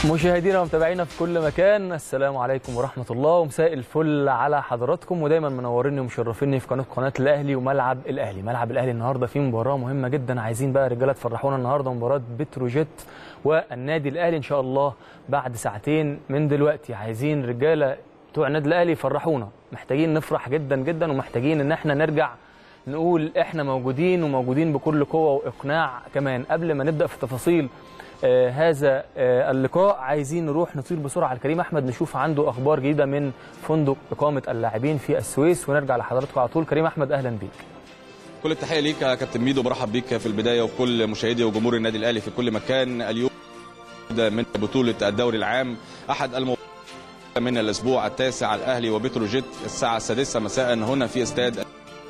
مشاهدينا ومتابعينا في كل مكان السلام عليكم ورحمه الله ومساء الفل على حضراتكم ودايما منوريني ومشرفيني في قناه قناه الاهلي وملعب الاهلي ملعب الاهلي النهارده فيه مباراه مهمه جدا عايزين بقى رجاله تفرحونا النهارده مباراه بتروجيت والنادي الاهلي ان شاء الله بعد ساعتين من دلوقتي عايزين رجاله بتوع النادي الاهلي يفرحونا محتاجين نفرح جدا جدا ومحتاجين ان احنا نرجع نقول احنا موجودين وموجودين بكل قوه واقناع كمان قبل ما نبدا في تفاصيل آه هذا آه اللقاء عايزين نروح نطير بسرعه على كريم احمد نشوف عنده اخبار جديده من فندق اقامه اللاعبين في السويس ونرجع لحضراتكم على طول كريم احمد اهلا بيك كل التحيه ليك يا كابتن ميدو برحب بيك في البدايه وكل مشاهدي وجمهور النادي الاهلي في كل مكان اليوم من بطوله الدوري العام احد المباريات من الاسبوع التاسع الاهلي وبتروجيت الساعه السادسه مساء هنا في استاد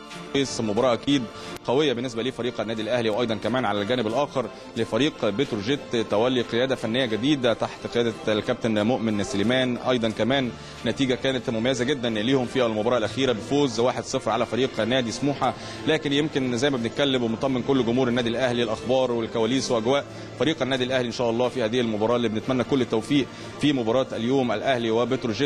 مباراه اكيد قويه بالنسبه لفريق النادي الاهلي وايضا كمان على الجانب الاخر لفريق بتروجيت تولي قياده فنيه جديده تحت قياده الكابتن مؤمن سليمان ايضا كمان نتيجه كانت مميزه جدا ليهم في المباراه الاخيره بفوز 1-0 على فريق نادي سموحه لكن يمكن زي ما بنتكلم ومطمن كل جمهور النادي الاهلي الاخبار والكواليس واجواء فريق النادي الاهلي ان شاء الله في هذه المباراه اللي بنتمنى كل التوفيق في مباراه اليوم الاهلي وبتروجيت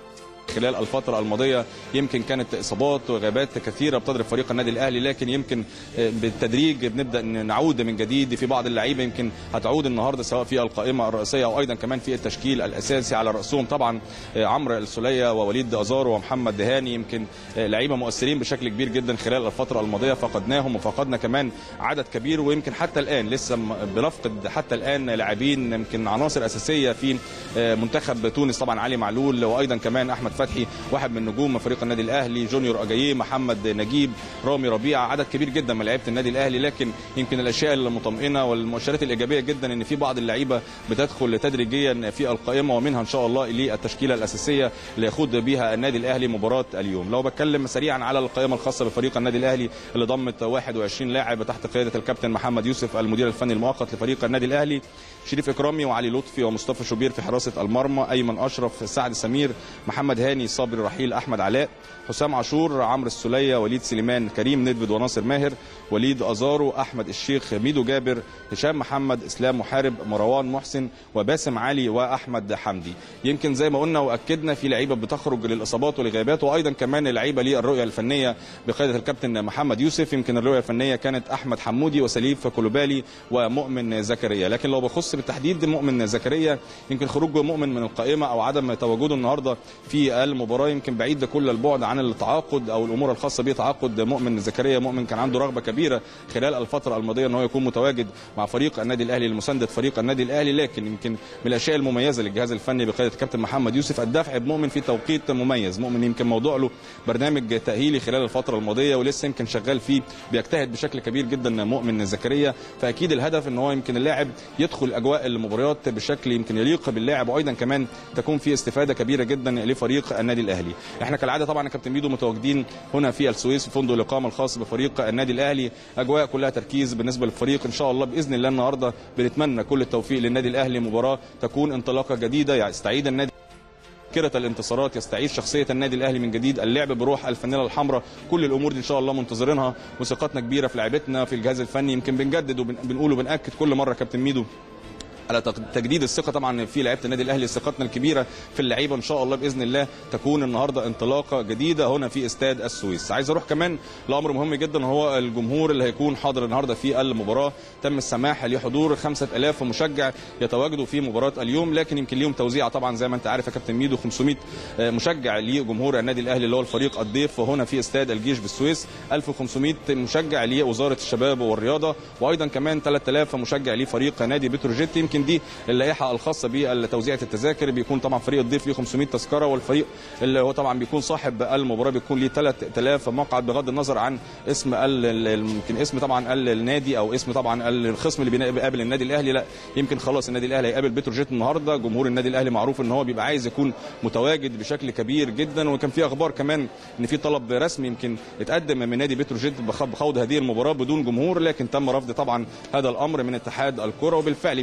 خلال الفترة الماضية يمكن كانت إصابات وغيابات كثيرة بتضرب فريق النادي الأهلي لكن يمكن بالتدريج بنبدأ نعود من جديد في بعض اللعيبة يمكن هتعود النهاردة سواء في القائمة الرئيسية أو أيضا كمان في التشكيل الأساسي على رأسهم طبعا عمرو السولية ووليد أزارو ومحمد دهاني يمكن لعيبة مؤثرين بشكل كبير جدا خلال الفترة الماضية فقدناهم وفقدنا كمان عدد كبير ويمكن حتى الآن لسه بنفقد حتى الآن لاعبين يمكن عناصر أساسية في منتخب تونس طبعا علي معلول وأيضا كمان أحمد فتحي واحد من نجوم فريق النادي الاهلي جونيور اجاييه محمد نجيب رامي ربيعه عدد كبير جدا من لعيبه النادي الاهلي لكن يمكن الاشياء المطمئنه والمؤشرات الايجابيه جدا ان في بعض اللعيبه بتدخل تدريجيا في القائمه ومنها ان شاء الله للتشكيله الاساسيه اللي يخوض بها النادي الاهلي مباراه اليوم لو بتكلم سريعا على القائمه الخاصه بفريق النادي الاهلي اللي ضمت 21 لاعب تحت قياده الكابتن محمد يوسف المدير الفني المؤقت لفريق النادي الاهلي شريف اكرامي وعلي لطفي ومصطفى شوبير في حراسه المرمى ايمن اشرف سعد سمير محمد هاني صبري رحيل احمد علاء حسام عاشور عمرو السوليه وليد سليمان كريم ندفد وناصر ماهر وليد ازارو احمد الشيخ ميدو جابر هشام محمد اسلام محارب مروان محسن وباسم علي واحمد حمدي يمكن زي ما قلنا واكدنا في لعيبه بتخرج للاصابات والغيابات وايضا كمان لعيبه للرؤيه الفنيه بقياده الكابتن محمد يوسف يمكن الرؤيه الفنيه كانت احمد حمودي وسليف كولوبالي ومؤمن زكريا لكن لو بخص بالتحديد مؤمن زكريا يمكن خروج مؤمن من القائمه او عدم تواجده النهارده في المباراه يمكن بعيد كل البعد عن التعاقد او الامور الخاصه بتعاقد مؤمن زكريا مؤمن كان عنده رغبه كبيره خلال الفتره الماضيه ان هو يكون متواجد مع فريق النادي الاهلي لمسانده فريق النادي الاهلي لكن يمكن من الاشياء المميزه للجهاز الفني بقياده الكابتن محمد يوسف الدفع بمؤمن في توقيت مميز مؤمن يمكن موضوع له برنامج تاهيلي خلال الفتره الماضيه ولسه يمكن شغال فيه بيجتهد بشكل كبير جدا مؤمن زكريا فاكيد الهدف ان هو يمكن اللاعب يدخل اجواء المباريات بشكل يمكن يليق باللاعب وايضا كمان تكون في استفاده كبيره جدا لفريق النادي الاهلي احنا كالعاده طبعا يا كابتن ميدو متواجدين هنا في السويس في فندق الاقامه الخاص بفريق النادي الاهلي اجواء كلها تركيز بالنسبه للفريق ان شاء الله باذن الله النهارده بنتمنى كل التوفيق للنادي الاهلي مباراه تكون انطلاقه جديده يعني يستعيد النادي ذاكره الانتصارات يستعيد شخصيه النادي الاهلي من جديد اللعب بروح الفانيله الحمراء كل الامور دي ان شاء الله منتظرينها وثقتنا كبيره في لعيبتنا في الجهاز الفني يمكن بنجدد وبنقول وبناكد كل مره كابتن ميدو على تجديد الثقه طبعا في لعيبه النادي الاهلي ثقتنا الكبيره في اللعيبه ان شاء الله باذن الله تكون النهارده انطلاقه جديده هنا في استاد السويس عايز اروح كمان لامر مهم جدا هو الجمهور اللي هيكون حاضر النهارده في المباراه تم السماح لحضور 5000 مشجع يتواجدوا في مباراه اليوم لكن يمكن ليهم توزيع طبعا زي ما انت عارف يا كابتن ميدو 500 مشجع لجمهور النادي الاهلي اللي هو الفريق الضيف هنا في استاد الجيش بالسويس 1500 مشجع لوزاره الشباب والرياضه وايضا كمان 3000 مشجع لفريق نادي بتروجيت يمكن دي اللائحه الخاصه بتوزيع التذاكر بيكون طبعا فريق الضيف ليه 500 تذكره والفريق اللي هو طبعا بيكون صاحب المباراه بيكون ليه 3000 مقعد بغض النظر عن اسم يمكن اسم طبعا النادي او اسم طبعا الخصم اللي بيقابل النادي الاهلي لا يمكن خلاص النادي الاهلي هيقابل بتروجيت النهارده جمهور النادي الاهلي معروف ان هو بيبقى عايز يكون متواجد بشكل كبير جدا وكان في اخبار كمان ان في طلب رسمي يمكن اتقدم من نادي بتروجيت بخوض هذه المباراه بدون جمهور لكن تم رفض طبعا هذا الامر من اتحاد الكره وبالفعل يمكن خلاص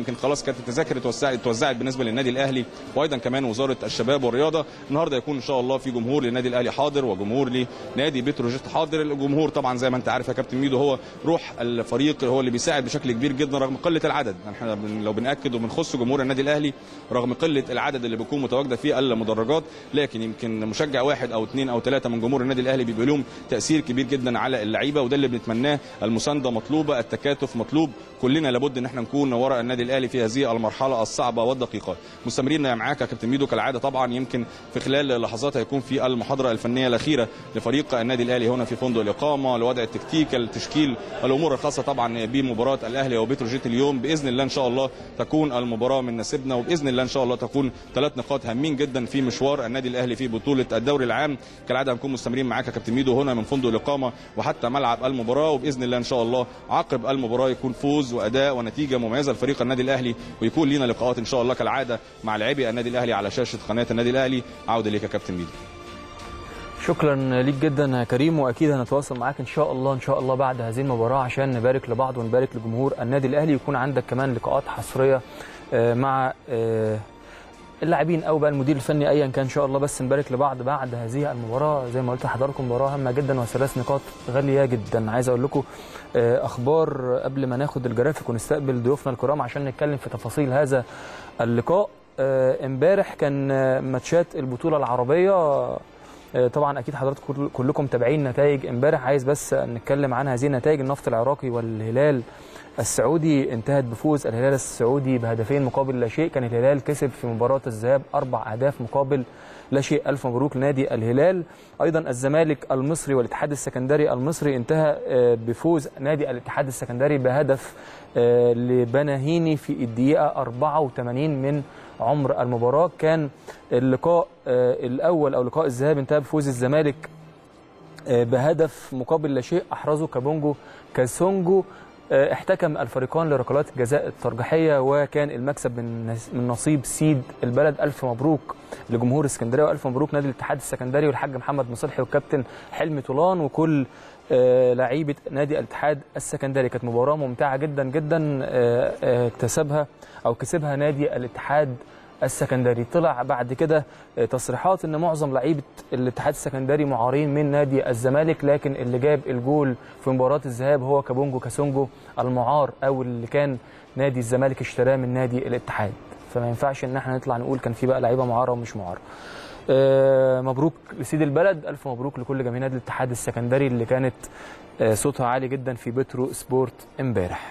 كانت التذاكر اتوزعت اتوزعت بالنسبه للنادي الاهلي وايضا كمان وزاره الشباب والرياضه النهارده يكون ان شاء الله في جمهور للنادي الاهلي حاضر وجمهور لنادي بتروجيت حاضر الجمهور طبعا زي ما انت عارف يا كابتن ميدو هو روح الفريق هو اللي بيساعد بشكل كبير جدا رغم قله العدد احنا بن- لو بناكد وبنخص جمهور النادي الاهلي رغم قله العدد اللي بيكون متواجده في المدرجات لكن يمكن مشجع واحد او اثنين او ثلاثه من جمهور النادي الاهلي بيبقى لهم تاثير كبير جدا على اللعيبه وده اللي بنتمناه المسانده مطلوبه التكاتف مطلوب كلنا لابد ان احنا نكون وراء النادي الاهلي في هذه المرحله الصعبه والدقيقه مستمرين معاك يا كابتن ميدو كالعاده طبعا يمكن في خلال لحظات هيكون في المحاضره الفنيه الاخيره لفريق النادي الاهلي هنا في فندق الاقامه لوضع التكتيك التشكيل الامور الخاصه طبعا بمباراه الاهلي وبتروجيت اليوم باذن الله ان شاء الله تكون المباراه من نصيبنا وباذن الله ان شاء الله تكون ثلاث نقاط هامين جدا في مشوار النادي الاهلي في بطوله الدوري العام كالعاده هنكون مستمرين معاك يا كابتن ميدو هنا من فندق الاقامه وحتى ملعب المباراه وباذن الله ان شاء الله عقب المباراه يكون فوز واداء ونتيجه مميزه لفريق النادي الاهلي ويكون لينا لقاءات ان شاء الله كالعاده مع لاعبي النادي الاهلي على شاشه قناه النادي الاهلي عوده ليك يا كابتن ميدو شكرا ليك جدا يا كريم واكيد هنتواصل معاك ان شاء الله ان شاء الله بعد هذه المباراه عشان نبارك لبعض ونبارك لجمهور النادي الاهلي يكون عندك كمان لقاءات حصريه آه، مع آه، اللاعبين او بقى المدير الفني ايا كان ان شاء الله بس نبارك لبعض بعد هذه المباراه زي ما قلت لحضراتكم مباراه هامه جدا وثلاث نقاط غاليه جدا عايز اقول لكم آه، اخبار قبل ما ناخد الجرافيك ونستقبل ضيوفنا الكرام عشان نتكلم في تفاصيل هذا اللقاء آه، امبارح كان آه، ماتشات البطوله العربيه آه، طبعا اكيد حضراتكم كل- كلكم متابعين نتائج امبارح عايز بس نتكلم عن هذه النتائج النفط العراقي والهلال السعودي انتهت بفوز الهلال السعودي بهدفين مقابل لا شيء كان الهلال كسب في مباراه الذهاب اربع اهداف مقابل لا شيء الف مبروك لنادي الهلال ايضا الزمالك المصري والاتحاد السكندري المصري انتهى آه، بفوز نادي الاتحاد السكندري بهدف آه، لبناهيني في الدقيقه 84 من عمر المباراه كان اللقاء آه، الاول او لقاء الذهاب انتهى بفوز الزمالك آه، بهدف مقابل لا شيء احرزه كابونجو كاسونجو آه، احتكم الفريقان لركلات الجزاء الترجيحيه وكان المكسب من نس- من نصيب سيد البلد الف مبروك لجمهور اسكندريه والف مبروك نادي الاتحاد السكندري والحاج محمد مصلحي والكابتن حلمي طولان وكل آه، لعيبه نادي الاتحاد السكندري كانت مباراه ممتعه جدا جدا آه، آه، اكتسبها او كسبها نادي الاتحاد السكندري طلع بعد كده تصريحات ان معظم لعيبه الاتحاد السكندري معارين من نادي الزمالك لكن اللي جاب الجول في مباراه الذهاب هو كابونجو كاسونجو المعار او اللي كان نادي الزمالك اشتراه من نادي الاتحاد فما ينفعش ان احنا نطلع نقول كان في بقى لعيبه معاره ومش معاره آه، مبروك لسيد البلد الف مبروك لكل جماهير نادي الاتحاد السكندري اللي كانت آه، صوتها عالي جدا في بترو سبورت امبارح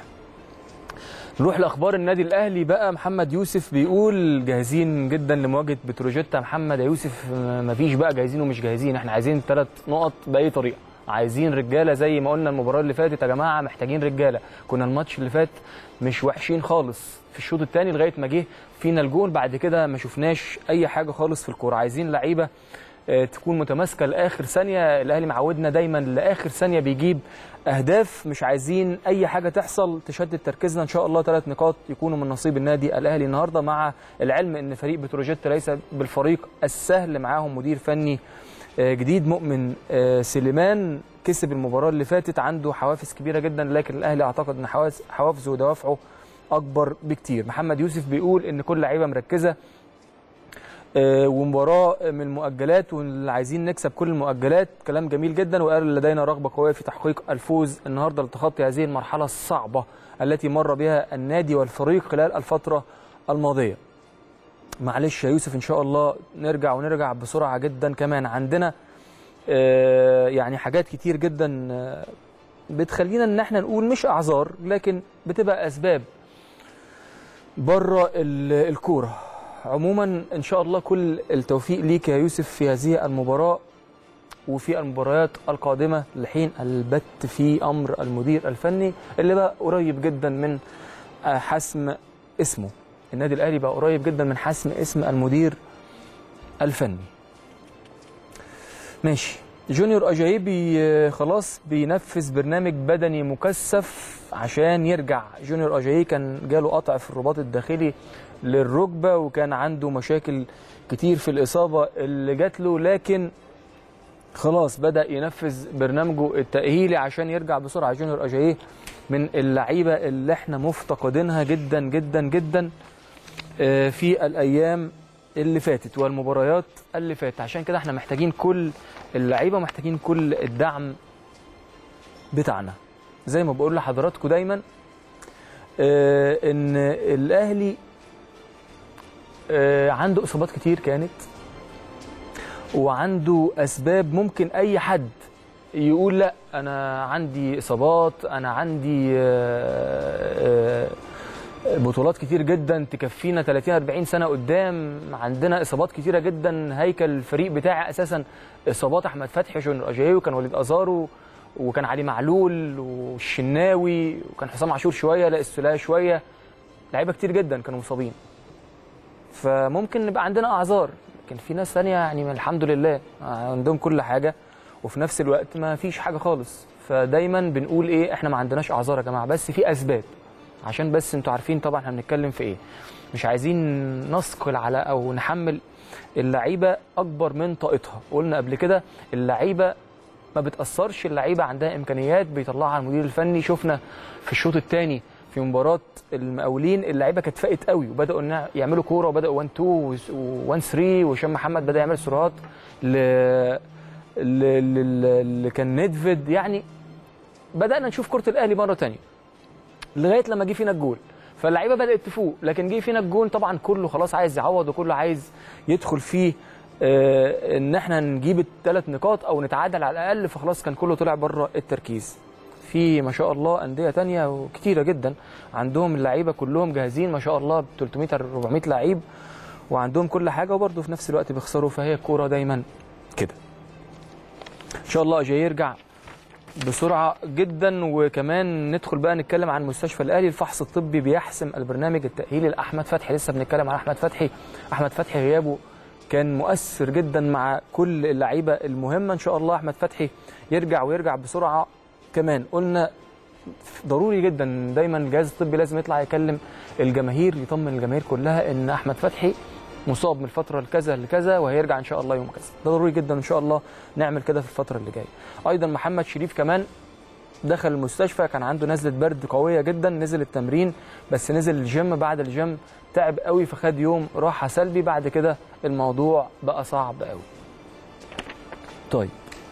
نروح لاخبار النادي الاهلي بقى محمد يوسف بيقول جاهزين جدا لمواجهه بتروجيتا محمد يا يوسف آه، مفيش بقى جاهزين ومش جاهزين احنا عايزين ثلاث نقط باي طريقه عايزين رجاله زي ما قلنا المباراه اللي فاتت يا جماعه محتاجين رجاله كنا الماتش اللي فات مش وحشين خالص في الشوط الثاني لغايه ما جه فينا الجول بعد كده ما شفناش اي حاجه خالص في الكوره عايزين لعيبه آه، تكون متماسكه لاخر ثانيه الاهلي معودنا دايما لاخر ثانيه بيجيب اهداف مش عايزين اي حاجه تحصل تشتت تركيزنا ان شاء الله ثلاث نقاط يكونوا من نصيب النادي الاهلي النهارده مع العلم ان فريق بتروجيت ليس بالفريق السهل معاهم مدير فني آه، جديد مؤمن آه، سليمان كسب المباراه اللي فاتت عنده حوافز كبيره جدا لكن الاهلي اعتقد ان حواس- حوافزه ودوافعه اكبر بكتير محمد يوسف بيقول ان كل لعيبه مركزه آه، ومباراه من المؤجلات واللي عايزين نكسب كل المؤجلات كلام جميل جدا وقال لدينا رغبه قويه في تحقيق الفوز النهارده لتخطي هذه المرحله الصعبه التي مر بها النادي والفريق خلال الفتره الماضيه معلش يا يوسف ان شاء الله نرجع ونرجع بسرعه جدا كمان عندنا آه، يعني حاجات كتير جدا آه، بتخلينا ان احنا نقول مش اعذار لكن بتبقى اسباب بره ال- الكوره عموما ان شاء الله كل التوفيق ليك يا يوسف في هذه المباراه وفي المباريات القادمه لحين البت في امر المدير الفني اللي بقى قريب جدا من آه، حسم اسمه النادي الاهلي بقى قريب جدا من حسم اسم المدير الفني ماشي جونيور اجايي بي خلاص بينفذ برنامج بدني مكثف عشان يرجع جونيور اجايي كان جاله قطع في الرباط الداخلي للركبه وكان عنده مشاكل كتير في الاصابه اللي جات له لكن خلاص بدا ينفذ برنامجه التاهيلي عشان يرجع بسرعه جونيور اجاييه من اللعيبه اللي احنا مفتقدينها جدا جدا جدا آه، في الايام اللي فاتت والمباريات اللي فاتت عشان كده احنا محتاجين كل اللعيبه محتاجين كل الدعم بتاعنا زي ما بقول لحضراتكم دايما آه، ان الاهلي آه، عنده اصابات كتير كانت وعنده اسباب ممكن اي حد يقول لا انا عندي اصابات انا عندي آه، آه، بطولات كتير جدا تكفينا 30 40 سنه قدام عندنا اصابات كتيره جدا هيكل الفريق بتاعي اساسا اصابات احمد فتحي وجونيور اجايي وكان وليد ازارو وكان علي معلول والشناوي وكان حسام عاشور شويه لا السوليه شويه لعيبه كتير جدا كانوا مصابين فممكن نبقى عندنا اعذار لكن في ناس ثانيه يعني الحمد لله عندهم كل حاجه وفي نفس الوقت ما فيش حاجه خالص فدايما بنقول ايه احنا ما عندناش اعذار يا جماعه بس في اسباب عشان بس انتوا عارفين طبعا احنا بنتكلم في ايه مش عايزين نثقل على او نحمل اللعيبه اكبر من طاقتها قلنا قبل كده اللعيبه ما بتاثرش اللعيبه عندها امكانيات بيطلعها المدير الفني شفنا في الشوط الثاني في مباراه المقاولين اللعيبه كانت فاقت قوي وبداوا إنها يعملوا كوره وبداوا 1 2 و1 3 وهشام محمد بدا يعمل سرعات ل ل- ل- اللي كان ندفيد يعني بدانا نشوف كره الاهلي مره ثانيه لغايه لما جه فينا الجول فاللعيبه بدات تفوق لكن جه فينا الجول طبعا كله خلاص عايز يعوض وكله عايز يدخل فيه آه، ان احنا نجيب الثلاث نقاط او نتعادل على الاقل فخلاص كان كله طلع بره التركيز في ما شاء الله انديه تانية وكتيره جدا عندهم اللعيبه كلهم جاهزين ما شاء الله ب 300 400 لعيب وعندهم كل حاجه وبرضه في نفس الوقت بيخسروا فهي الكوره دايما كده ان شاء الله جاي يرجع بسرعه جدا وكمان ندخل بقى نتكلم عن مستشفى الاهلي الفحص الطبي بيحسم البرنامج التاهيلي لاحمد فتحي لسه بنتكلم عن احمد فتحي احمد فتحي غيابه كان مؤثر جدا مع كل اللعيبه المهمه ان شاء الله احمد فتحي يرجع ويرجع بسرعه كمان قلنا ضروري جدا دايما الجهاز الطبي لازم يطلع يكلم الجماهير يطمن الجماهير كلها ان احمد فتحي مصاب من الفتره لكذا لكذا وهيرجع ان شاء الله يوم كذا ده ضروري جدا ان شاء الله نعمل كده في الفتره اللي جايه ايضا محمد شريف كمان دخل المستشفى كان عنده نزله برد قويه جدا نزل التمرين بس نزل الجيم بعد الجيم تعب قوي فخد يوم راحه سلبي بعد كده الموضوع بقى صعب قوي طيب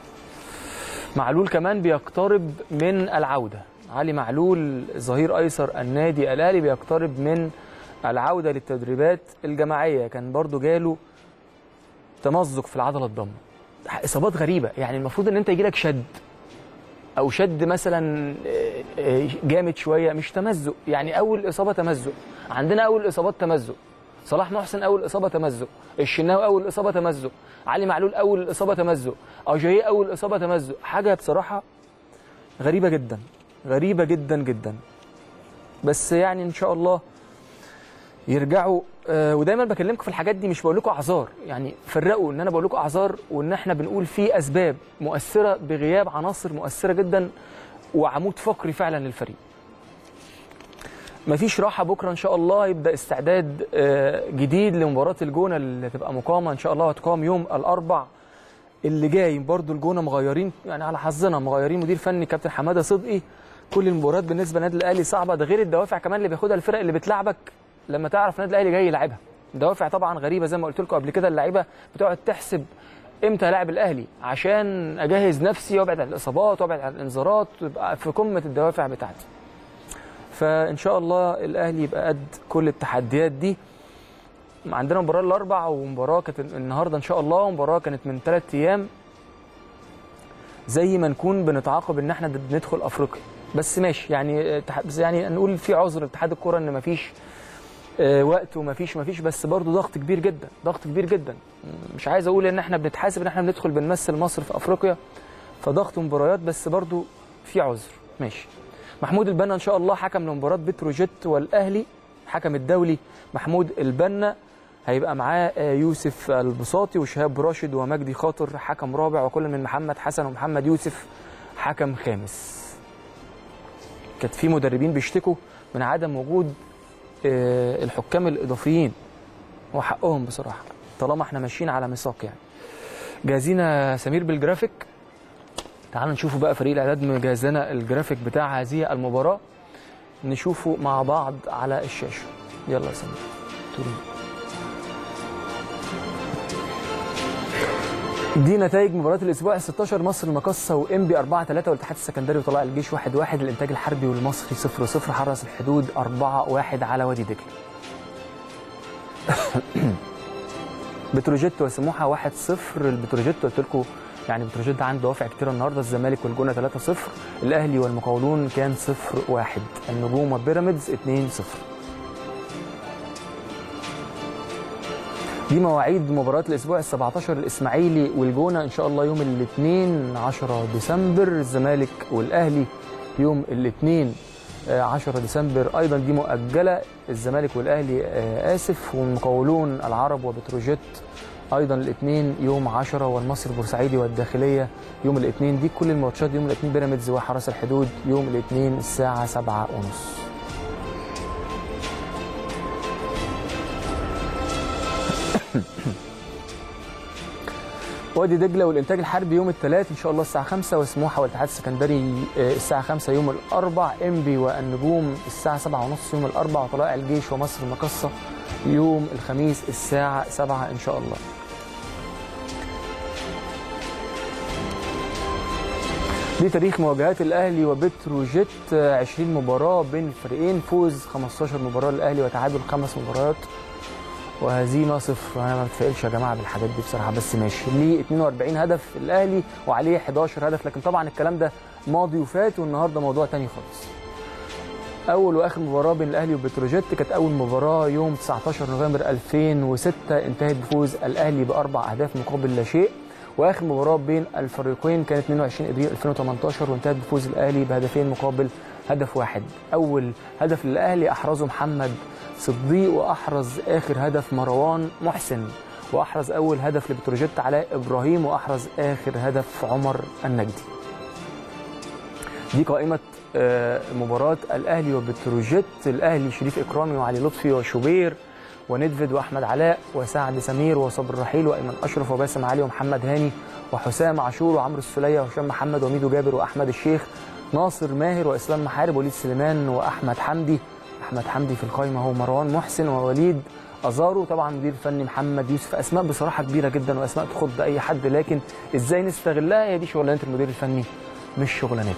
معلول كمان بيقترب من العوده علي معلول ظهير ايسر النادي الاهلي بيقترب من العوده للتدريبات الجماعيه كان برضو جاله تمزق في العضله الضمه اصابات غريبه يعني المفروض ان انت يجيلك شد او شد مثلا آه، آه، جامد شويه مش تمزق يعني اول اصابه تمزق عندنا اول اصابات تمزق صلاح محسن اول اصابه تمزق الشناوي اول اصابه تمزق علي معلول اول اصابه تمزق اجاي اول اصابه تمزق حاجه بصراحه غريبه جدا غريبه جدا جدا بس يعني ان شاء الله يرجعوا آه، ودايما بكلمكم في الحاجات دي مش بقول لكم اعذار يعني فرقوا ان انا بقول لكم اعذار وان احنا بنقول في اسباب مؤثره بغياب عناصر مؤثره جدا وعمود فقري فعلا للفريق مفيش راحه بكره ان شاء الله يبدا استعداد آه، جديد لمباراه الجونه اللي هتبقى مقامه ان شاء الله هتقام يوم الاربع اللي جاي برضو الجونه مغيرين يعني على حظنا مغيرين مدير فني كابتن حماده صدقي كل المباريات بالنسبه للنادي الاهلي صعبه ده غير الدوافع كمان اللي بياخدها الفرق اللي بتلعبك لما تعرف النادي الاهلي جاي يلعبها دوافع طبعا غريبه زي ما قلت لكم قبل كده اللعيبه بتقعد تحسب امتى هلاعب الاهلي عشان اجهز نفسي وابعد عن الاصابات وابعد عن الانذارات ويبقى في قمه الدوافع بتاعتي فان شاء الله الاهلي يبقى قد كل التحديات دي عندنا مباراه الاربع ومباراه كانت النهارده ان شاء الله ومباراه كانت من ثلاث ايام زي ما نكون بنتعاقب ان احنا بندخل افريقيا بس ماشي يعني اتحاد- بس يعني نقول في عذر اتحاد الكوره ان مفيش آه، وقت ومفيش مفيش بس برضه ضغط كبير جدا ضغط كبير جدا مش عايز اقول ان احنا بنتحاسب ان احنا بندخل بنمثل مصر في افريقيا فضغط مباريات بس برضه في عذر ماشي محمود البنا ان شاء الله حكم لمباراه بتروجيت والاهلي حكم الدولي محمود البنا هيبقى معاه آه، يوسف البساطي وشهاب راشد ومجدي خاطر حكم رابع وكل من محمد حسن ومحمد يوسف حكم خامس كانت في مدربين بيشتكوا من عدم وجود آه، الحكام الاضافيين وحقهم بصراحه طالما احنا ماشيين على ميثاق يعني جاهزين يا سمير بالجرافيك تعالوا نشوفوا بقى فريق الاعداد مجهز لنا الجرافيك بتاع هذه المباراه نشوفه مع بعض على الشاشه يلا يا سمير تورين. دي نتائج مباراه الاسبوع ال 16 مصر المقصه وانبي 4 3 والاتحاد السكندري وطلائع الجيش 1 1 الانتاج الحربي والمصري 0 0 حرس الحدود 4 1 على وادي دجله بتروجيت وسموحه 1 0 البتروجيت قلت لكم يعني بتروجيت عنده دوافع كتير النهارده الزمالك والجونه 3 0 الاهلي والمقاولون كان 0 1 النجوم وبيراميدز 2 0 دي مواعيد مباريات الاسبوع ال 17 الاسماعيلي والجونه ان شاء الله يوم الاثنين 10 ديسمبر الزمالك والاهلي يوم الاثنين 10 ديسمبر ايضا دي مؤجله الزمالك والاهلي آه، اسف والمقاولون العرب وبتروجيت ايضا الاثنين يوم 10 والمصري البورسعيدي والداخليه يوم الاثنين دي كل الماتشات يوم الاثنين بيراميدز وحرس الحدود يوم الاثنين الساعه 7 ونص وادي دجله والانتاج الحربي يوم الثلاث ان شاء الله الساعه 5 وسموحه والاتحاد السكندري آه، الساعه 5 يوم الاربع انبي والنجوم الساعه 7 ونص يوم الاربع وطلائع الجيش ومصر المقصه يوم الخميس الساعه 7 ان شاء الله دي تاريخ مواجهات الاهلي وبتروجيت آه، 20 مباراه بين الفريقين فوز 15 مباراه للاهلي وتعادل خمس مباريات وهزيمه صفر انا ما بتفائلش يا جماعه بالحاجات دي بصراحه بس ماشي ليه 42 هدف الاهلي وعليه 11 هدف لكن طبعا الكلام ده ماضي وفات والنهارده موضوع تاني خالص اول واخر مباراه بين الاهلي وبتروجيت كانت اول مباراه يوم 19 نوفمبر 2006 انتهت بفوز الاهلي باربع اهداف مقابل لا شيء واخر مباراه بين الفريقين كانت 22 ابريل 2018 وانتهت بفوز الاهلي بهدفين مقابل هدف واحد اول هدف للاهلي احرزه محمد صديق واحرز اخر هدف مروان محسن واحرز اول هدف لبتروجيت علاء ابراهيم واحرز اخر هدف عمر النجدي دي قائمه آه، مباراه الاهلي وبتروجيت الاهلي شريف اكرامي وعلي لطفي وشوبير وندفد واحمد علاء وسعد سمير وصبر رحيل وايمن اشرف وباسم علي ومحمد هاني وحسام عاشور وعمرو السوليه وهشام محمد وميدو جابر واحمد الشيخ ناصر ماهر واسلام محارب وليد سليمان واحمد حمدي احمد حمدي في القائمه هو مروان محسن ووليد ازارو طبعا مدير الفني محمد يوسف اسماء بصراحه كبيره جدا واسماء تخض اي حد لكن ازاي نستغلها هي دي شغلانه المدير الفني مش شغلانتنا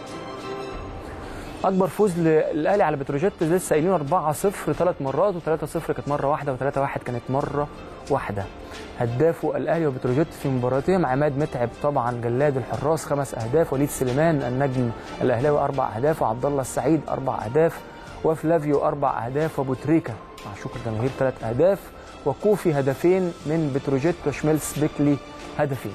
اكبر فوز للاهلي على بتروجيت لسه قايلين 4 0 ثلاث مرات و3 0 كانت مره واحده و3 1 كانت مره واحده هدافوا الاهلي وبتروجيت في مباراتهم عماد متعب طبعا جلاد الحراس خمس اهداف وليد سليمان النجم الاهلاوي اربع اهداف وعبد الله السعيد اربع اهداف وفلافيو اربع اهداف وابو تريكه مع شكر جماهير ثلاث اهداف وكوفي هدفين من بتروجيت وشميلس بيكلي هدفين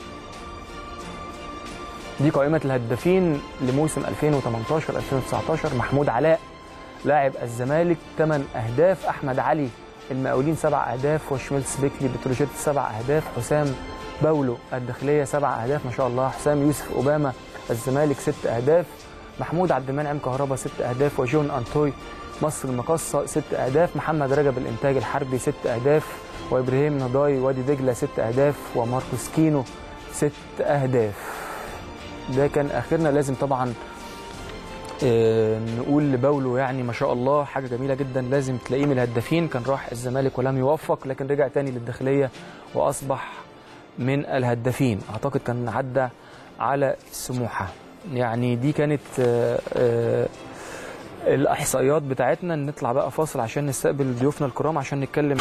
دي قائمة الهدافين لموسم 2018 2019 محمود علاء لاعب الزمالك 8 أهداف أحمد علي المقاولين 7 أهداف وشميلس بيكلي بتروجيت 7 أهداف حسام باولو الداخلية 7 أهداف ما شاء الله حسام يوسف أوباما الزمالك 6 أهداف محمود عبد المنعم كهربا 6 أهداف وجون أنتوي مصر المقصة 6 أهداف محمد رجب الإنتاج الحربي 6 أهداف وإبراهيم نضاي وادي دجلة 6 أهداف وماركوس كينو 6 أهداف ده كان اخرنا لازم طبعا آه، نقول لباولو يعني ما شاء الله حاجه جميله جدا لازم تلاقيه من الهدافين كان راح الزمالك ولم يوفق لكن رجع تاني للداخليه واصبح من الهدافين اعتقد كان عدى على سموحه يعني دي كانت آه، آه، الاحصائيات بتاعتنا نطلع بقى فاصل عشان نستقبل ضيوفنا الكرام عشان نتكلم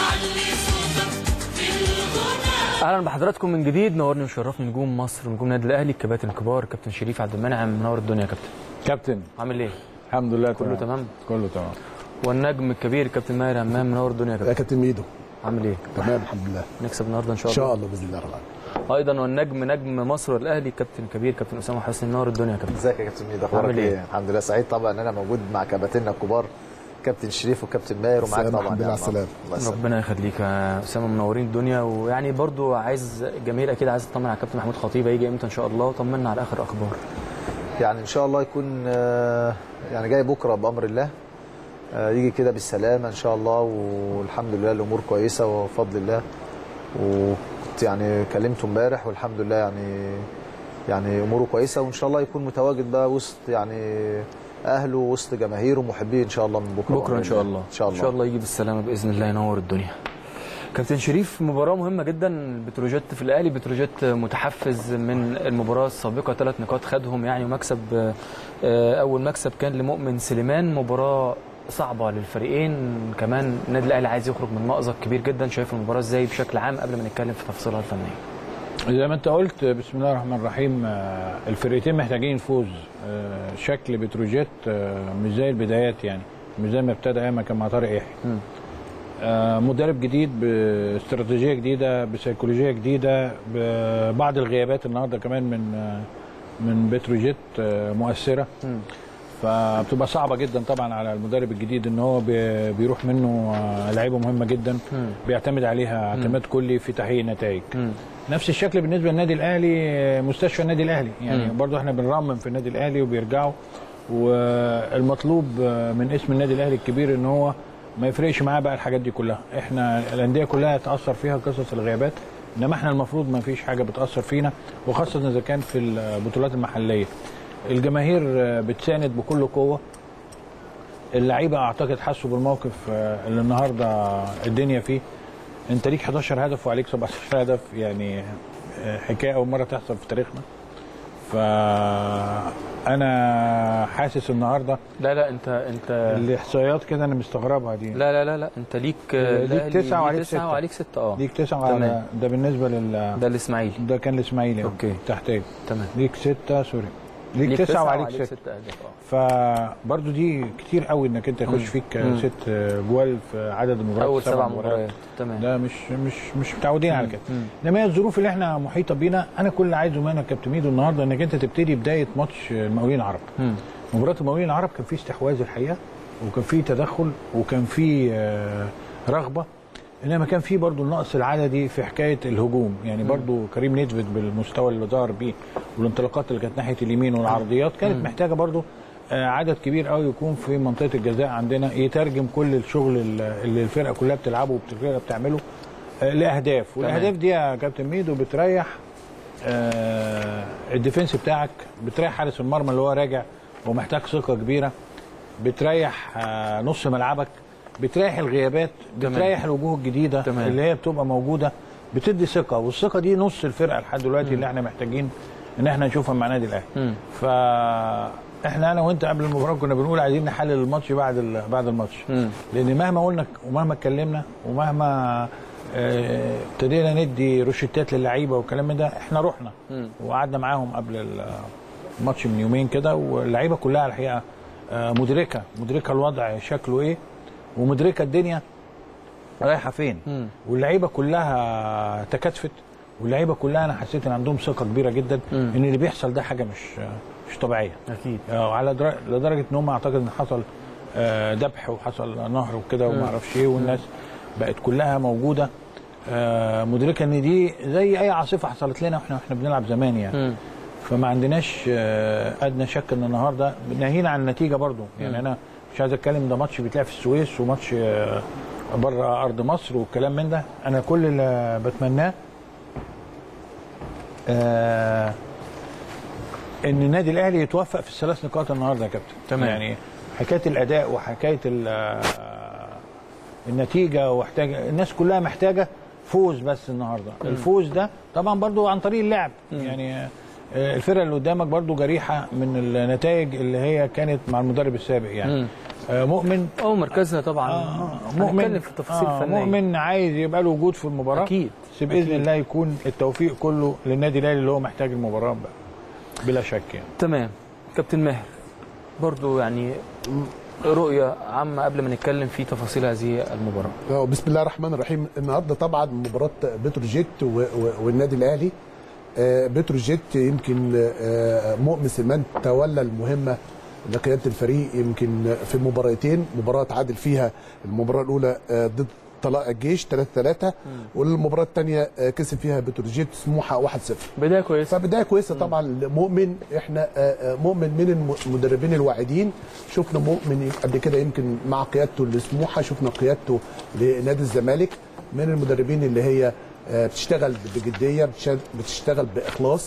اهلا بحضراتكم من جديد نورني وشرفني نجوم مصر نجوم النادي الاهلي الكباتن الكبار كابتن شريف عبد المنعم منور الدنيا يا كابتن كابتن عامل ايه الحمد لله كله تمام كله تمام والنجم الكبير كابتن ماهر همام منور الدنيا يا يا كابتن كابتن ميدو عامل ايه تمام الحمد لله نكسب النهارده ان شاء ان الله شاء الله باذن الله رب العالمين ايضا والنجم نجم مصر والاهلي كابتن كبير كابتن اسامه حسني منور الدنيا يا كابتن ازيك يا كابتن ميدو اخبارك عامل إيه؟ ايه؟ الحمد لله سعيد طبعا ان انا موجود مع كباتننا الكبار كابتن شريف وكابتن ماهر ومعاك السلام، طبعا الحمد لله يا على السلامة. الله يسلمك. ربنا يخليك يا اسامه منورين الدنيا ويعني برضو عايز الجماهير اكيد عايز تطمن على الكابتن محمود خطيب هيجي امتى ان شاء الله وطمنا على اخر اخبار يعني ان شاء الله يكون آه، يعني جاي بكره بامر الله آه، يجي كده بالسلامه ان شاء الله والحمد لله الامور كويسه وبفضل الله وكنت يعني كلمته امبارح والحمد لله يعني يعني اموره كويسه وان شاء الله يكون متواجد بقى وسط يعني اهله وسط جماهيره ومحبيه ان شاء الله من بكره بكره ان شاء الله ان شاء الله ان شاء الله يجي بالسلامه باذن الله ينور الدنيا كابتن شريف مباراة مهمة جدا بتروجيت في الأهلي بتروجيت متحفز من المباراة السابقة ثلاث نقاط خدهم يعني ومكسب آه، أول مكسب كان لمؤمن سليمان مباراة صعبة للفريقين كمان النادي الأهلي عايز يخرج من مأزق كبير جدا شايف المباراة ازاي بشكل عام قبل ما نتكلم في تفاصيلها الفنية زي ما انت قلت بسم الله الرحمن الرحيم آه، الفرقتين محتاجين فوز آه، شكل بتروجيت آه، مش زي البدايات يعني مش زي ما ابتدى ايام ما كان مع طارق يحيى مم. آه، مدرب جديد باستراتيجيه جديده بسيكولوجيه جديده ببعض الغيابات النهارده كمان من آه، من بتروجيت آه، مؤثره مم. فبتبقى صعبه جدا طبعا على المدرب الجديد ان هو بي- بيروح منه آه، لعيبه مهمه جدا مم. بيعتمد عليها اعتماد كلي في تحقيق النتائج مم. نفس الشكل بالنسبه للنادي الاهلي مستشفى النادي الاهلي يعني مم. برضو احنا بنرمم في النادي الاهلي وبيرجعوا والمطلوب من اسم النادي الاهلي الكبير ان هو ما يفرقش معاه بقى الحاجات دي كلها احنا الانديه كلها تاثر فيها قصص الغيابات انما احنا المفروض ما فيش حاجه بتاثر فينا وخاصه اذا كان في البطولات المحليه الجماهير بتساند بكل قوه اللعيبه اعتقد حسوا بالموقف اللي النهارده الدنيا فيه انت ليك 11 هدف وعليك 17 هدف يعني حكايه اول مره تحصل في تاريخنا فانا حاسس النهارده لا لا انت انت الاحصائيات كده انا مستغربها دي لا لا لا لا انت ليك ليك الأهلي تسعة وعليك تسعة ستة. وعليك ستة اه ليك تسعه تمام. على ده بالنسبه لل ده الاسماعيلي ده كان الاسماعيلي أوكي. تحتيه تمام ليك سته سوري ليك, تسعه وعليك سته ستة اهداف اه فبرضه دي كتير قوي انك انت يخش فيك مم. ست جوال في عدد المباريات اول سبع مباريات تمام ده مش مش مش متعودين على كده مم. انما هي الظروف اللي احنا محيطه بينا انا كل اللي عايزه منك يا كابتن ميدو النهارده انك انت تبتدي بدايه ماتش المقاولين العرب مم. مباراه المقاولين العرب كان في استحواذ الحقيقه وكان في تدخل وكان في آه، رغبه انما كان في برضو النقص العددي في حكايه الهجوم يعني برضو كريم نيدفيد بالمستوى اللي ظهر بيه والانطلاقات اللي كانت ناحيه اليمين والعرضيات كانت محتاجه برضو آه، عدد كبير قوي يكون في منطقه الجزاء عندنا يترجم كل الشغل اللي اللي الفرقه كلها بتلعبه والفرقه بتعمله آه، لاهداف والاهداف دي يا كابتن ميدو بتريح آه، الديفنس بتاعك بتريح حارس المرمى اللي هو راجع ومحتاج ثقه كبيره بتريح آه، نص ملعبك بتريح الغيابات تمام. بتريح الوجوه الجديده تمام. اللي هي بتبقى موجوده بتدي ثقه والثقه دي نص الفرقه لحد دلوقتي اللي احنا محتاجين ان احنا نشوفها مع نادي الاهلي مم. فاحنا انا وانت قبل المباراه كنا بنقول عايزين نحلل الماتش بعد ال- بعد الماتش مم. لان مهما قلنا ومهما اتكلمنا ومهما آه، ابتدينا ندي روشتات للعيبه والكلام من ده احنا رحنا مم. وقعدنا معاهم قبل الماتش من يومين كده واللعيبه كلها الحقيقه آه، مدركه مدركه الوضع شكله ايه ومدركه الدنيا رايحه فين مم. واللعيبه كلها تكاتفت واللعيبه كلها انا حسيت ان عندهم ثقه كبيره جدا مم. ان اللي بيحصل ده حاجه مش مش طبيعيه اكيد آه، على در- لدرجه ان هم اعتقد ان حصل آه، ذبح وحصل نهر وكده وما اعرفش ايه والناس بقت كلها موجوده آه، مدركه ان دي زي اي عاصفه حصلت لنا واحنا واحنا بنلعب زمان يعني مم. فما عندناش آه، ادنى شك ان النهارده ناهينا عن النتيجه برضو يعني انا مش عايز اتكلم ده ماتش بيتلعب في السويس وماتش آه، بره ارض مصر والكلام من ده انا كل اللي بتمناه آه، ان النادي الاهلي يتوفق في الثلاث نقاط النهارده يا كابتن تمام. يعني حكايه الاداء وحكايه ال- آه، النتيجه وحتاج الناس كلها محتاجه فوز بس النهارده الفوز ده طبعا برضو عن طريق اللعب يعني آه، الفرقه اللي قدامك برضو جريحه من النتائج اللي هي كانت مع المدرب السابق يعني مم. آه، مؤمن اه مركزنا طبعا آه، هنتكلم في التفاصيل آه، الفنيه مؤمن عايز يبقى له وجود في المباراه اكيد بس باذن أكيد. الله يكون التوفيق كله للنادي الاهلي اللي هو محتاج المباراه بقى. بلا شك يعني تمام كابتن ماهر برضو يعني رؤية عامة قبل ما نتكلم في تفاصيل هذه المباراة آه، بسم الله الرحمن الرحيم النهارده طبعا مباراه بتروجيت و- و- والنادي الاهلي آه، بتروجيت يمكن آه، مؤمن سليمان تولى المهمه لقياده الفريق يمكن في مباراتين مباراه تعادل فيها المباراه الاولى آه، ضد طلائع الجيش 3 3 والمباراه الثانيه كسب فيها بتروجيت سموحه 1 0 بداية كويسة فبدايه كويسه طبعا لمؤمن احنا آه، آه، مؤمن من المدربين الواعدين شفنا مؤمن قبل كده يمكن مع قيادته لسموحه شفنا قيادته لنادي الزمالك من المدربين اللي هي آه، بتشتغل بجديه بتش- بتشتغل باخلاص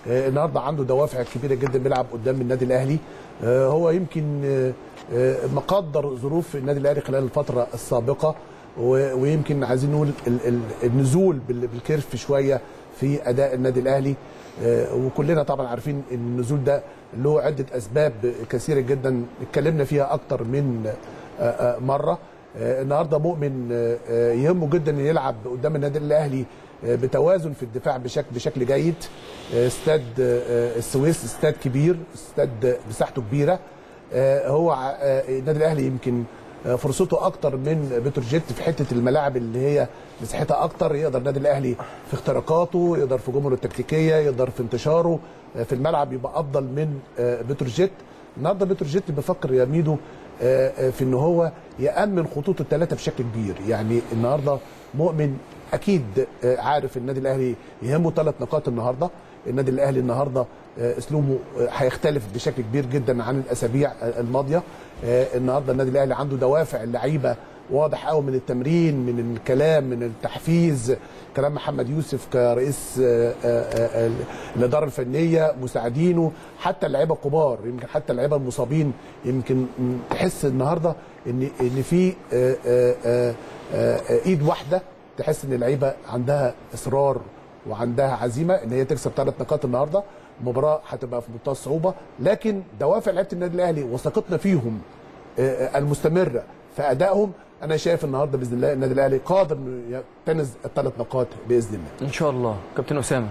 آه، النهارده عنده دوافع كبيره جدا بيلعب قدام النادي الاهلي آه، هو يمكن آه، آه، مقدر ظروف النادي الاهلي خلال الفتره السابقه و- ويمكن عايزين نقول ال- ال- النزول بال- بالكيرف شويه في اداء النادي الاهلي آه، وكلنا طبعا عارفين ان النزول ده له عده اسباب كثيره جدا اتكلمنا فيها اكتر من آه، آه، مره آه، النهارده مؤمن آه، آه، يهمه جدا انه يلعب قدام النادي الاهلي آه، بتوازن في الدفاع بشكل بشكل جيد آه، استاد آه، السويس استاد كبير استاد مساحته كبيره آه، هو ع- آه، النادي الاهلي يمكن آه، فرصته اكتر من بتروجيت في حته الملاعب اللي هي مساحتها اكتر يقدر النادي الاهلي في اختراقاته يقدر في جمله التكتيكيه يقدر في انتشاره آه، في الملعب يبقى افضل من آه، بتروجيت النهارده بتروجيت بيفكر يا ميدو آه، آه، في ان هو يامن خطوط الثلاثه بشكل كبير يعني النهارده مؤمن اكيد آه، عارف النادي الاهلي يهمه ثلاث نقاط النهارده النادي الاهلي النهارده آه، اسلوبه آه، هيختلف بشكل كبير جدا عن الاسابيع آه، الماضيه آه، النهارده النادي الاهلي عنده دوافع اللعيبه واضح قوي من التمرين من الكلام من التحفيز كلام محمد يوسف كرئيس آه، آه، آه، الاداره الفنيه مساعدينه حتى اللعيبه الكبار يمكن حتى اللعيبه المصابين يمكن م، تحس النهارده ان ان في آه، آه، آه، آه، ايد واحده تحس ان اللعيبه عندها اصرار وعندها عزيمه ان هي تكسب ثلاث نقاط النهارده المباراه هتبقى في منتهى الصعوبه لكن دوافع لعيبه النادي الاهلي وثقتنا فيهم آه، المستمره في ادائهم انا شايف النهارده باذن الله النادي الاهلي قادر انه يكتنز الثلاث نقاط باذن الله ان شاء الله كابتن اسامه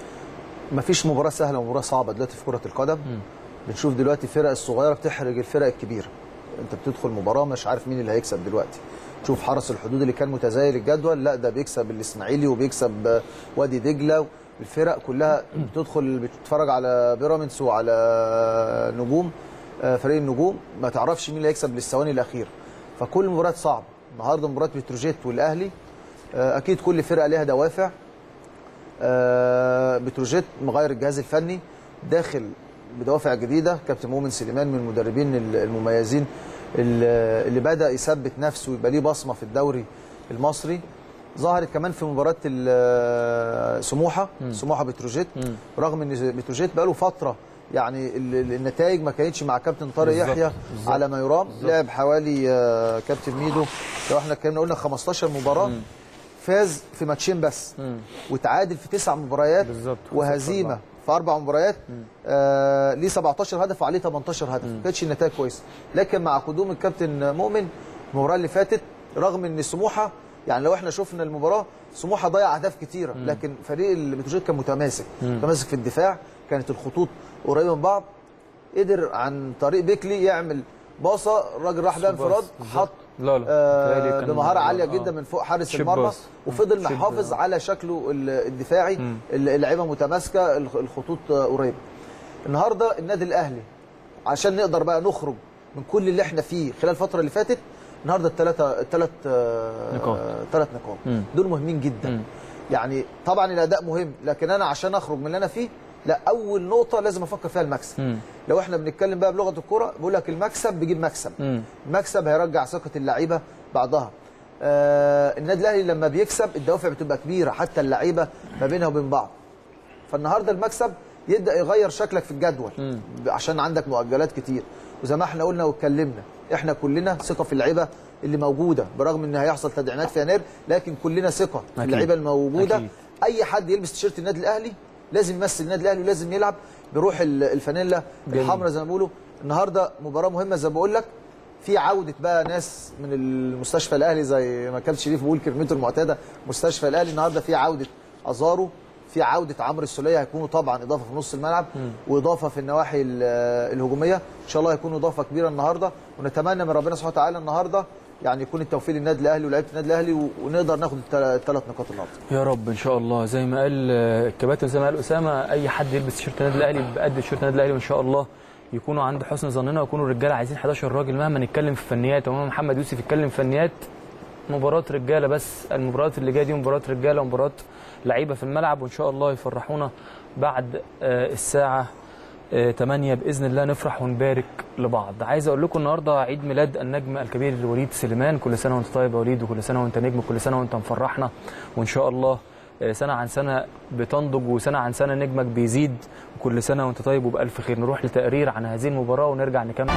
مفيش مباراه سهله ومباراه صعبه دلوقتي في كره القدم بنشوف دلوقتي الفرق الصغيره بتحرج الفرق الكبيره انت بتدخل مباراه مش عارف مين اللي هيكسب دلوقتي تشوف حرس الحدود اللي كان متزايل الجدول لا ده بيكسب الاسماعيلي وبيكسب آه، وادي دجله الفرق كلها بتدخل بتتفرج على بيراميدز وعلى نجوم آه، فريق النجوم ما تعرفش مين اللي هيكسب للثواني الاخيره فكل المباريات صعبه النهارده مباراه بتروجيت والاهلي آه، اكيد كل فرقه ليها دوافع آه، بتروجيت مغير الجهاز الفني داخل بدوافع جديده كابتن مؤمن سليمان من المدربين ال- المميزين ال- اللي بدا يثبت نفسه ويبقى ليه بصمه في الدوري المصري ظهرت كمان في مباراه ال- سموحه سموحه بتروجيت رغم ان بتروجيت بقى له فتره يعني ال- ال- النتائج ما كانتش مع كابتن طارق بالظبط، يحيى بالظبط، على ما يرام لعب حوالي آه، كابتن ميدو لو احنا اتكلمنا قلنا 15 مباراه فاز في ماتشين بس وتعادل في تسع مباريات بالظبط. وهزيمه في اربع مباريات آه ليه 17 هدف وعليه 18 هدف ما كانتش النتائج كويسه لكن مع قدوم الكابتن مؤمن المباراه اللي فاتت رغم ان سموحه يعني لو احنا شفنا المباراه سموحه ضيع اهداف كتيره لكن فريق البتروجيت كان متماسك متماسك في الدفاع كانت الخطوط قريبه من بعض قدر عن طريق بيكلي يعمل باصه الراجل راح بقى انفراد حط لا لا آه متهيألي كان- بمهاره عاليه آه. جدا من فوق حارس شيب المرمى باص. وفضل شيب- محافظ على شكله ال- الدفاعي اللعيبه متماسكه الخ- الخطوط آه، قريبه النهارده النادي الاهلي عشان نقدر بقى نخرج من كل اللي احنا فيه خلال الفتره اللي فاتت النهارده الثلاثه الثلاث نقاط. ثلاث نقاط مم. دول مهمين جدا يعني طبعا الاداء مهم لكن انا عشان اخرج من اللي انا فيه لا اول نقطه لازم افكر فيها المكسب مم. لو احنا بنتكلم بقى بلغه الكوره بقول لك المكسب بيجيب مكسب مم. المكسب هيرجع ثقه اللعيبه بعضها آه النادي الاهلي لما بيكسب الدوافع بتبقى كبيره حتى اللعيبه ما بينها وبين بعض فالنهارده المكسب يبدا يغير شكلك في الجدول عشان عندك مؤجلات كتير وزي ما احنا قلنا واتكلمنا احنا كلنا ثقه في اللعيبه اللي موجوده برغم ان هيحصل تدعيمات في يناير لكن كلنا ثقه في أكيد. اللعيبه الموجوده أكيد. اي حد يلبس تيشيرت النادي الاهلي لازم يمثل النادي الاهلي ولازم يلعب بروح ال- الفانيلا جميل. الحمراء زي ما بيقولوا النهارده مباراه مهمه زي ما بقول لك في عوده بقى ناس من المستشفى الاهلي زي ما كابتن شريف بيقول كلمته المعتاده مستشفى الاهلي النهارده في عوده ازارو في عوده عمرو السوليه هيكونوا طبعا اضافه في نص الملعب واضافه في النواحي ال- الهجوميه ان شاء الله هيكونوا اضافه كبيره النهارده ونتمنى من ربنا سبحانه وتعالى النهارده يعني يكون التوفيق للنادي الاهلي ولاعيبه النادي الاهلي و- ونقدر ناخد الثلاث نقاط النهارده يا رب ان شاء الله زي ما قال آه، الكباتن زي ما قال اسامه اي حد يلبس تيشيرت النادي الاهلي بقد تيشيرت النادي الاهلي وان شاء الله يكونوا عند حسن ظننا ويكونوا الرجاله عايزين 11 راجل مهما نتكلم في فنيات ومهما محمد يوسف يتكلم في فنيات مباراه رجاله بس المباريات اللي جايه دي مباراه رجاله ومباراه لعيبه في الملعب وان شاء الله يفرحونا بعد آه، الساعه آه، 8 باذن الله نفرح ونبارك لبعض عايز اقول لكم النهارده عيد ميلاد النجم الكبير وليد سليمان كل سنه وانت طيب يا وليد وكل سنه وانت نجم كل سنه وانت مفرحنا وان شاء الله آه، سنه عن سنه بتنضج وسنه عن سنه نجمك بيزيد وكل سنه وانت طيب وبالف خير نروح لتقرير عن هذه المباراه ونرجع نكمل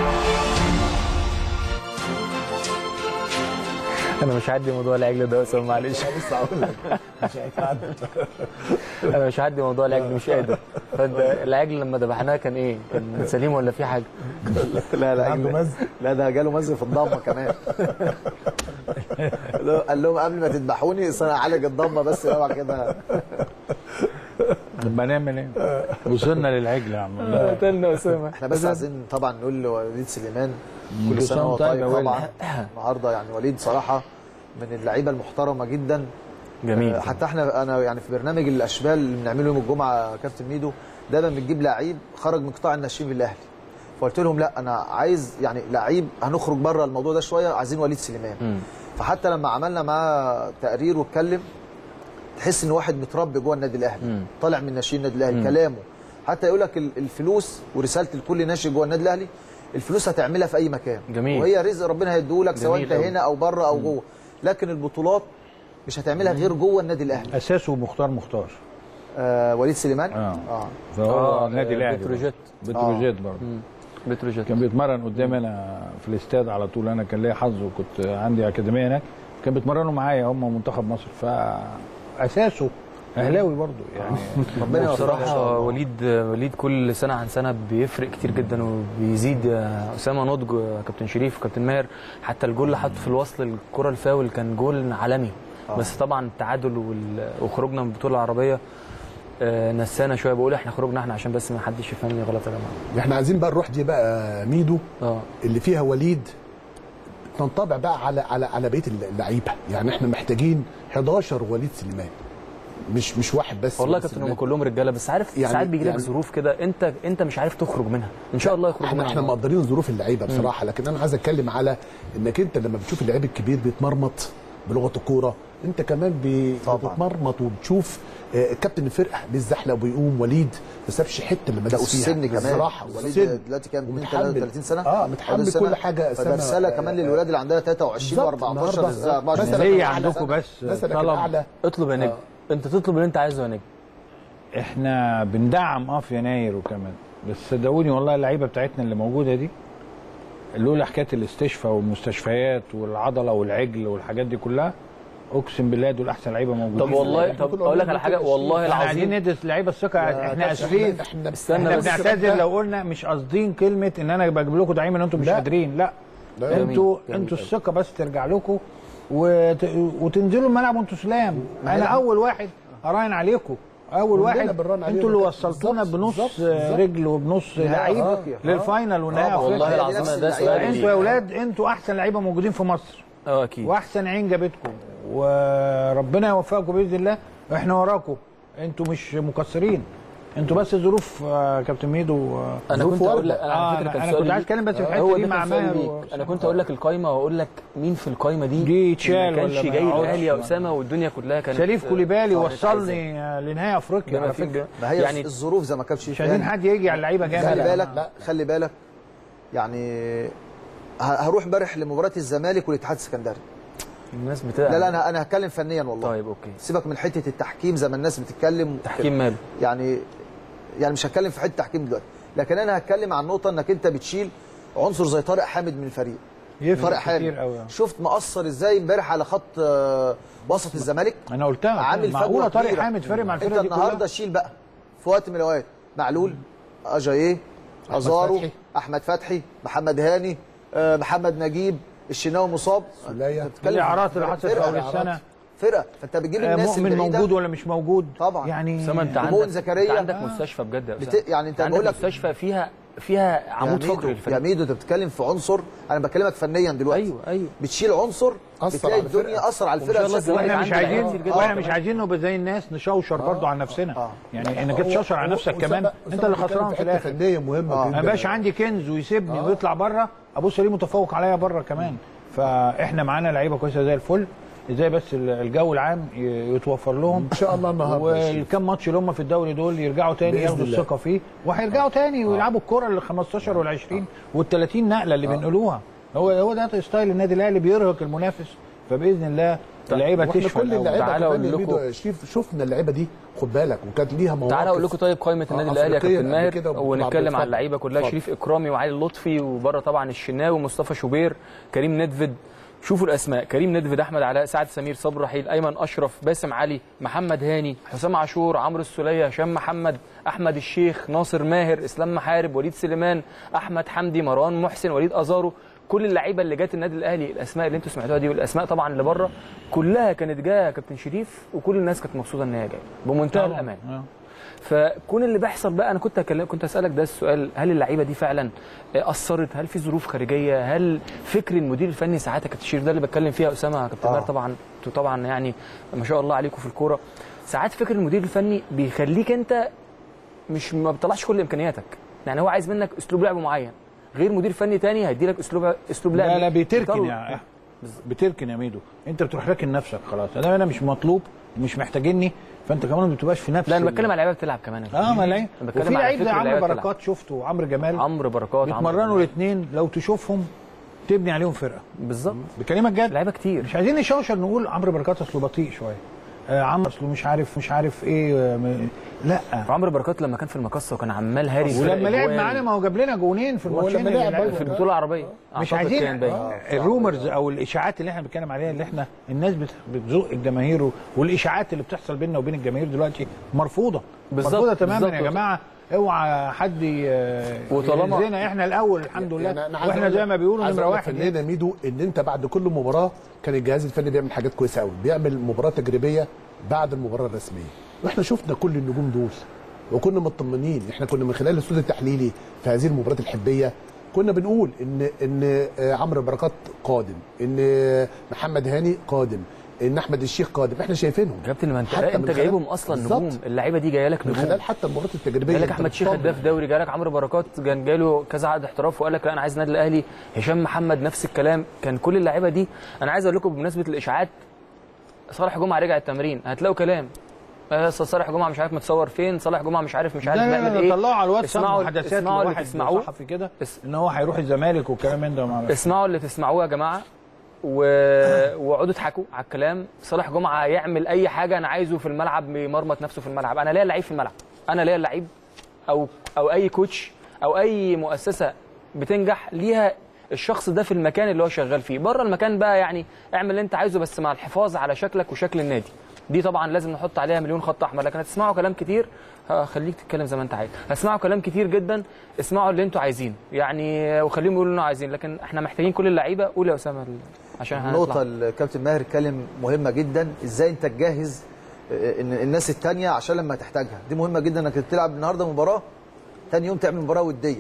انا مش هعدي موضوع العجل ده يا اسامه معلش لسه هقول لك مش هيتعدى انا مش هعدي موضوع العجل مش قادر فانت العجل لما ذبحناه كان ايه؟ كان سليم ولا في حاجه؟ لا لا عنده أجل- مزق. لا ده جاله مزق في الضمه كمان قال لهم قبل ما تذبحوني أصل انا اعالج الضمه بس اوعى كده نبقى نعمل ايه؟ وصلنا للعجل يا عم قتلنا اسامه احنا بس عايزين طبعا نقول لوليد سليمان كل كل سنه وهو سنة طيب طيب يا طبعا النهارده يعني وليد صراحه من اللعيبه المحترمه جدا جميل آه، حتى احنا انا يعني في برنامج الاشبال اللي بنعمله يوم الجمعه يا كابتن ميدو دايما بنجيب لعيب خرج من قطاع الناشئين في الاهلي فقلت لهم لا انا عايز يعني لعيب هنخرج بره الموضوع ده شويه عايزين وليد سليمان مم. فحتى لما عملنا معاه تقرير واتكلم تحس ان واحد متربي جوه النادي الاهلي مم. طالع من ناشئين النادي الاهلي كلامه حتى يقول لك ال- الفلوس ورساله لكل ناشئ جوه النادي الاهلي الفلوس هتعملها في اي مكان جميل. وهي رزق ربنا هيديهولك سواء جميل انت أوي. هنا او بره او جوه لكن البطولات مش هتعملها غير جوه النادي الاهلي اساسه مختار مختار آه وليد سليمان آه. اه فهو النادي الاهلي بتروجيت بتروجيت برضه مم. بتروجيت كان بيتمرن قدامي انا في الاستاد على طول انا كان ليا حظ وكنت عندي اكاديميه هناك كان بيتمرنوا معايا هم منتخب مصر فاساسه اهلاوي برضه يعني ربنا يوفقه ان شاء بصراحة الله وليد وليد كل سنة عن سنة بيفرق كتير جدا وبيزيد يا أسامة نضج يا كابتن شريف كابتن ماهر حتى الجول اللي حطه في الوصل الكرة الفاول كان جول عالمي آه. بس طبعا التعادل وال- وخروجنا من البطولة العربية آه، نسانا شوية بقول احنا خرجنا احنا عشان بس ما حدش يفهمني غلط يا جماعة احنا عايزين بقى نروح دي بقى ميدو اه اللي فيها وليد تنطبع بقى على على على بقيه اللعيبه يعني احنا محتاجين 11 وليد سليمان مش مش واحد بس والله يا وليد كابتن هم سليمان. كلهم رجاله بس عارف يعني- يعني ساعات بيجي لك يعني- ظروف كده انت انت مش عارف تخرج منها ان شاء الله يخرج احنا منها احنا مقدرين ظروف اللعيبه بصراحه لكن انا عايز اتكلم على انك انت لما بتشوف اللعيب الكبير بيتمرمط بلغه الكوره انت كمان بي- طبعا. بتتمرمط وبتشوف آه، كابتن الفرقه بيزحلق وبيقوم وليد ما سابش حته اللي ما لا داس فيها والسن كمان بصراحه وليد والسن دلوقتي كام ومتحمل. 32 سنه اه متحمل 31 سنة. كل حاجه فده سنة- رساله كمان للولاد اللي عندها 23 بالظبط. و14 النهاردة و24 مثلاً هي الأعلى عندكم سنة. بس مثلا طلب الاعلى اطلب يا نجم انت تطلب اللي انت عايزه يا نجم احنا بندعم اه في يناير وكمان بس صدقوني والله اللعيبه بتاعتنا اللي موجوده دي لولا حكايه الاستشفاء والمستشفيات والعضله والعجل والحاجات دي كلها اقسم بالله دول احسن لعيبه موجودين طب والله إحنا طب كنا اقول لك قلنا على حاجه كده والله احنا عايزين العظيم ندرس لعيبه الثقه احنا كابتن، اسفين احنا استنى احنا بس. بنعتذر لو قلنا مش قاصدين كلمه ان انا بجيب لكم دعيم ان انتم مش لا. قادرين لا لا. انتوا جميل. انتوا الثقه بس ترجع لكم وت... وتنزلوا الملعب وانتوا سلام ما هي- انا اول واحد اراهن عليكم اول كلنا واحد بنراهن عليهم. انتوا اللي وصلتونا بالظبط، بنص بالظبط، بالظبط. رجل وبنص لعيب أفريقيا. للفاينل ونهائي آه، والله افريقيا العظيم نفس ده اللعيبة. سؤالي انتوا يا اولاد انتوا احسن لعيبه موجودين في مصر اه اكيد واحسن عين جابتكم وربنا يوفقكم باذن الله احنا وراكم انتوا مش مقصرين انتوا بس ظروف آه، كابتن ميدو آه، انا ظروف كنت اقول واردة. لك انا آه، على فكره انا كان أنا سؤالي كنت عايز ليك. اتكلم بس في هو الحته ده دي كان مع سؤالي ماهر ليك. و- انا كنت اقول لك القايمه واقول لك مين في القايمه دي دي يتشال ما كانش ولا ما جاي يقعدش. الاهلي يا اسامه والدنيا كلها كانت شريف كوليبالي آه، وصلني آه، لنهائي افريقيا بما على فيه فكره ما هي يعني الظروف زي ما كان شريف مش عايزين قال. حد يجي على اللعيبه جامد خلي لا. بالك لا خلي بالك يعني ه- هروح امبارح لمباراه الزمالك والاتحاد السكندري الناس بتاع لا لا انا انا هتكلم فنيا والله طيب اوكي سيبك من حته التحكيم زي ما الناس بتتكلم تحكيم ماله يعني يعني مش هتكلم في حته التحكيم دلوقتي لكن انا هتكلم عن نقطه انك انت بتشيل عنصر زي طارق حامد من الفريق يفرق طارق كتير حامد قوي شفت مأثر ازاي امبارح على خط آه، وسط الزمالك انا قلتها عامل معقوله فجوه طارق كبيرة. حامد فارق مع انت الفرقه دي النهارده كلها شيل بقى في وقت من الاوقات معلول اجاييه ازارو فتحي. احمد فتحي محمد هاني آه، محمد نجيب الشناوي مصاب سولية. أنت بتتكلم الاعارات في اللي حصلت فرقة. في اول السنه فرقه فانت بتجيب آه، الناس مؤمن البعيدة. موجود ولا مش موجود طبعا. يعني اسامه انت مؤمن عندك زكريا. انت عندك آه. مستشفى بجد يا بت... اسامه يعني انت انت بقول عندك لك مستشفى فيها فيها عمود يا ميدو- فقري يا للفريق ميدو انت بتتكلم في عنصر انا بكلمك فنيا دلوقتي ايوه ايوه بتشيل عنصر أثر بتلاقي على الفرقة. الدنيا اثر على وإن شاء الفرقه الله بشكل واحنا مش عندنا عايزين لعيبة كتير جدا. واحنا آه. مش عايزين نبقى زي الناس نشوشر برضو على نفسنا آه. يعني انك تشوشر على نفسك كمان انت اللي خسران في الاخر فنيه مهمه آه. ما بقاش عندي كنز ويسيبني ويطلع بره ابص ليه متفوق عليا بره كمان فاحنا معانا لعيبه كويسه زي الفل ازاي بس الجو العام ي- يتوفر لهم ان شاء الله النهارده يا شريف. والكام ماتش اللي هم في الدوري دول يرجعوا تاني بإذن ياخدوا الله. الثقه فيه وهيرجعوا تاني ويلعبوا الكره ال 15 وال 20 وال 30 نقله اللي بنقولوها هو هو ده ستايل النادي الاهلي بيرهق المنافس فباذن الله اللعيبه واحنا تشفى كل الأول. اللعيبه تعالى كمان أقول يا لكم- ميدو شوف شفنا اللعيبه دي خد بالك وكانت ليها مواقف تعالى اقول لكم طيب قائمه النادي آه، الاهلي يا أفريقيا كابتن قبل ماهر كده وبطولة ونتكلم عربية. على اللعيبه كلها اتفضل. شريف اكرامي وعلي لطفي وبره طبعا الشناوي ومصطفى شوبير كريم ندفد شوفوا الاسماء كريم ندفد احمد علاء سعد سمير صبري رحيل ايمن اشرف باسم علي محمد هاني حسام عاشور عمرو السوليه هشام محمد احمد الشيخ ناصر ماهر اسلام محارب وليد سليمان احمد حمدي مروان محسن وليد ازارو كل اللعيبه اللي جت النادي الاهلي الاسماء اللي انتوا سمعتوها دي والاسماء طبعا اللي بره كلها كانت جايه يا كابتن شريف وكل الناس كانت مبسوطه ان هي جايه بمنتهى طبعاً. الامان آه. فكون اللي بيحصل بقى انا كنت أكلم كنت اسالك ده السؤال هل اللعيبه دي فعلا اثرت هل في ظروف خارجيه هل فكر المدير الفني ساعات يا كابتن شريف ده اللي بتكلم فيها اسامه يا كابتن آه. ماهر طبعا انتوا طبعا يعني ما شاء الله عليكم في الكوره ساعات فكر المدير الفني بيخليك انت مش ما بتطلعش كل امكانياتك يعني هو عايز منك اسلوب لعب معين غير مدير فني تاني هيدي لك اسلوب اسلوب لعب لا لا بتركن يطلع. يا بتركن يا ميدو انت بتروح راكن نفسك خلاص انا انا مش مطلوب ومش محتاجيني فانت كمان ما بتبقاش في نفس لا انا ال- بتكلم على لعيبه بتلعب كمان يا اه ما لعيب أنا بتكلم وفي على لعيب زي فكر عمرو اللعيبة بتلعب. بركات شفته وعمرو جمال عمرو بركات عمرو بيتمرنوا جمال. الاثنين لو تشوفهم تبني عليهم فرقه بالظبط بكلمك جد لعيبه كتير مش عايزين نشوشر نقول عمرو بركات اصله بطيء شويه آه عمرو اصله مش عارف مش عارف ايه آه م- لا عمرو بركات لما كان في المقصه وكان عمال هاري فرق ولما لعب أجوان. معانا ما هو جاب لنا جونين في هو الماتشين لما اللي لعب لعبهم. في البطوله العربيه مش أعتقد عايزين كان باين. آه، الرومرز او الاشاعات اللي احنا بنتكلم عليها اللي احنا الناس بت- بتزق الجماهير و- والاشاعات اللي بتحصل بيننا وبين الجماهير دلوقتي مرفوضه بالظبط، مرفوضه تماما بالظبط. يا جماعه اوعى حد ي- وطالما- يهزنا احنا الاول الحمد لله يعني أنا عايز واحنا أقول زي لك- ما بيقولوا عايز نمره أقول لك واحد فنان ميدو ان انت بعد كل مباراه كان الجهاز الفني بيعمل حاجات كويسه قوي بيعمل مباراه تجريبيه بعد المباراه الرسميه واحنا شفنا كل النجوم دول وكنا مطمنين احنا كنا من خلال الاستوديو التحليلي في هذه المباراه الحبيه كنا بنقول ان ان آه، عمرو بركات قادم ان آه، محمد هاني قادم ان احمد الشيخ قادم احنا شايفينهم كابتن ما انت حتى انت من خلال- جايبهم اصلا بالظبط. نجوم اللعيبه دي جايه لك من نجوم خلال حتى المباراه التجريبيه جالك أنت احمد شيخ بتطمن. هداف دوري جالك عمرو بركات كان جاله كذا عقد احتراف وقال لك لا انا عايز النادي الاهلي هشام محمد نفس الكلام كان كل اللعيبه دي انا عايز اقول لكم بمناسبه الاشاعات صالح جمعه رجع التمرين هتلاقوا كلام آه، صالح جمعه مش عارف متصور فين صالح جمعه مش عارف مش عارف لا لا بيعمل لا ايه طلعوا على الواتساب اسمعوا محادثات اسمعوا اللي لواحد تسمعوه صحفي كده اس- ان هو هيروح الزمالك والكلام من ده ما اسمعوا اللي تسمعوه يا جماعه و... واقعدوا اضحكوا على الكلام صالح جمعه يعمل اي حاجه انا عايزه في الملعب يمرمط نفسه في الملعب انا ليا لعيب في الملعب انا ليا لعيب او او اي كوتش او اي مؤسسه بتنجح ليها الشخص ده في المكان اللي هو شغال فيه بره المكان بقى يعني اعمل اللي انت عايزه بس مع الحفاظ على شكلك وشكل النادي دي طبعا لازم نحط عليها مليون خط احمر لكن هتسمعوا كلام كتير هخليك تتكلم زي ما انت عايز هتسمعوا كلام كتير جدا اسمعوا اللي انتوا عايزينه يعني وخليهم يقولوا اللي انتوا عايزين لكن احنا محتاجين كل اللعيبه قول يا اسامه ال- عشان هنطلع. النقطة اللي الكابتن ماهر اتكلم مهمة جدا ازاي انت تجهز آه، ان الناس التانية عشان لما تحتاجها دي مهمة جدا انك تلعب النهارده مباراة تاني يوم تعمل مباراة ودية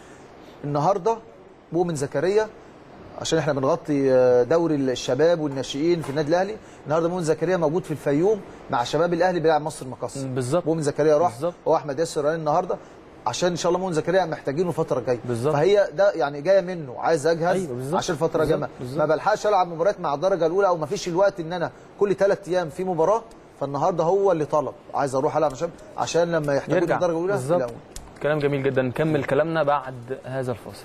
النهارده مؤمن زكريا عشان احنا بنغطي آه، دوري الشباب والناشئين في النادي الاهلي النهارده مؤمن زكريا موجود في الفيوم مع شباب الاهلي بيلعب مصر المقص بالظبط. مؤمن زكريا راح بالظبط. هو احمد ياسر راني النهارده عشان ان شاء الله مؤمن زكريا محتاجينه الفتره الجايه بالظبط. فهي ده يعني جايه منه عايز اجهز أيوة بالظبط. عشان الفتره بالظبط. الجايه بالظبط. ما بلحقش العب مباريات مع الدرجه الاولى او ما فيش الوقت ان انا كل ثلاث ايام في مباراه فالنهارده هو اللي طلب عايز اروح العب عشان عشان لما يحتاجوني يرجع الدرجه الاولى بالظبط يلاقوني. كلام جميل جدا نكمل كلامنا بعد هذا الفاصل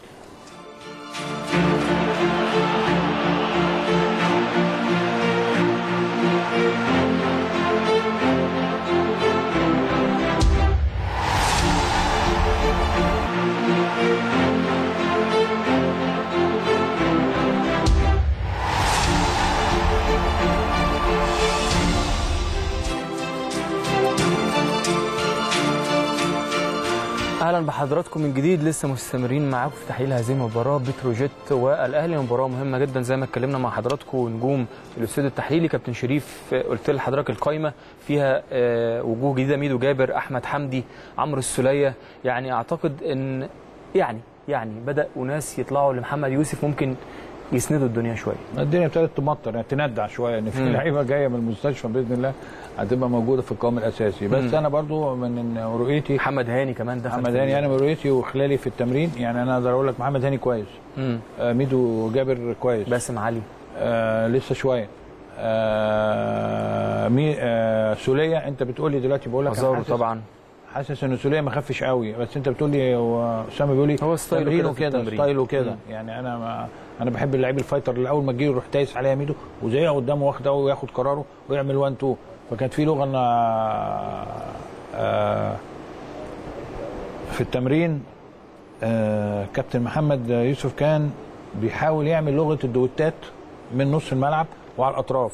اهلا بحضراتكم من جديد لسه مستمرين معاكم في تحليل هذه المباراه بتروجيت والاهلي مباراه مهمه جدا زي ما اتكلمنا مع حضراتكم نجوم الاستوديو التحليلي كابتن شريف آه، قلت لحضرتك القايمه فيها آه، وجوه جديده ميدو جابر احمد حمدي عمرو السوليه يعني اعتقد ان يعني يعني بدا وناس يطلعوا لمحمد يوسف ممكن يسندوا الدنيا شويه الدنيا ابتدت تمطر يعني تندع شويه ان في مم. لعيبه جايه من المستشفى باذن الله هتبقى موجوده في القوام الاساسي بس مم. انا برضو من رؤيتي محمد هاني كمان دخل محمد في هاني انا من رؤيتي وخلالي في التمرين يعني انا اقدر اقول لك محمد هاني كويس مم. آه ميدو جابر كويس باسم علي آه لسه شويه آه مي آه سوليه انت بتقول لي دلوقتي بقول لك أنا ازارو حاسس- طبعا حاسس ان سوليه ما خفش قوي بس انت بتقول لي هو اسامه بيقول لي هو ستايله تمرينه كده في كده التمرين. ستايله كده يعني انا ما انا بحب اللعيب الفايتر اللي اول ما تجي يروح دايس عليها ميدو وزيها قدامه واخده وياخد قراره ويعمل 1 2 فكانت في لغه ان آه، في التمرين آه، كابتن محمد يوسف كان بيحاول يعمل لغه الدوتات من نص الملعب وعلى الاطراف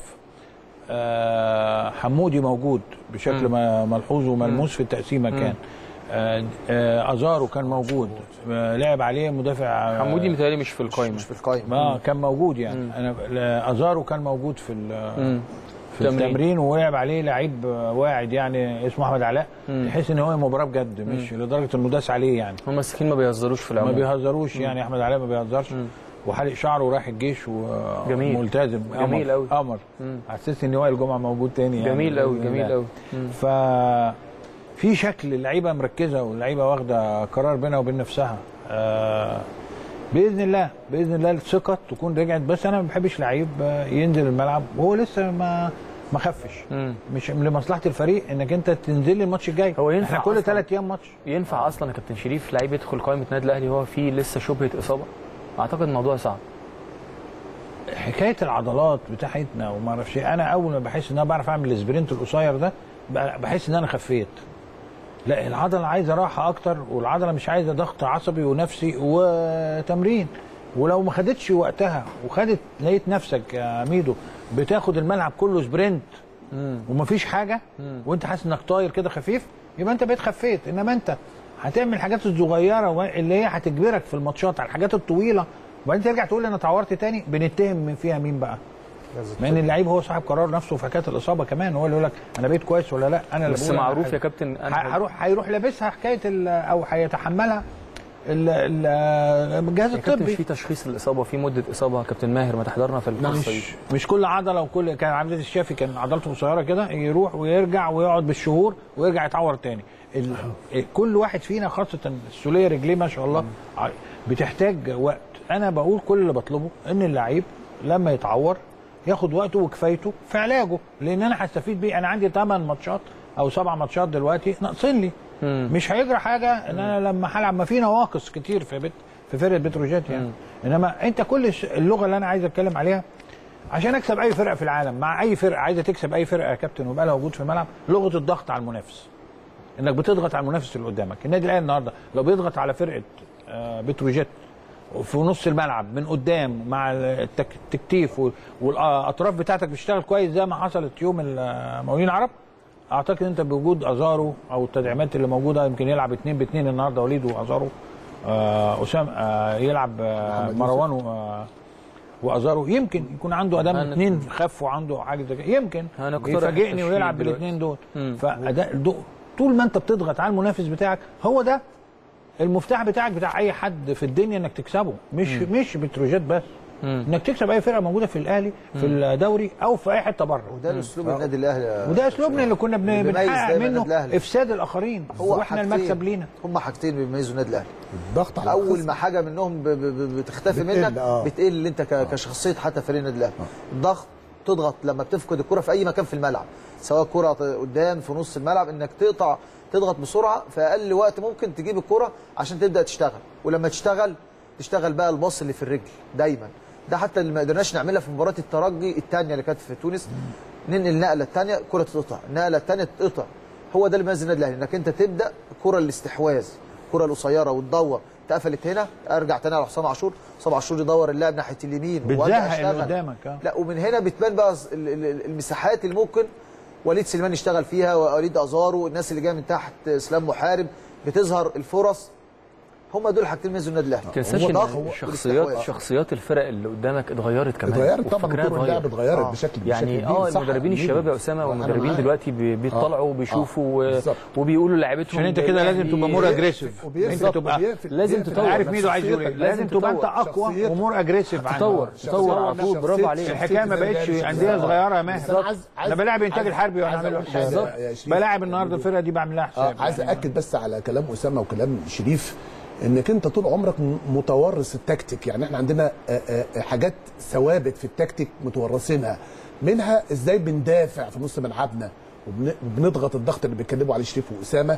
آه، حمودي موجود بشكل ما- ملحوظ وملموس في التقسيمه كان آه، آه، ازارو كان موجود آه، لعب عليه مدافع آه، حمودي متهيألي مش في القايمه مش في القايمه ما كان موجود يعني انا لا، ازارو كان موجود في ال- مم. في تمرين. التمرين ولعب عليه لعيب آه، واعد يعني اسمه احمد علاء تحس ان هو مباراه بجد مش لدرجه انه داس عليه يعني هم مساكين ما بيهزروش في ما العموم بيهزروش يعني احمد علاء ما بيهزرش وحالق شعره ورايح الجيش جميل. وملتزم جميل أوي. قمر حسسني ان وائل جمعه موجود تاني يعني جميل قوي بإذن جميل الله. قوي ف في شكل اللعيبه مركزه واللعيبه واخده قرار بينها وبين نفسها آه باذن الله باذن الله الثقه تكون رجعت بس انا ما بحبش لعيب آه، ينزل الملعب وهو لسه ما ما خفش مم. مش لمصلحه الفريق انك انت تنزل لي الماتش الجاي هو ينفع احنا كل أصلاً. ثلاث ايام ماتش ينفع اصلا يا كابتن شريف لعيب يدخل قائمه النادي الاهلي وهو فيه لسه شبهه اصابه اعتقد الموضوع صعب حكايه العضلات بتاعتنا وما اعرفش إيه، انا اول ما بحس ان انا بعرف اعمل السبرنت القصير ده ب- بحس ان انا خفيت لا العضله عايزه راحه اكتر والعضله مش عايزه ضغط عصبي ونفسي وتمرين ولو ما خدتش وقتها وخدت لقيت نفسك يا ميدو بتاخد الملعب كله سبرنت ومفيش حاجه وانت حاسس انك طاير كده خفيف يبقى انت بقيت خفيت انما انت هتعمل الحاجات الصغيره و- اللي هي هتجبرك في الماتشات على الحاجات الطويله وبعدين ترجع تقول لي انا اتعورت تاني بنتهم من فيها مين بقى؟ مع ان اللعيب هو صاحب قرار نفسه في حكايه الاصابه كمان هو اللي يقول لك انا بقيت كويس ولا لا انا اللي بس بقول أنا معروف حاجة. يا كابتن ه- انا هروح هيروح لابسها حكايه ال- او هيتحملها ال- ال- الجهاز يا كابتن الطبي في تشخيص الاصابه في مده اصابه كابتن ماهر ما تحضرنا في القصه دي مش مش كل عضله وكل كان عبد الشافي كان عضلته قصيره كده يروح ويرجع ويقعد بالشهور ويرجع يتعور تاني ال... كل واحد فينا خاصه السوليه رجليه ما شاء الله ع- بتحتاج وقت انا بقول كل اللي بطلبه ان اللعيب لما يتعور ياخد وقته وكفايته في علاجه لان انا هستفيد بيه انا عندي 8 ماتشات او سبع ماتشات دلوقتي ناقصين لي مش هيجرى حاجه ان انا لما هلعب ما في نواقص كتير في بيت في فرقه بتروجيت يعني انما انت كل الش- اللغه اللي انا عايز اتكلم عليها عشان اكسب اي فرقه في العالم مع اي فرقه عايزه تكسب اي فرقه يا كابتن ويبقى لها وجود في الملعب لغه الضغط على المنافس انك بتضغط على المنافس اللي قدامك النادي الاهلي النهارده لو بيضغط على فرقه آه، بتروجيت في نص الملعب من قدام مع التك- التكتيف وال- والاطراف بتاعتك بتشتغل كويس زي ما حصلت يوم المقاولين العرب اعتقد انت بوجود ازارو او التدعيمات اللي موجوده يمكن يلعب اتنين باتنين النهارده وليد وازارو آه اسام آه يلعب آه محمد مروان و- آه وازارو يمكن يكون عنده ادام أنا- اثنين خف وعنده حاجه زي كده يمكن هنقترح يفاجئني التشكيل ويلعب دلوقتي. بالاثنين دول مم. فاداء دو- طول ما انت بتضغط على المنافس بتاعك هو ده المفتاح بتاعك بتاع اي حد في الدنيا انك تكسبه مش مش بتروجيت بس مم. انك تكسب اي فرقه موجوده في الاهلي في الدوري او في اي حته بره وده اسلوب النادي الاهلي يا وده اسلوبنا اللي كنا بن- اللي بيميز بنحقق دايما منه النادي الأهلي. افساد الاخرين واحنا حاجتين- المكسب لينا هم حاجتين بيميزوا النادي الاهلي الضغط على اول الخصم. ما حاجه منهم ب- ب- ب- بتختفي بتقل، منك آه. بتقل انت ك- كشخصيه حتى فريق النادي الاهلي الضغط تضغط لما بتفقد الكره في اي مكان في الملعب سواء كره قدام في نص الملعب انك تقطع تضغط بسرعه في اقل وقت ممكن تجيب الكره عشان تبدا تشتغل ولما تشتغل تشتغل بقى الباص اللي في الرجل دايما ده حتى اللي ما قدرناش نعملها في مباراه الترجي الثانيه اللي كانت في تونس ننقل النقله الثانيه كره تتقطع النقله الثانيه تتقطع هو ده اللي بيميز النادي الاهلي انك انت تبدا كره الاستحواذ الكره القصيره وتدور اتقفلت هنا ارجع تاني على حسام عاشور حسام عاشور يدور اللاعب ناحيه اليمين وأرجع بتزهق اللي أشتغل. قدامك اه لا ومن هنا بتبان بقى ال- ال- المساحات اللي ممكن وليد سليمان يشتغل فيها ووليد ازارو الناس اللي جايه من تحت اسلام محارب بتظهر الفرص هم دول حاجتين بيميزوا النادي الاهلي ما تنساش هو ان ضغط شخصيات والاستحواذ. شخصيات الفرق اللي قدامك اتغيرت كمان اتغيرت طبعا وفكرها طرق اللعب اتغير. اتغيرت آه. بشكل يعني بشكل اه كبير. صح، المدربين أكيد. الشباب يا اسامه آه، أنا والمدربين معاك. دلوقتي بي- بيطلعوا وبيشوفوا و- بالظبط. وبيقولوا لعيبتهم عشان انت كده لازم تبقى مور اجريسيف وبيقفل- انت تبقى وبيقفل- لازم بيقفل تطور. على عارف ميدو عايز يقول ايه شخصيتك. لازم تبقى انت تطور اقوى شخصيتك. ومور اجريسيف عنه. تطور تطور على طول برافو شخصية- عليك الحكايه ما شخصية بقتش زي ما انديه قلت. صغيره يا بس ماهر أنا عايز- انا عايز- بلاعب انتاج عايز- الحربي وانا عايز عامل له أقول حاجة حساب يا شريف. بلاعب النهارده الفرقه دي بعمل لها اه حساب عايز يعني. اكد بس على كلام اسامه وكلام شريف انك انت طول عمرك م- متورث التكتيك يعني احنا عندنا آه، آه، حاجات ثوابت في التكتيك متورثينها منها ازاي بندافع في نص ملعبنا وبن- وبنضغط الضغط اللي بيتكلموا عليه شريف واسامه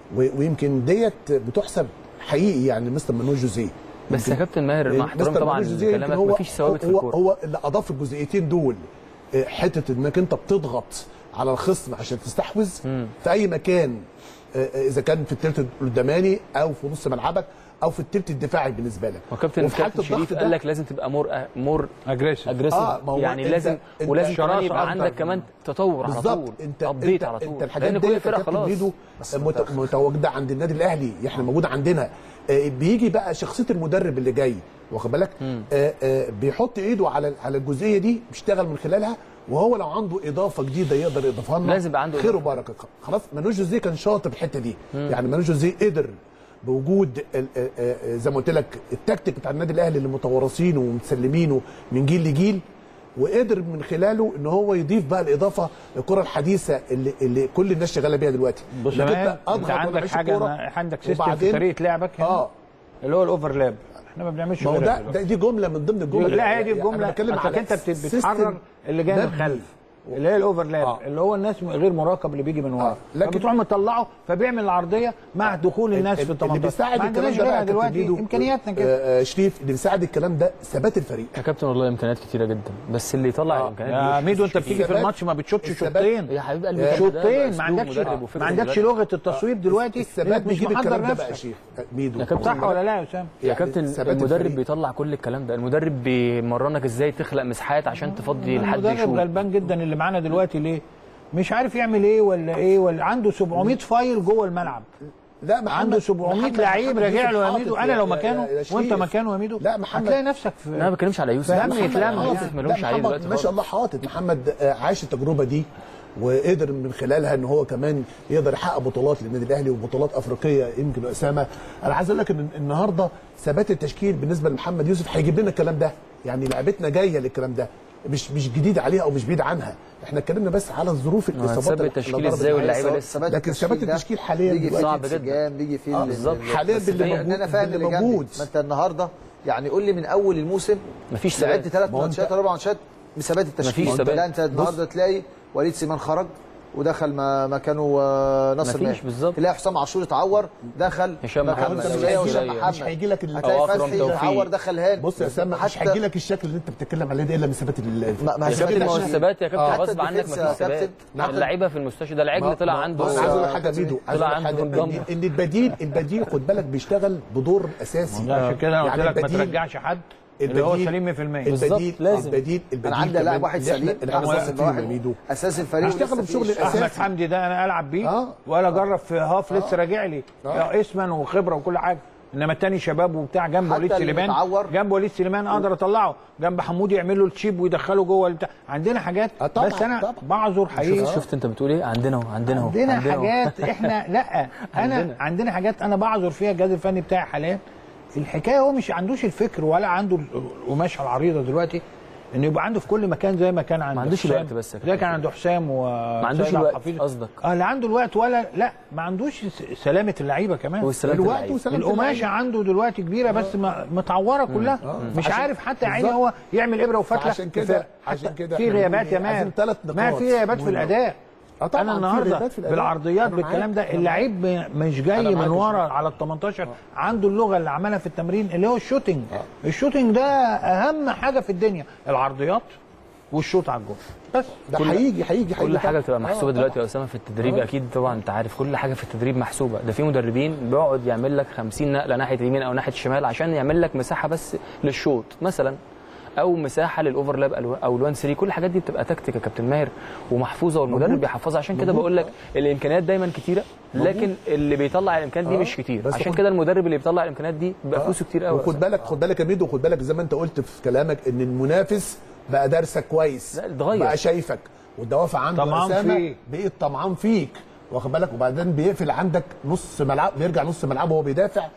و- ويمكن ديت بتحسب حقيقي يعني مستر مانويل جوزيه بس يا كابتن ماهر مع احترام مستر طبعا مانويل جوزيه يمكن كلامك هو مفيش ثوابت في هو, الكوره هو اللي اضاف الجزئيتين دول آه، حته انك انت بتضغط على الخصم عشان تستحوذ في اي مكان آه، آه، اذا كان في الثلث القداماني او في نص ملعبك او في الثلث الدفاعي بالنسبه لك وكابتن وفي حالة كابتن شريف الضغط قال ده- لك لازم تبقى مور مور اجريسيف اجريسيف آه، ما هو يعني أنت- لازم أنت ولازم كمان شراسة يبقى أكتر. عندك كمان تطور على بالظبط طول انت ابديت انت, على طول انت الحاجات لان دي كل الفرق كابتن خلاص ميدو بس مت- منتخب. متواجده عند النادي الاهلي احنا موجوده عندنا آه، بيجي بقى شخصيه المدرب اللي جاي واخد بالك آه، آه، بيحط ايده على على الجزئيه دي بيشتغل من خلالها وهو لو عنده اضافه جديده يقدر يضيفها لنا لازم يبقى عنده خير إضافة. وبركه خلاص مانوش جوزيه كان شاطر في الحته دي يعني مانوش جوزيه قدر بوجود ال- آه، آه، زي ما قلت لك التكتيك بتاع النادي الاهلي اللي متوارثينه ومسلمينه من جيل لجيل وقدر من خلاله ان هو يضيف بقى الاضافه الكره الحديثه اللي, اللي كل الناس شغاله بيها دلوقتي بص إنك يا أنت ماهر، انت أضغط ولا عندك معيش حاجه الكرة، عندك سيستم في وبعدين- طريقه لعبك هنا اه اللي هو الاوفرلاب احنا ما بنعملش ما هو overlap ده, دلوقتي. ده دي جمله من ضمن الجمل لا هي دي يعني الجمله أنا بتكلم اصلك على انت بت- سيستم بتحرر اللي جاي من مبني. الخلف اللي هي الاوفرلاب آه. اللي هو الناس غير مراقب اللي بيجي من ورا آه. لكن- فبتروح مطلعه فبيعمل العرضيه مع دخول الناس في ال اللي 18 بيساعد ما الكلام عندناش ده بقى غيرها يا كابتن دلوقتي ميدو، امكانياتنا كده آه، آه، شريف اللي بيساعد الكلام ده ثبات الفريق يا كابتن والله امكانيات كتيره جدا بس اللي يطلع آه. الامكانيات يا دي ميدو انت بتيجي في الثبات- الماتش ما بتشوطش الثبات- شوطين يا حبيب قلبي آه، ده- ده شوطين ما أسلوب عندكش مدرب وفكر ما عندكش مدرب. لغه التصويب دلوقتي الثبات لأنك مش بيجيب محضر الكلام ده بقى يا نفسك شيخ ميدو يا كابتن صح ولا لا يا اسامه يا يعني كابتن ثبات المدرب الفريق. بيطلع كل الكلام ده المدرب بيمرنك ازاي تخلق مساحات عشان تفضي لحد المدرب يشوط غلبان جدا اللي معانا دلوقتي ليه مش عارف يعمل ايه ولا ايه ولا عنده 700 فايل جوه الملعب لا محمد عنده 700 محمد- لعيب محمد راجع يوسف له يا حاطط ميدو انا لو يا- مكانه يا- يا وانت شريف. مكانه يا ميدو لا محمد هتلاقي نفسك في انا ما بتكلمش على يوسف لا، يوسف محمد يتلم حاطط. يوسف ملوش لا عليه محمد دلوقتي ما شاء خالص. الله حاطط محمد آه، عاش التجربه دي وقدر من خلالها ان هو كمان يقدر يحقق بطولات للنادي الاهلي وبطولات افريقيه يمكن اسامه انا عايز اقول لك ان النهارده ثبات التشكيل بالنسبه لمحمد يوسف هيجيب لنا الكلام ده يعني لعبتنا جايه للكلام ده مش مش جديد عليها او مش بعيد عنها احنا اتكلمنا بس على الظروف الاصابات هتثبت اللي التشكيل ضربت إزاي عليها. واللعيبة لسه. لكن ثبات التشكيل حاليا بيجي فيه دلوقتي صعب جدا. انسجام بيجي فيه آه، ال- بالظبط. ال- حاليا بس باللي في- موجود- ان انا فاهم باللي اللي موجود. جنبي ما انت النهارده يعني قول لي من اول الموسم مفيش لعبت ثبات. ثلاث ما هو أنت- ماتشات اربع ماتشات بثبات التشكيل مفيش ثبات. لا انت النهارده تلاقي وليد سيمان خرج ودخل ما مكانه آه، ناصر مفيش ماهر بالظبط. تلاقي حسام عاشور اتعور دخل هشام مكان محمد مسؤولية أو وهشام مش محمد هيجي لك ال- هتلاقي أو أكرم فتحي توفيق. اتعور دخل هاني بص يا اسامه مش حتى- هيجي لك الشكل اللي انت بتتكلم عليه ده الا من ثبات ال- ما- ما يا ثبات كابتن ما هو التشكيل. الثبات يا كابتن حتى غصب عنك الديفنس مفيش يا ثبات كابتن. نعم، اللعيبه في المستشفى ده العجل طلع عنده بص عايز اقول لك حاجه كابتن ميدو عايز طلع اقول لك عنده حاجه الجمرة. ان البديل البديل خد بالك بيشتغل بدور اساسي عشان كده انا قلت يعني لك ما البديل- ترجعش حد اللي هو البديل- سليم 100% بالظبط، البديل لازم. البديل البديل انا عندي كمان لاعب واحد اللي احنا- سليم اللي احنا أحمد بنثق فيه واحد يا ميدو اساس الفريق بيشتغل ولسه بشغل فيه. الأساس. احمد حمدي ده انا العب بيه آه. ولا اجرب في هاف لسه راجع لي آه. اسما وخبره وكل حاجه انما التاني شباب وبتاع جنب حتى وليد اللي سليمان متعور. جنب وليد سليمان اقدر اطلعه جنب حمودي يعمل له الشيب ويدخله جوه البتاع عندنا حاجات آه طبعاً، بس انا طبعاً. بعذر حقيقي شفت شفت انت بتقول ايه عندنا اهو عندنا اهو عندنا أهو. حاجات احنا لا انا عندنا. عندنا, عندنا حاجات انا بعذر فيها الجهاز الفني بتاعي حاليا الحكايه هو مش عندوش الفكر ولا عنده القماشه العريضه دلوقتي انه يبقى عنده في كل مكان زي ما كان عند ما عندوش حسام. الوقت بس يا زي كابتن. كان عنده حسام و ما عندوش سيد عبد الوقت الحفيظ. قصدك. اه لا عنده الوقت ولا لا ما عندوش س- سلامه اللعيبه كمان والسلامة الوقت اللعيبة. وسلامة القماشه اللعيبة. عنده دلوقتي كبيره بس ما- متعوره كلها مش عشان- عارف حتى عيني بالظبط. هو يعمل ابره وفتله عشان كده- في فرق. عشان حتى كده في إحنا غيابات يا بنقول إيه؟ مان عايزين ثلاث ما نقاط في غيابات في مهمة. الاداء آه طبعاً انا في النهارده غيابات في الأداء. بالعرضيات أنا بالكلام معاك. ده أنا اللعيب مش أنا جاي معاك من يا ورا شيخ. على ال 18 عنده اللغه اللي عملها في التمرين اللي هو الشوتنج الشوتنج ده اهم حاجه في الدنيا العرضيات والشوط على الجول بس ده هيجي هيجي هيجي كل حاجه طبعاً. بتبقى محسوبه آه، دلوقتي يا اسامه في التدريب اكيد طبعا انت عارف كل حاجه في التدريب محسوبه ده في مدربين بيقعد يعمل لك 50 نقله ناحيه اليمين او ناحيه الشمال عشان يعمل لك مساحه بس للشوط مثلا او مساحه للاوفرلاب أو- او الوان 3 كل الحاجات دي بتبقى تكتيك يا كابتن ماهر ومحفوظه والمدرب بيحفظها عشان كده بقول لك الامكانيات دايما كتيره لكن اللي بيطلع الامكانيات دي آه، مش كتير بس عشان خد- كده المدرب اللي بيطلع الامكانيات دي بيبقى فلوسه كتير قوي وخد بالك خد بالك يا ميدو خد بالك زي ما انت قلت في كلامك ان المنافس بقى دارسك كويس لا، اتغير. بقى شايفك والدوافع عنده طمعان يا أسامة فيك. بقيت طمعان فيك واخد بالك وبعدين بيقفل عندك نص ملعب بيرجع نص ملعبه وهو بيدافع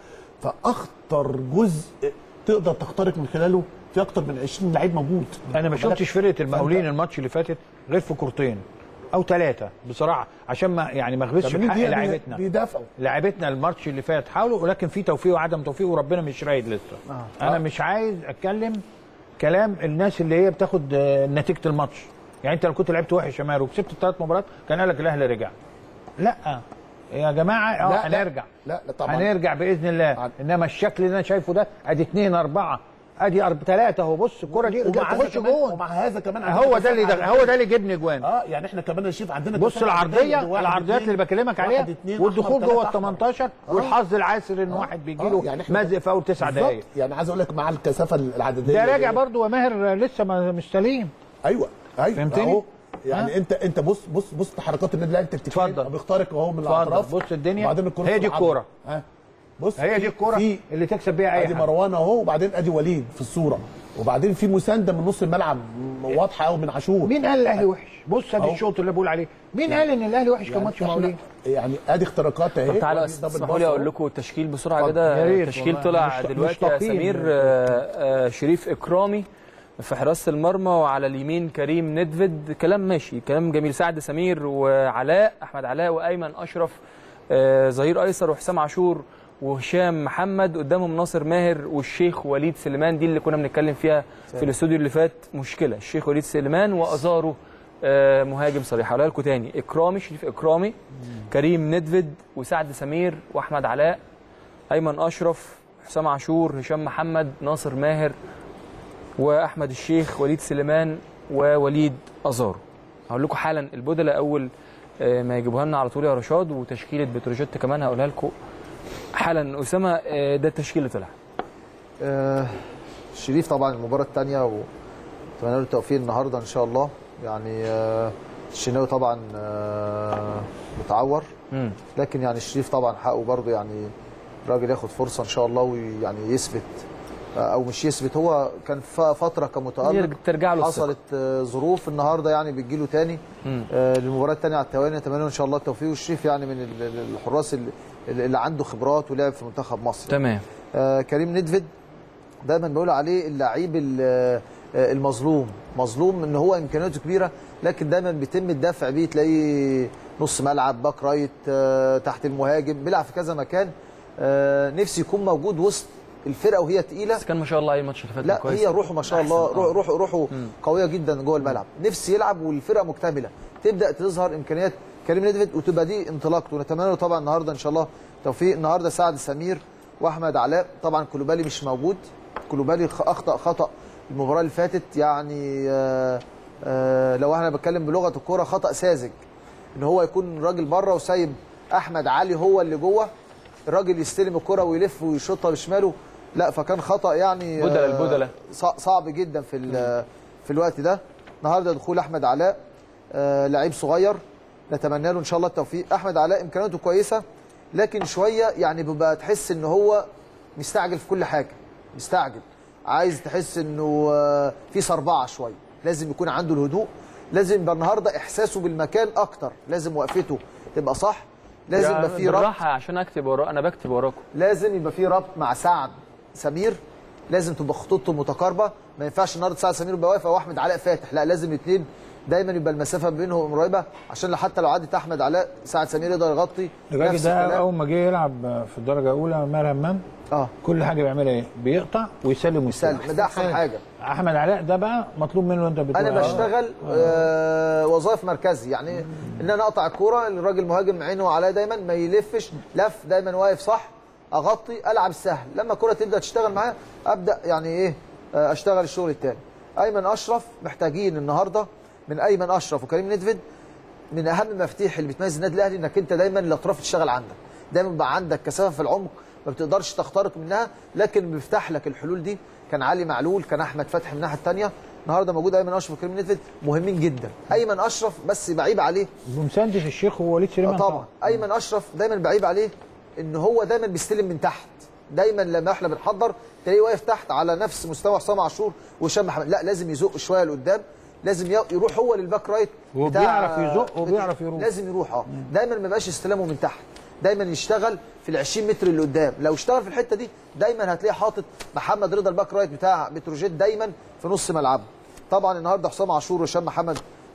فاخطر جزء تقدر تخترق من خلاله في اكتر من 20 لعيب موجود انا ما واخد بالك؟ شفتش فرقه المقاولين فأنت- الماتش اللي فاتت غير في كورتين او ثلاثه بصراحه عشان ما يعني ما اغلسش 80 في حق دقيقة بي- لعيبتنا بيدافعوا لعيبتنا الماتش اللي فات حاولوا ولكن في توفيق وعدم توفيق وربنا مش رايد لسه آه. انا مش عايز اتكلم كلام الناس اللي هي بتاخد آه، نتيجه الماتش يعني انت لو كنت لعبت وحش يا ماهر وكسبت الثلاث مباريات كان قال لك الاهلي رجع لا يا جماعه اه لا، لا. هنرجع لا لا طبعا هنرجع باذن الله طبعاً. انما الشكل اللي انا شايفه ده ادي اثنين اربعه ادي أرب... ثلاثه اهو بص الكره دي ومع هذا تخش كمان جون ومع هذا كمان عندنا هو ده اللي كثافة ده هو ده اللي يجيبني جوان اه يعني احنا كمان يا شيف عندنا بص كثافة العرضيه عندنا واحد العرضيات اتنين، اللي بكلمك واحد عليها اتنين والدخول أحمر، جوه ال تلاتة أحمر. 18 آه. والحظ العاسر ان واحد بيجي آه، له يعني إحنا- مازق في اول تسع بالظبط. دقائق يعني عايز اقول لك مع الكثافه العدديه ده راجع دي. برضو وماهر لسه ما مش سليم ايوه ايوه فهمتني؟ أهو. يعني انت انت بص بص بص تحركات النادي الاهلي التكتيكيه اتفضل. بيخترق اهو من اتفضل. الاطراف بص الدنيا. وبعدين الكره هي في دي العرض. الكورة. ها بص هي في- دي الكرة في اللي تكسب بيها اي ادي حد مروان اهو وبعدين ادي وليد في الصوره وبعدين في مسانده من نص الملعب واضحه قوي من عاشور مين قال الاهلي وحش بص ادي أهو. الشوط اللي بقول عليه مين قال ان الاهلي وحش يعني كماتش إحنا- مقاولين يعني ادي اختراقات اهي طب تعالى وأدي بس دبل اسمحوا لي باص اقول أهو. لكم التشكيل بسرعه اتفضل. كده يا ريت التشكيل والله. طلع مش- دلوقتي مش يا تقييم. سمير آه، آه، شريف اكرامي في حراسه المرمى وعلى اليمين كريم ندفد كلام ماشي كلام جميل سعد سمير وعلاء احمد علاء وايمن اشرف آه، ظهير ايسر وحسام عاشور وهشام محمد قدامهم ناصر ماهر والشيخ وليد سليمان دي اللي كنا بنتكلم فيها في الاستوديو اللي فات مشكله الشيخ وليد سليمان وازارو آه، مهاجم صريح هقولها لكم تاني اكرامي شريف اكرامي كريم ندفد وسعد سمير واحمد علاء ايمن اشرف حسام عاشور هشام محمد ناصر ماهر واحمد الشيخ وليد سليمان ووليد ازارو هقول لكم حالا البدله اول آه، ما يجيبوها لنا على طول يا رشاد وتشكيله بتروجيت كمان هقولها لكم حالا اسامه آه، ده التشكيل اللي طلع آه، شريف طبعا المباراة الثانية واتمنى له التوفيق النهارده ان شاء الله يعني آه، الشناوي طبعا آه، متعور مم. لكن يعني الشريف طبعا حقه برضه يعني الراجل ياخد فرصة ان شاء الله ويعني يثبت آه، او مش يثبت هو كان ف- فترة كمتألق يرجع- ترجع له الثقة. حصلت آه، ظروف النهارده يعني بتجيله تاني مم. آه، للمباراة الثانية على التوالي نتمنى له ان شاء الله التوفيق والشريف يعني من ال- ال- الحراس اللي, اللي عنده خبرات ولعب في منتخب مصر تمام آه، كريم ندفد دايما بقول عليه اللعيب ال- آه، المظلوم مظلوم ان هو امكانياته كبيره لكن دايما بيتم الدفع بيه تلاقيه نص ملعب باك رايت آه، تحت المهاجم بيلعب في كذا مكان آه، نفسي يكون موجود وسط الفرقه وهي تقيله بس كان ما شاء الله عليه الماتش اللي فات لا كان كويس هي روحه ما شاء الله أحسن، روح آه. روحه روحه قويه جدا جوه الملعب نفسي يلعب والفرقه مكتمله تبدا تظهر امكانيات كريم ندفد وتبقى دي انطلاقته ونتمنى له طبعا النهارده ان شاء الله توفيق النهارده سعد سمير واحمد علاء طبعا كلوبالي مش موجود كلوبالي خ- اخطا خطا المباراه اللي فاتت يعني آه آه لو احنا بتكلم بلغه الكوره خطا ساذج ان هو يكون راجل بره وسايب احمد علي هو اللي جوه الراجل يستلم الكره ويلف ويشوطها بشماله لا فكان خطا يعني بدلة آه، البدلة. صع- صعب جدا في ال- في الوقت ده النهارده دخول احمد علاء آه لعيب صغير نتمنى له ان شاء الله التوفيق احمد علاء امكانياته كويسه لكن شويه يعني بيبقى تحس ان هو مستعجل في كل حاجه مستعجل عايز تحس انه آه، في صربعه شويه لازم يكون عنده الهدوء لازم يبقى النهارده احساسه بالمكان اكتر لازم وقفته تبقى صح لازم يبقى في ربط بالراحه عشان اكتب ورا انا بكتب وراكم لازم يبقى في ربط مع سعد سمير لازم تبقى خطوطهم متقاربه ما ينفعش النهارده سعد سمير يبقى واقف او احمد علاء فاتح لا لازم الاثنين دايما يبقى المسافه بينهم قريبه عشان حتى لو عدت احمد علاء سعد سمير يقدر يغطي الراجل نفس ده الكلام. اول ما جه يلعب في الدرجه الاولى ماهر همام اه كل حاجه بيعملها ايه؟ بيقطع ويسلم ويستلم سلم ده احسن حاجه احمد علاء ده بقى مطلوب منه انت بتقول انا بشتغل آه وظائف مركزي يعني ان انا اقطع الكوره الراجل مهاجم عينه عليا دايما ما يلفش لف دايما واقف صح اغطي العب سهل لما الكوره تبدا تشتغل معايا ابدا يعني ايه آه اشتغل الشغل التاني ايمن اشرف محتاجين النهارده من ايمن اشرف وكريم ندفد من اهم المفاتيح اللي بتميز النادي الاهلي انك انت دايما الاطراف تشتغل عندك دايما بقى عندك كثافه في العمق ما بتقدرش تخترق منها لكن بيفتح لك الحلول دي كان علي معلول كان احمد فتحي من الناحيه الثانيه النهارده موجود ايمن اشرف وكريم ندفد مهمين جدا ايمن اشرف بس بعيب عليه ومساندس الشيخ ووليد آه سليمان طبعا ايمن اشرف دايما بعيب عليه ان هو دايما بيستلم من تحت دايما لما احنا بنحضر تلاقيه واقف تحت على نفس مستوى حسام عاشور وهشام محمد لا لازم يزق شويه لقدام لازم ي- يروح هو للباك رايت هو بتاع- بيعرف يزق وبيعرف يروح. لازم يروح اه دايما ما يبقاش استلامه من تحت دايما يشتغل في ال 20 متر اللي قدام لو اشتغل في الحته دي دايما هتلاقيه حاطط محمد رضا الباك رايت بتاع بتروجيت دايما في نص ملعبه طبعا النهارده حسام عاشور وهشام محمد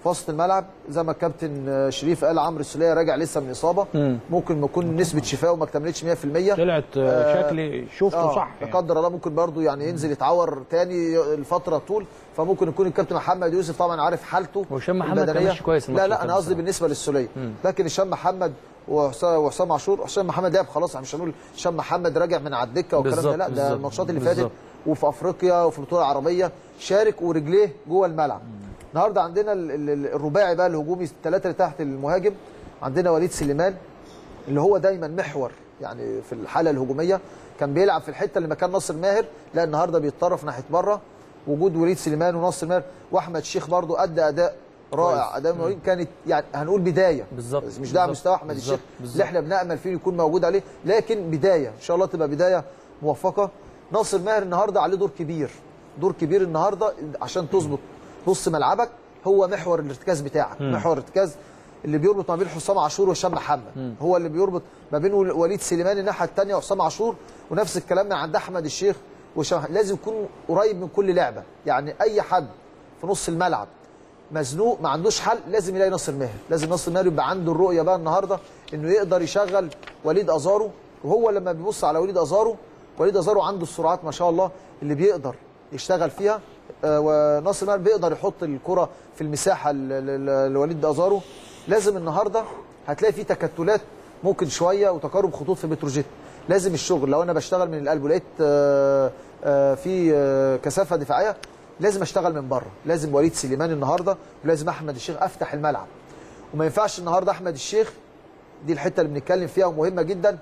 في وسط الملعب زي ما الكابتن آه، شريف قال عمرو السوليه راجع لسه من اصابه مم. ممكن ما يكون نسبه شفائه ما اكتملتش 100% طلعت آه، شكلي شفته آه، صح لا يعني. قدر الله ممكن برضو يعني ينزل يتعور تاني الفتره طول فممكن يكون الكابتن محمد يوسف طبعا عارف حالته وهشام محمد كان البدنية. ماشي كويس الماتش لا اللي لا فات انا قصدي بصراحة. بالنسبه للسوليه لكن هشام محمد وحسام وحسام عاشور هشام محمد لعب خلاص احنا مش هنقول هشام محمد راجع من على الدكه والكلام ده بالظبط، لا ده بالظبط، الماتشات اللي بالظبط. فاتت وفي افريقيا وفي البطوله العربيه شارك ورجليه جوه الملعب النهارده عندنا ال- ال- ال- الرباعي بقى الهجومي الثلاثه اللي تحت المهاجم عندنا وليد سليمان اللي هو دايما محور يعني في الحاله الهجوميه كان بيلعب في الحته اللي مكان ناصر ماهر لا النهارده بيتطرف ناحيه بره وجود وليد سليمان وناصر ماهر واحمد شيخ برضو ادى اداء رائع اداء مهم. كانت يعني هنقول بدايه بالظبط، مش ده على بالظبط، مستوى احمد بالظبط، الشيخ بالظبط. اللي احنا بنامل فيه يكون موجود عليه لكن بدايه ان شاء الله تبقى بدايه موفقه ناصر ماهر النهارده عليه دور كبير دور كبير النهارده عشان تظبط نص ملعبك هو محور الارتكاز بتاعك محور الارتكاز اللي بيربط ما بين حسام عاشور وهشام محمد هو اللي بيربط ما بين ول- وليد سليمان الناحيه الثانيه وحسام عاشور ونفس الكلام من عند احمد الشيخ وهشام محمد. لازم يكون قريب من كل لعبه يعني اي حد في نص الملعب مزنوق ما عندوش حل لازم يلاقي ناصر ماهر لازم ناصر ماهر يبقى عنده الرؤيه بقى النهارده انه يقدر يشغل وليد ازارو وهو لما بيبص على وليد ازارو وليد ازارو عنده السرعات ما شاء الله اللي بيقدر يشتغل فيها آه، وناصر ماهر بيقدر يحط الكره في المساحه ل- ل- ل- لوليد ازارو لازم النهارده هتلاقي في تكتلات ممكن شويه وتقارب خطوط في بتروجيت لازم الشغل لو انا بشتغل من القلب ولقيت آه، آه، في آه، كثافه دفاعيه لازم اشتغل من بره لازم وليد سليمان النهارده ولازم احمد الشيخ افتح الملعب وما ينفعش النهارده احمد الشيخ دي الحته اللي بنتكلم فيها ومهمه جدا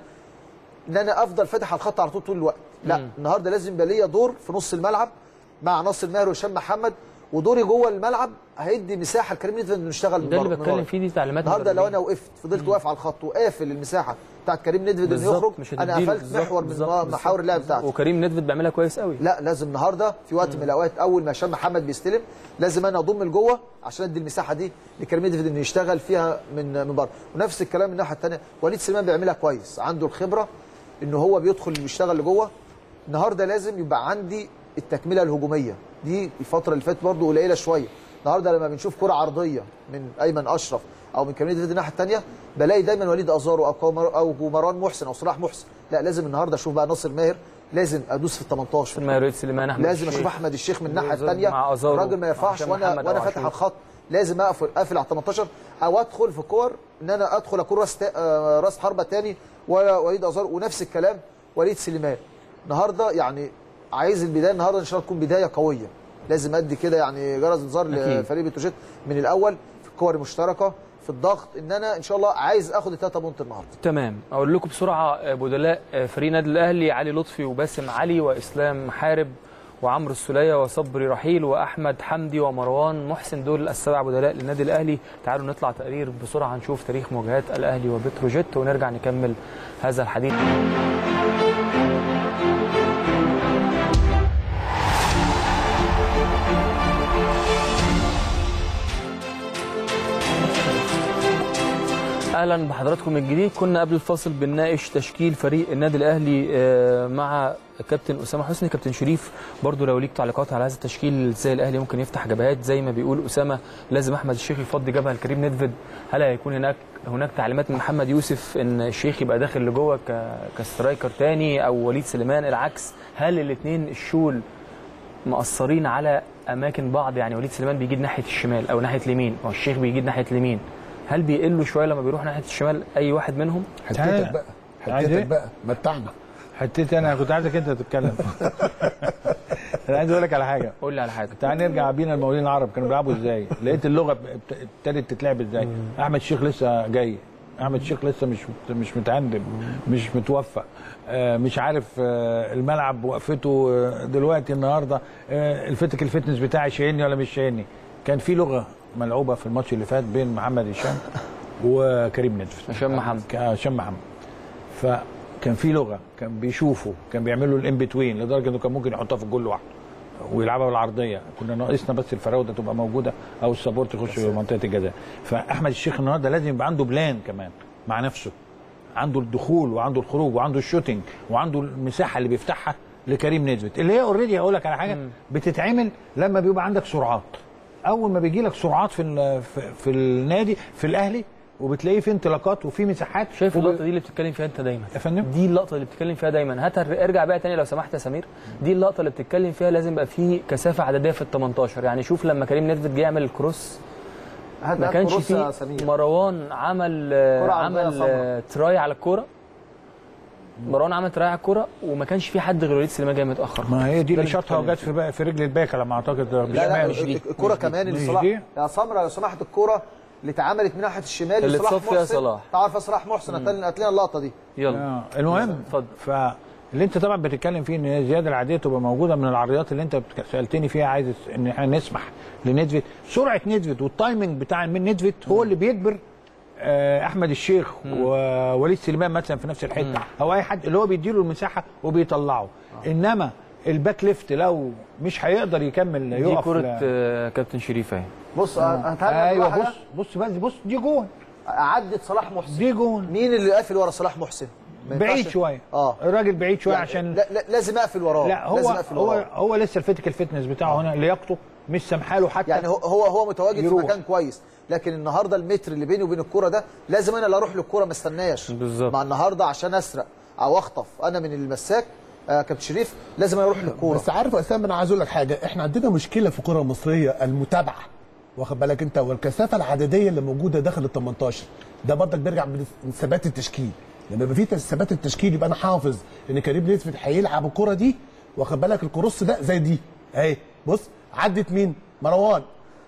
ان انا افضل فاتح على الخط على طول طول الوقت لا النهارده لازم يبقى ليا دور في نص الملعب مع ناصر ماهر وهشام محمد ودوري جوه الملعب هيدي مساحه لكريم نيدفيد انه يشتغل من ده اللي بره- من بتكلم ورا. فيه دي تعليمات النهارده لو مدربين. انا وقفت فضلت واقف على الخط وقافل المساحه بتاعت كريم نيدفيد انه بالظبط، يخرج مش انا هتديله. قفلت بالظبط، محور من بالظبط، محاور بالظبط، اللعب بتاعتي وكريم نيدفيد بيعملها كويس قوي لا لازم النهارده في وقت من الاوقات اول ما هشام محمد بيستلم لازم انا اضم لجوه عشان ادي المساحه دي لكريم نيدفيد انه يشتغل فيها من من بره ونفس الكلام من الناحيه الثانيه وليد سليمان بيعملها كويس عنده الخبره ان هو بيدخل ويشتغل لجوه النهارده لازم يبقى عندي التكمله الهجوميه دي الفتره اللي فاتت برده قليله شويه النهارده لما بنشوف كره عرضيه من ايمن اشرف او من كريم نيدفيد الناحيه الثانيه بلاقي دايما وليد ازارو او كومر- او مروان محسن او صلاح محسن لا لازم النهارده اشوف بقى ناصر ماهر لازم ادوس في ال 18 في المايريت سليمان احمد لازم الشيخ. اشوف احمد الشيخ من الناحيه وزاد الثانيه مع أزارو، الراجل ما مع ينفعش هشام وانا محمد وانا أو فاتح عاشور. الخط لازم اقفل اقفل على 18 او ادخل في كور ان انا ادخل اكون راس تا- آه، راس حربه تاني ولا وليد ازار ونفس الكلام وليد سليمان النهارده يعني عايز البدايه النهارده ان شاء الله تكون بدايه قويه لازم ادي كده يعني جرس انذار أكيد. لفريق بتروجيت من الاول في الكور المشتركه في الضغط ان انا ان شاء الله عايز اخد الثلاثه بونت النهارده تمام اقول لكم بسرعه آه، بدلاء آه، فريق النادي الاهلي علي لطفي وباسم علي واسلام محارب وعمرو السوليه وصبري رحيل واحمد حمدي ومروان محسن دول السبع بدلاء للنادي الاهلي تعالوا نطلع تقرير بسرعه نشوف تاريخ مواجهات الاهلي وبتروجيت ونرجع نكمل هذا الحديث اهلا بحضراتكم من جديد كنا قبل الفاصل بنناقش تشكيل فريق النادي الاهلي آه، مع كابتن اسامه حسني كابتن شريف برضو لو ليك تعليقات على هذا التشكيل ازاي الاهلي ممكن يفتح جبهات زي ما بيقول اسامه لازم احمد الشيخ يفضي جبهه لكريم ندفد هل هيكون هناك هناك تعليمات من محمد يوسف ان الشيخ يبقى داخل لجوه ك- كسترايكر تاني او وليد سليمان العكس هل الاثنين الشول مقصرين على اماكن بعض يعني وليد سليمان بيجيد ناحيه الشمال او ناحيه اليمين والشيخ بيجيد ناحيه اليمين هل بيقلوا شويه لما بيروح ناحيه الشمال اي واحد منهم حتتك بقى عايز إيه؟ حتتك بقى متعنا حتتي انا كنت عايزك انت تتكلم انا عايز اقول لك على حاجه قول لي على حاجه تعال نرجع بينا المقاولين العرب كانوا بيلعبوا ازاي لقيت اللغه ابت- ابتدت تتلعب ازاي احمد شيخ لسه جاي احمد شيخ لسه مش مت- مش متعندم مش متوفق آه، مش عارف آه، الملعب وقفته آه، دلوقتي النهارده آه، الفتك الفتنس بتاعي شايلني ولا مش شايلني كان في لغه ملعوبه في الماتش اللي فات بين محمد هشام وكريم ندفت هشام محمد. ك- هشام محمد فكان في لغه كان بيشوفوا كان بيعملوا الان بتوين لدرجه انه كان ممكن يحطها في الجول لوحده ويلعبها بالعرضيه كنا ناقصنا بس الفراوده تبقى موجوده او السبورت يخش في منطقه الجزاء فاحمد الشيخ النهارده لازم يبقى عنده بلان كمان مع نفسه عنده الدخول وعنده الخروج وعنده الشوتنج وعنده المساحه اللي بيفتحها لكريم نيدفيد اللي هي اوريدي هقول لك على حاجه بتتعمل لما بيبقى عندك سرعات اول ما بيجي لك سرعات في ال- في, في النادي في الاهلي وبتلاقيه في انطلاقات وفي مساحات شايف وب- اللقطه دي اللي بتتكلم فيها انت دايما يا فندم؟ دي اللقطه اللي بتتكلم فيها دايما هات ارجع بقى تاني لو سمحت يا سمير دي اللقطه اللي بتتكلم فيها لازم يبقى في كثافه عدديه في ال 18 يعني شوف لما كريم نيدفيد جه يعمل الكروس هات ما هات كانش كروس يا في سمير. مروان عمل آه، كرة عرضية عمل سمراء. آه، تراي على الكوره مروان عمل تراي على الكوره وما كانش في حد غير وليد سليمان جاي متاخر ما هي دي ده اللي شاطها بتتكلم وجت في بقى في رجل الباك على ما اعتقد لا لا مش دي. الكرة كمان اللي مش صلاح دي. يا سمرة لو سمحت الكرة اللي اتعملت من ناحيه الشمال اللي لصلاح اتصاب فيها محسن. صلاح. تعرف يا صلاح محسن هات هات لنا اللقطه دي يلا آه، المهم اتفضل. فاللي انت طبعا بتتكلم فيه ان الزياده العاديه تبقى موجوده من العرضيات اللي انت بتك- سالتني فيها عايز ان احنا نسمح لنيدفيد سرعه نيدفيد والتايمنج بتاع من نيدفيد هو اللي بيجبر آه، احمد الشيخ ووليد سليمان مثلا في نفس الحته او اي حد اللي هو بيديله المساحه وبيطلعه انما الباك ليفت لو مش هيقدر يكمل دي يقف كره لا- آه، كابتن شريف اهي بص هتهنى ايوه واحدة. بص بص بس بص دي جون عدت صلاح محسن دي جون مين اللي قافل ورا صلاح محسن ما بعيد ينفعش- شويه اه الراجل بعيد شويه يعني عشان لا لا لازم اقفل وراه لا هو لازم اقفل هو وراه هو لسه الفيتيكال فيتنس بتاعه هنا لياقته مش سامحه له حتى يعني هو هو هو متواجد في يروح. مكان كويس لكن النهارده المتر اللي بيني وبين الكوره ده لازم انا اللي اروح للكوره ما استناش بالظبط. مع النهارده عشان اسرق او اخطف انا من المساك آه كابتن شريف لازم أنا اروح للكوره بس عارف يا اسامه انا عايز اقول لك حاجه احنا عندنا مشكله في الكره المصريه المتابعه واخد بالك انت والكثافه العدديه اللي موجوده داخل ال 18 ده برضك بيرجع من من ثبات التشكيل لما يبقى في ثبات التشكيل يبقى انا حافظ ان كريم نيدفيد هيلعب الكره دي واخد بالك الكروس ده زي دي اهي بص عدت مين مروان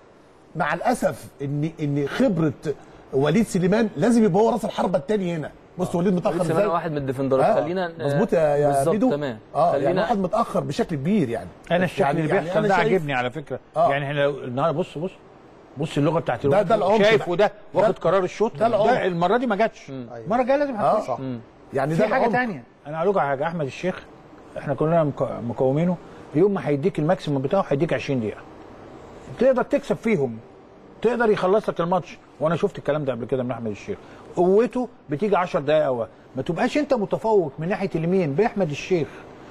مع الاسف ان ان خبره وليد سليمان لازم يبقى هو راس الحربه الثاني هنا بص وليد متاخر وليد ازاي سليمان واحد من الديفندرات آه، خلينا آه، مظبوط يا يا بالظبط بيدو تمام اه يعني خلينا واحد متاخر بشكل كبير يعني انا الشكل يعني اللي يعني بيحصل أنا ده شايف- عاجبني على فكره آه. يعني احنا لو النهارده بص بص بص اللغه بتاعت ده- ده العمق شايف بقى. وده واخد ده- قرار الشوط ده العمق. المره دي ما جاتش المره الجايه لازم اه هتخش صح يعني في ده حاجه العمق. تانية انا هقول لكم على حاجه احمد الشيخ احنا كلنا مك- مقومينه يوم ما هيديك الماكسيموم بتاعه هيديك 20 دقيقه تقدر تكسب فيهم تقدر يخلص لك الماتش وانا شفت الكلام ده قبل كده من احمد الشيخ قوته بتيجي 10 دقائق او ما تبقاش انت متفوق من ناحيه اليمين باحمد الشيخ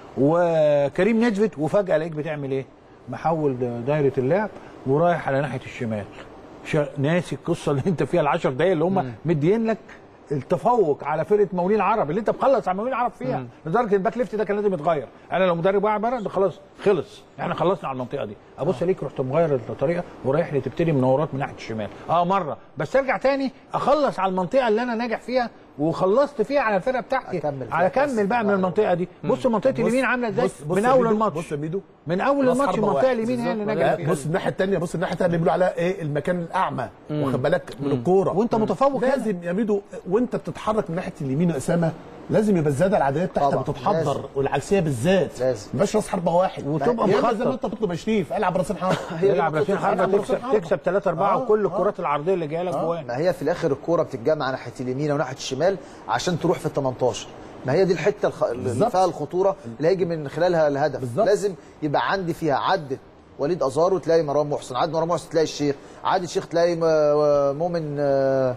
وكريم نيدفيد وفجاه الاقيك بتعمل ايه محول د- دايره اللعب ورايح على ناحيه الشمال شا- ناسي القصه اللي انت فيها العشر دقايق اللي هم مديين لك التفوق على فرقه مولين العرب اللي انت مخلص على مولين العرب فيها لدرجه الباك ليفت ده كان لازم يتغير انا لو مدرب واقع بره ده خلاص خلص احنا خلصنا على المنطقه دي ابص عليك رحت مغير الطريقه ورايح لي تبتدي منورات من ناحيه الشمال اه مره بس ارجع تاني اخلص على المنطقه اللي انا ناجح فيها وخلصت فيها على الفرقه بتاعتي أكمل فيها على بس. كمل بقى من المنطقه دي بص منطقه اليمين عامله ازاي بص- بص من يا اول ميدو، الماتش بص يا ميدو من اول راس الماتش حربة المنطقه واحد. اليمين هي اللي بالظبط. ناجحه لا، فيها بص الناحيه الثانيه بص الناحيه الثانيه اللي بيقولوا عليها ايه المكان الاعمى واخد بالك من الكوره وانت متفوق هنا. لازم يا ميدو وانت بتتحرك من ناحيه اليمين يا اسامه لازم يبقى الزياده العدديه بتاعتك طبعا، بتتحضر لازم. والعكسيه بالذات لازم. ما يبقاش راس حربه واحد وتبقى يا إما مخطط. زي ما انت بتطلب يا شريف العب راسين حربه يلعب راسين حربه يلعب تكسب راسين حربة. تكسب 3 4 آه، وكل آه. الكرات العرضيه اللي جايه لك جوان ما هي في الاخر الكوره بتتجمع ناحيه اليمين وناحيه الشمال عشان تروح في ال 18 ما هي دي الحته الخ... اللي بالظبط. فيها الخطوره اللي هيجي من خلالها الهدف بالظبط. لازم يبقى عندي فيها عدت وليد ازارو تلاقي مروان محسن عدت مروان محسن تلاقي الشيخ عدت الشيخ تلاقي م- مؤمن آه،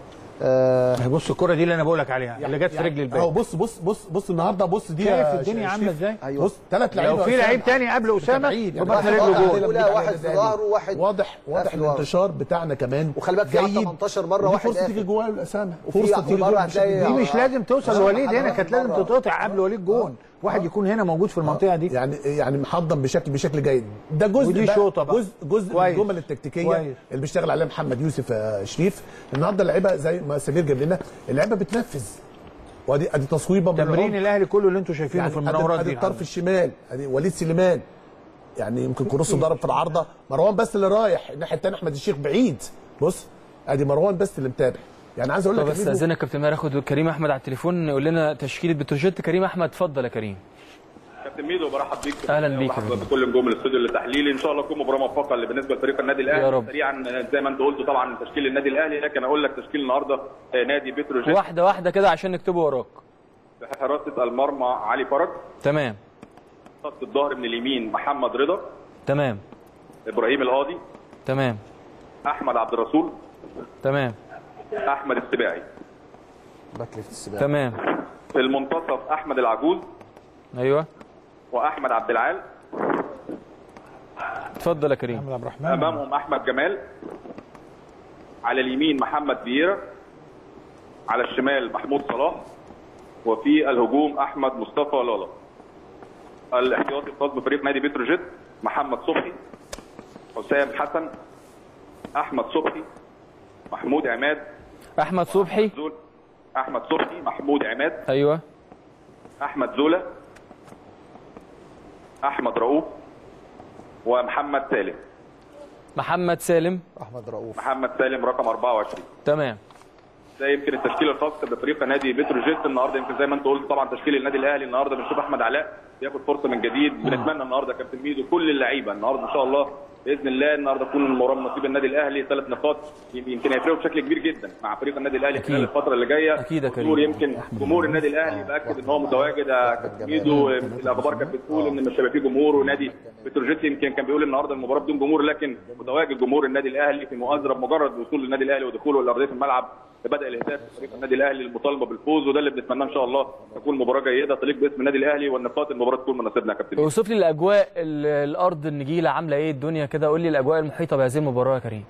آه، بص الكره دي اللي انا بقول لك عليها اللي جت في رجل اهو الباك بص بص بص بص النهارده بص دي شايف يا الدنيا ش- عامله شريف. ازاي ايوه بص ثلاث لعيبه لو في يا لعيب أسامة. تاني قبل اسامه بعيد يعني. يبقى واحد في رجله واحد جول يقول لا، واحد في ظهره وواحد واضح واضح قافل ورا. الانتشار بتاعنا كمان وخلي بالك في على جيد. 18 مرة ودي واحد فرصه قافل. تيجي جوه الاسامه وفي فرصه على تيجي مرة جوه هتلاقي دي مش لازم توصل آه، لوليد هنا حضرتك كانت لازم مرة. تتقطع قبل وليد جون واحد يكون هنا موجود في المنطقه دي يعني يعني محضن بشكل بشكل جيد ده جزء ودي بقى شوطة بقى. جزء جزء من كويس. الجمل التكتيكيه كويس. اللي بيشتغل عليها محمد يوسف آه، شريف النهارده اللعيبه زي ما سمير جاب لنا اللعيبه بتنفذ وادي ادي تصويبه من تمرين العمق. الاهلي كله اللي انتم شايفينه يعني في ادي المناورات ادي دي الطرف الشمال ادي وليد سليمان يعني يمكن كروس ضرب في العارضه مروان بس اللي رايح الناحيه الثانيه احمد الشيخ بعيد بص ادي مروان بس اللي متابع يعني عايز اقول طب لك يا بس ميدو، استاذنك كابتن ماهر اخد كريم احمد على التليفون يقول لنا تشكيله بتروجيت كريم احمد اتفضل يا كريم كابتن ميدو برحب بيك أهلا بيك يا وبرحب فندم. بكل نجوم الاستوديو التحليلي ان شاء الله تكون مباراه موفقه اللي بالنسبه لفريق النادي الاهلي يا رب. سريعا زي ما انت قلت طبعا تشكيل النادي الاهلي لكن اقول لك تشكيل النهارده آه، نادي بتروجيت واحده واحده كده عشان نكتبه وراك بحراسه المرمى علي فرج تمام خط الظهر من اليمين محمد رضا تمام ابراهيم القاضي تمام احمد عبد الرسول تمام احمد السباعي باك ليفت السباق تمام في المنتصف احمد العجوز ايوه واحمد عبد العال اتفضل يا كريم محمد عبد الرحمن امامهم احمد جمال على اليمين محمد فييرا على الشمال محمود صلاح وفي الهجوم احمد مصطفى لالا الاحتياطي الخاص بفريق نادي بتروجيت محمد صبحي حسام حسن احمد صبحي محمود عماد احمد صبحي زول احمد صبحي محمود عماد ايوه احمد زولا احمد رؤوف ومحمد سالم محمد سالم احمد رؤوف محمد سالم رقم 24 تمام ده يمكن التشكيل الخاص بفريق نادي بتروجيت النهارده يمكن زي ما انت قلت طبعا تشكيل النادي الاهلي النهارده بنشوف احمد علاء بياخد فرصه من جديد بنتمنى النهارده كابتن ميدو كل اللعيبه النهارده ان شاء الله باذن الله النهارده تكون المباراه من نصيب النادي الاهلي ثلاث نقاط يمكن هيفرقوا بشكل كبير جدا مع فريق النادي الاهلي خلال الفتره اللي جايه أكيد يا كريم. حضور يمكن جمهور النادي الاهلي باكد ان هو متواجد يا كابتن ميدو الاخبار كانت بتقول ان مش هيبقى فيه جمهور ونادي بتروجيت يمكن كان بيقول النهارده المباراه بدون جمهور لكن متواجد جمهور النادي الاهلي في مؤازره بمجرد وصول النادي الاهلي ودخوله الى ارضيه الملعب بدا الهتاف فريق النادي الاهلي للمطالبه بالفوز وده اللي بنتمناه ان شاء الله تكون مباراه جيده تليق باسم النادي الاهلي والنقاط المباراه تكون من نصيبنا يا كابتن اوصف لي الاجواء ال- الارض النجيله عامله ايه الدنيا كده قول لي الاجواء المحيطه بهذه المباراه يا كريم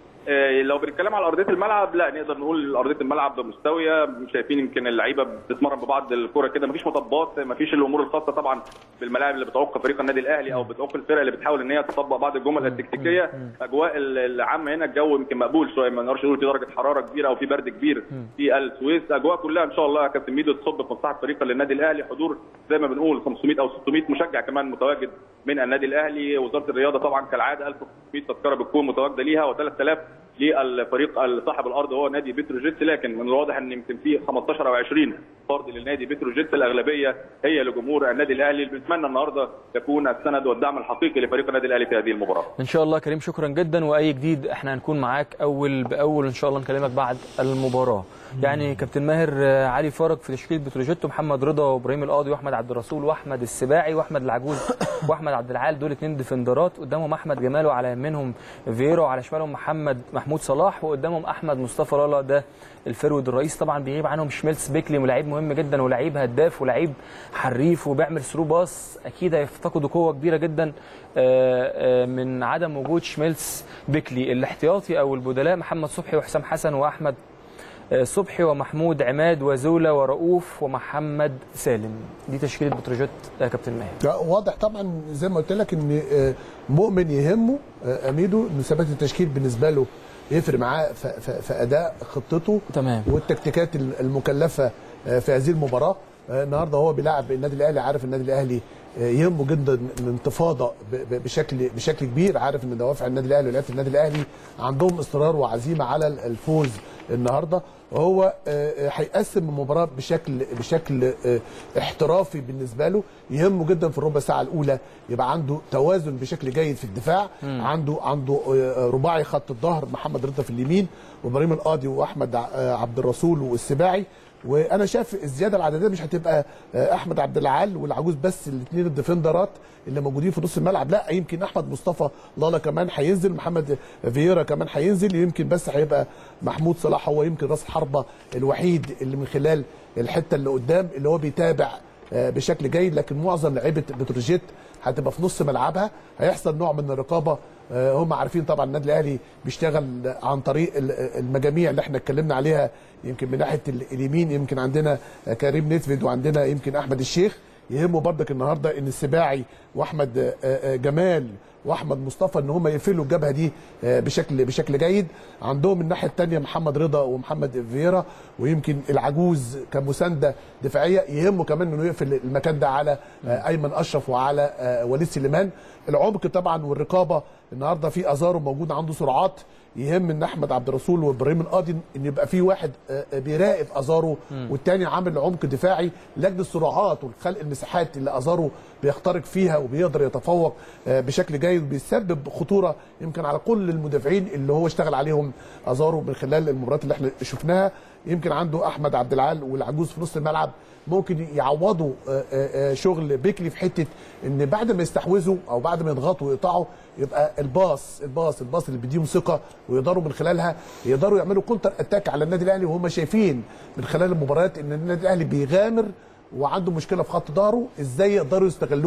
آه، لو بنتكلم على ارضيه الملعب لا نقدر نقول ارضيه الملعب مستويه شايفين يمكن اللعيبه بتتمرن ببعض الكوره كده مفيش مطبات مفيش الامور الخاصه طبعا بالملاعب اللي بتعوق فريق النادي الاهلي او بتعوق الفرق اللي بتحاول ان هي تطبق بعض الجمل التكتيكيه اجواء ال- العامه هنا الجو يمكن مقبول شويه ما نقدرش نقول في درجه حراره كبيره او في برد كبير في السويس اجواء كلها ان شاء الله يا كابتن ميدو تصب في مصلحه فريق النادي الاهلي حضور زي ما بنقول 500 او 600 مشجع كمان متواجد من النادي الاهلي وزاره الرياضه طبعا كالعاده 1500 تذكره بتكون متواجده ليها و3000 للفريق صاحب الارض هو نادي بتروجيت لكن من الواضح ان يمكن في 15 او 20 فرد للنادي بتروجيت الاغلبيه هي لجمهور النادي الاهلي اللي بنتمنى النهارده تكون السند والدعم الحقيقي لفريق النادي الاهلي في هذه المباراه. ان شاء الله يا كريم شكرا جدا واي جديد احنا هنكون معاك اول باول ان شاء الله نكلمك بعد المباراه يعني كابتن ماهر آه، علي فرج في تشكيل بتروجيت ومحمد رضا وابراهيم القاضي واحمد عبد الرسول واحمد السباعي واحمد العجوز واحمد عبد العال دول اثنين ديفندرات قدامهم احمد جمال وعلى يمينهم فييرا وعلى شمالهم محمد محمود صلاح وقدامهم احمد مصطفى لالا ده الفرود الرئيس طبعا بيغيب عنهم شميلس بيكلي ولاعيب مهم جدا ولاعيب هداف ولاعيب حريف وبيعمل ثرو باص اكيد هيفتقدوا قوه كبيره جدا آه، آه، من عدم وجود شميلس بيكلي الاحتياطي او البدلاء محمد صبحي وحسام حسن واحمد آه، صبحي ومحمود عماد وزولا ورؤوف ومحمد سالم دي تشكيله بتروجيت يا كابتن ماهر لا، واضح طبعا زي ما قلت لك ان آه، مؤمن يهمه آه، اميدو ان ثبات التشكيل بالنسبه له يفرق معاه ف- ف- في اداء خطته تمام. والتكتيكات المكلفه آه، في هذه المباراه آه، النهارده هو بيلاعب النادي الاهلي عارف النادي الاهلي آه، يهمه جدا الانتفاضه ب- ب- بشكل بشكل كبير عارف ان دوافع النادي الاهلي ولاعيبه النادي الاهلي عندهم اصرار وعزيمه على الفوز النهارده وهو آه، آه، هيقسم المباراه بشكل بشكل آه، احترافي بالنسبه له يهمه جدا في الربع ساعه الاولى يبقى عنده توازن بشكل جيد في الدفاع عنده عنده آه، رباعي خط الظهر محمد رضا في اليمين وابراهيم القاضي واحمد ع- آه، عبد الرسول والسباعي وانا شايف الزياده العدديه مش هتبقى آه، احمد عبد العال والعجوز بس الاثنين الديفندرات اللي موجودين في نص الملعب لا يمكن احمد مصطفى لالا كمان هينزل محمد فييرا كمان هينزل يمكن بس هيبقى محمود صلاح هو يمكن راس الحربه الوحيد اللي من خلال الحته اللي قدام اللي هو بيتابع آه، بشكل جيد لكن معظم لعيبه بتروجيت هتبقى في نص ملعبها هيحصل نوع من الرقابه آه، هم عارفين طبعا النادي الاهلي بيشتغل عن طريق ال- المجاميع اللي احنا اتكلمنا عليها يمكن من ناحيه ال- اليمين يمكن عندنا آه، كريم نيتفيد وعندنا يمكن احمد الشيخ يهمه برضك النهارده ان السباعي واحمد آه، آه، جمال واحمد مصطفى ان هم يقفلوا الجبهه دي آه، بشكل بشكل جيد عندهم الناحيه الثانيه محمد رضا ومحمد فييرا ويمكن العجوز كمسانده دفاعيه يهمه كمان انه يقفل المكان ده على آه، ايمن اشرف وعلى آه، وليد سليمان العمق طبعا والرقابه النهارده في ازارو موجود عنده سرعات يهم ان احمد عبد الرسول وابراهيم القاضي ان يبقى في واحد آه، آه، بيراقب ازارو والتاني عامل عمق دفاعي لاجل السرعات والخلق المساحات اللي ازارو بيخترق فيها وبيقدر يتفوق آه، بشكل جيد وبيسبب خطوره يمكن على كل المدافعين اللي هو اشتغل عليهم ازارو من خلال المباريات اللي احنا شفناها يمكن عنده احمد عبد العال والعجوز في نص الملعب ممكن يعوضوا آه، آه، آه، شغل بيكلي في حته ان بعد ما يستحوذوا او بعد ما يضغطوا ويقطعوا يبقى الباص الباص الباص اللي بيديهم ثقه ويقدروا من خلالها يقدروا يعملوا كونتر اتاك على النادي الاهلي وهم شايفين من خلال المباريات ان النادي الاهلي بيغامر وعنده مشكله في خط ظهره ازاي يقدروا يستغلوها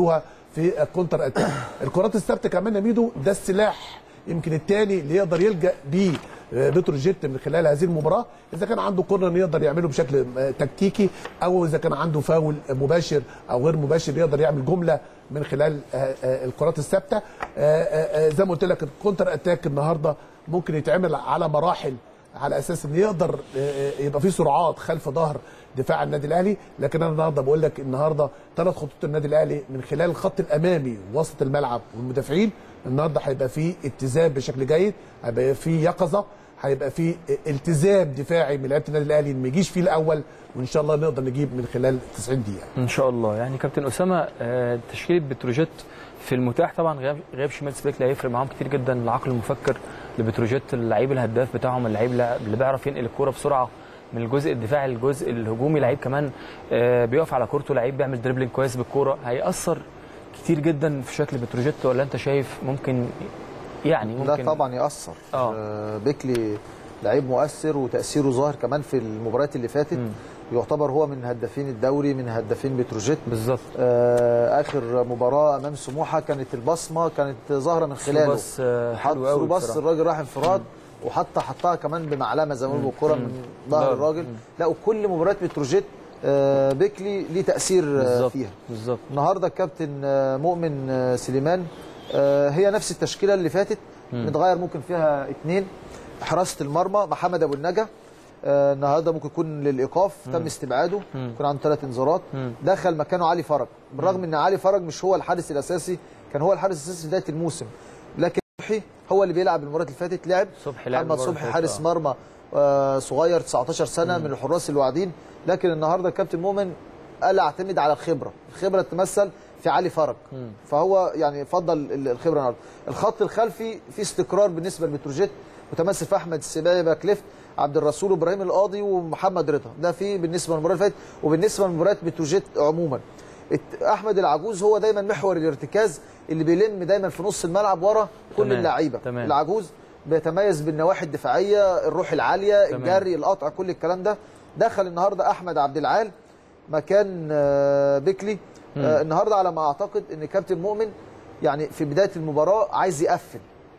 في الكونتر اتاك الكرات الثابته كمان يا ميدو ده السلاح يمكن الثاني اللي يقدر يلجا بيه آه، بتروجيت من خلال هذه المباراه اذا كان عنده كورنر يقدر يعمله بشكل آه، تكتيكي او اذا كان عنده فاول مباشر او غير مباشر يقدر يعمل جمله من خلال آه، آه، الكرات الثابته آه، آه، آه، زي ما قلت لك الكونتر اتاك النهارده ممكن يتعمل على مراحل على اساس ان يقدر آه، آه، يبقى في سرعات خلف ظهر دفاع النادي الاهلي لكن انا النهارده بقول لك النهارده ثلاث خطوط النادي الاهلي من خلال الخط الامامي وسط الملعب والمدافعين النهارده هيبقى في اتزان بشكل جيد هيبقى في يقظه هيبقى في التزام دفاعي من لعيبه النادي الاهلي ما يجيش فيه الاول وان شاء الله نقدر نجيب من خلال 90 دقيقه ان شاء الله يعني كابتن اسامه آه، تشكيله بتروجيت في المتاح طبعا غياب غياب شمال سبيك لا هيفرق معاهم كتير جدا العقل المفكر لبتروجيت اللعيب الهداف بتاعهم اللعيب اللي بيعرف ينقل الكوره بسرعه من الجزء الدفاعي للجزء الهجومي لعيب كمان آه، بيقف على كورته لعيب بيعمل دريبلينج كويس بالكوره هيأثر كتير جدا في شكل بتروجيت ولا انت شايف ممكن يعني لا ممكن طبعا ياثر آه. آه، بيكلي لعيب مؤثر وتاثيره ظاهر كمان في المباريات اللي فاتت يعتبر هو من هدافين الدوري من هدافين بتروجيت بالظبط آه، اخر مباراه امام سموحه كانت البصمه كانت ظاهره من خلاله بس آه، حط حلو قوي بص بصراحه الراجل راح انفراد وحتى حطها كمان بمعلمه زي ما بيقولوا الكوره من ظهر ظهر. الراجل لا وكل مباريات بتروجيت آه، بيكلي ليه تاثير آه، بالظبط فيها بالظبط النهارده الكابتن آه، مؤمن آه، سليمان آه، هي نفس التشكيله اللي فاتت متغير ممكن فيها اثنين حراسه المرمى محمد ابو النجا آه، النهارده ممكن يكون للايقاف تم استبعاده يكون عنده ثلاث انذارات دخل مكانه علي فرج بالرغم ان علي فرج مش هو الحارس الاساسي كان هو الحارس الاساسي في بدايه الموسم لكن صبحي هو اللي بيلعب المباراه اللي فاتت لعب صبحي لعب محمد المباراة صبحي اللي حارس فاتت، مرمى آه، صغير 19 سنه من الحراس الواعدين لكن النهارده الكابتن مؤمن قال اعتمد على الخبره الخبره تتمثل في علي فرج فهو يعني فضل ال- الخبره النهارده الخط الخلفي في استقرار بالنسبه لبتروجيت متمثل في احمد السباعي باك ليفت عبد الرسول وابراهيم القاضي ومحمد رضا ده في بالنسبه للمباراه اللي فاتت وبالنسبه لمباريات بتروجيت عموما الت- احمد العجوز هو دايما محور الارتكاز اللي بيلم دايما في نص الملعب ورا كل تمام، اللعيبه تمام. العجوز بيتميز بالنواحي الدفاعيه الروح العاليه تمام. الجري القطع كل الكلام ده دخل النهارده احمد عبد العال مكان آه، بيكلي آه، النهارده على ما اعتقد ان كابتن مؤمن يعني في بدايه المباراه عايز يقفل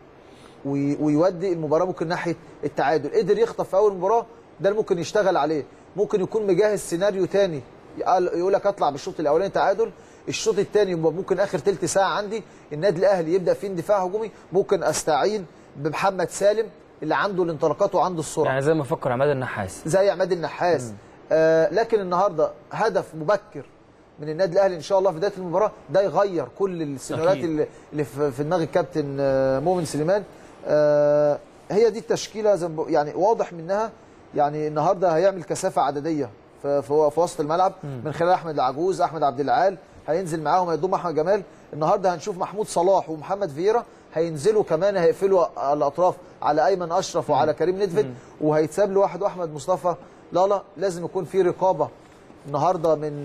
وي- ويودي المباراه ممكن ناحيه التعادل قدر يخطف في اول مباراه ده اللي ممكن يشتغل عليه ممكن يكون مجهز سيناريو تاني يقال- يقول لك اطلع بالشوط الاولاني تعادل الشوط الثاني ممكن اخر ثلث ساعه عندي النادي الاهلي يبدا فيه اندفاع هجومي ممكن استعين بمحمد سالم اللي عنده الانطلاقات وعنده السرعه يعني زي ما فكر عماد النحاس زي عماد النحاس آه لكن النهارده هدف مبكر من النادي الاهلي ان شاء الله في بدايه المباراه ده يغير كل السيناريوهات أكيد. اللي, اللي في في دماغ الكابتن آه مؤمن سليمان آه هي دي التشكيله زي ما بقول- يعني واضح منها يعني النهارده هيعمل كثافه عدديه في, في, في وسط الملعب من خلال احمد العجوز احمد عبد العال هينزل معاهم هيضم احمد جمال النهارده هنشوف محمود صلاح ومحمد فييرا هينزلوا كمان هيقفلوا الاطراف على ايمن اشرف وعلى كريم ندفد وهيتساب له واحد واحمد مصطفى لا لا لازم يكون في رقابه النهارده من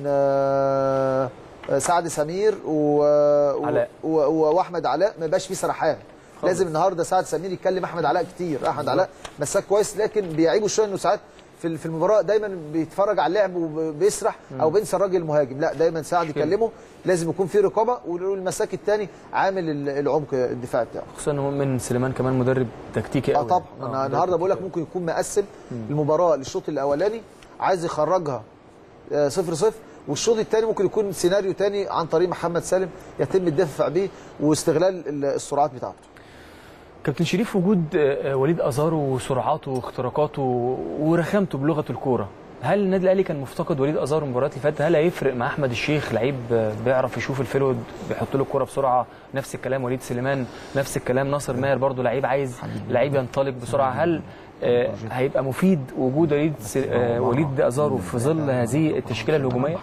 آه، آه، سعد سمير و... علاء. و... و... واحمد علاء ما يبقاش فيه سرحان لازم النهارده سعد سمير يتكلم احمد علاء كتير احمد علاء مساك كويس لكن بيعيبوا شويه انه ساعات في في المباراه دايما بيتفرج على اللعب وبيسرح او بينسى الراجل المهاجم لا دايما سعد يكلمه لازم يكون في رقابه والمساك الثاني عامل ال- العمق الدفاعي بتاعه خصوصا ان مؤمن سليمان كمان مدرب تكتيكي اه قوي طبعا انا النهارده بقول لك ممكن يكون مقسم المباراه للشوط الاولاني عايز يخرجها آه، صفر صفر والشوط الثاني ممكن يكون سيناريو ثاني عن طريق محمد سالم يتم الدفع بيه واستغلال ال- السرعات بتاعته كابتن شريف وجود آه، آه، وليد ازارو وسرعاته واختراقاته ورخامته بلغه الكوره هل النادي الاهلي كان مفتقد وليد ازارو المباريات اللي فاتت هل هيفرق مع احمد الشيخ لعيب آه، بيعرف يشوف الفيرود بيحط له الكوره بسرعه نفس الكلام وليد سليمان نفس الكلام ناصر ماهر برضو لعيب عايز لعيب ينطلق بسرعه هل آه، هيبقى مفيد وجود وليد س- آه، وليد ازارو في ظل هذه التشكيله الهجوميه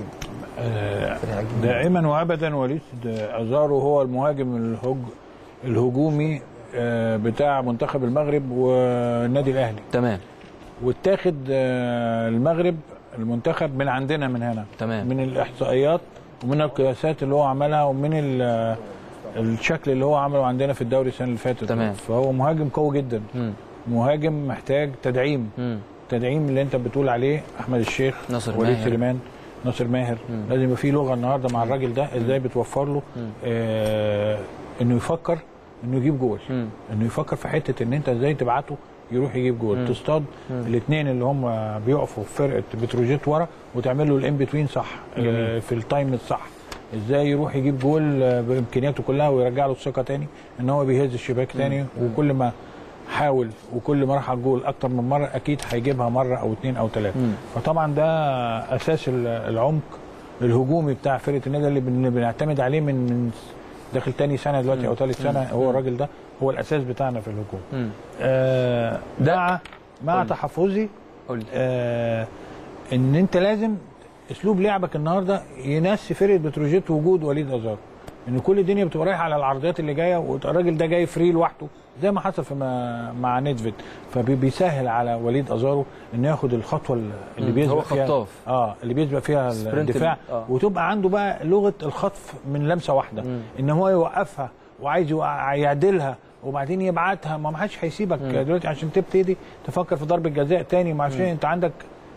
دائما وابدا وليد ازارو هو المهاجم الهج الهجومي آه، بتاع منتخب المغرب والنادي الاهلي تمام واتاخد آه، المغرب المنتخب من عندنا من هنا تمام. من الاحصائيات ومن القياسات اللي هو عملها ومن ال- الشكل اللي هو عمله عندنا في الدوري السنه اللي فاتت تمام. فهو مهاجم قوي جدا مم. مهاجم محتاج تدعيم مم. تدعيم اللي انت بتقول عليه احمد الشيخ ناصر وليد ماهر. سليمان ناصر ماهر لازم يبقى في لغه النهارده مع الراجل ده ازاي بتوفر له آه انه يفكر انه يجيب جول مم. انه يفكر في حته ان انت ازاي تبعته يروح يجيب جول تصطاد الاثنين اللي هم بيقفوا في فرقه بتروجيت ورا وتعمل له الان بتوين صح آه في التايم الصح ازاي يروح يجيب جول آه، بامكانياته كلها ويرجع له الثقه تاني ان هو بيهز الشباك تاني وكل ما حاول وكل ما راح على الجول اكتر من مره اكيد هيجيبها مره او اثنين او ثلاثه فطبعا ده اساس ال- العمق الهجومي بتاع فرقه النادي اللي بن- بنعتمد عليه من من داخل تاني سنه دلوقتي او ثالث سنه هو الراجل ده هو الاساس بتاعنا في الهجوم مم. آه مع مع قول لي. تحفظي قول لي آه ان انت لازم اسلوب لعبك النهارده ينسي فرقه بتروجيت وجود وليد ازار ان كل الدنيا بتبقى رايحه على العرضيات اللي جايه والراجل ده جاي فري لوحده زي ما حصل في ما مع نيدفيد فبيسهل على وليد ازارو انه ياخد الخطوه اللي مم. بيسبق هو فيها خطاف. اه اللي بيسبق فيها سبرنت الدفاع ال- آه. وتبقى عنده بقى لغه الخطف من لمسه واحده مم. ان هو يوقفها وعايز يوقع- يعدلها وبعدين يبعتها ما ما حدش هيسيبك دلوقتي عشان تبتدي تفكر في ضربه جزاء تاني ما عشان انت عندك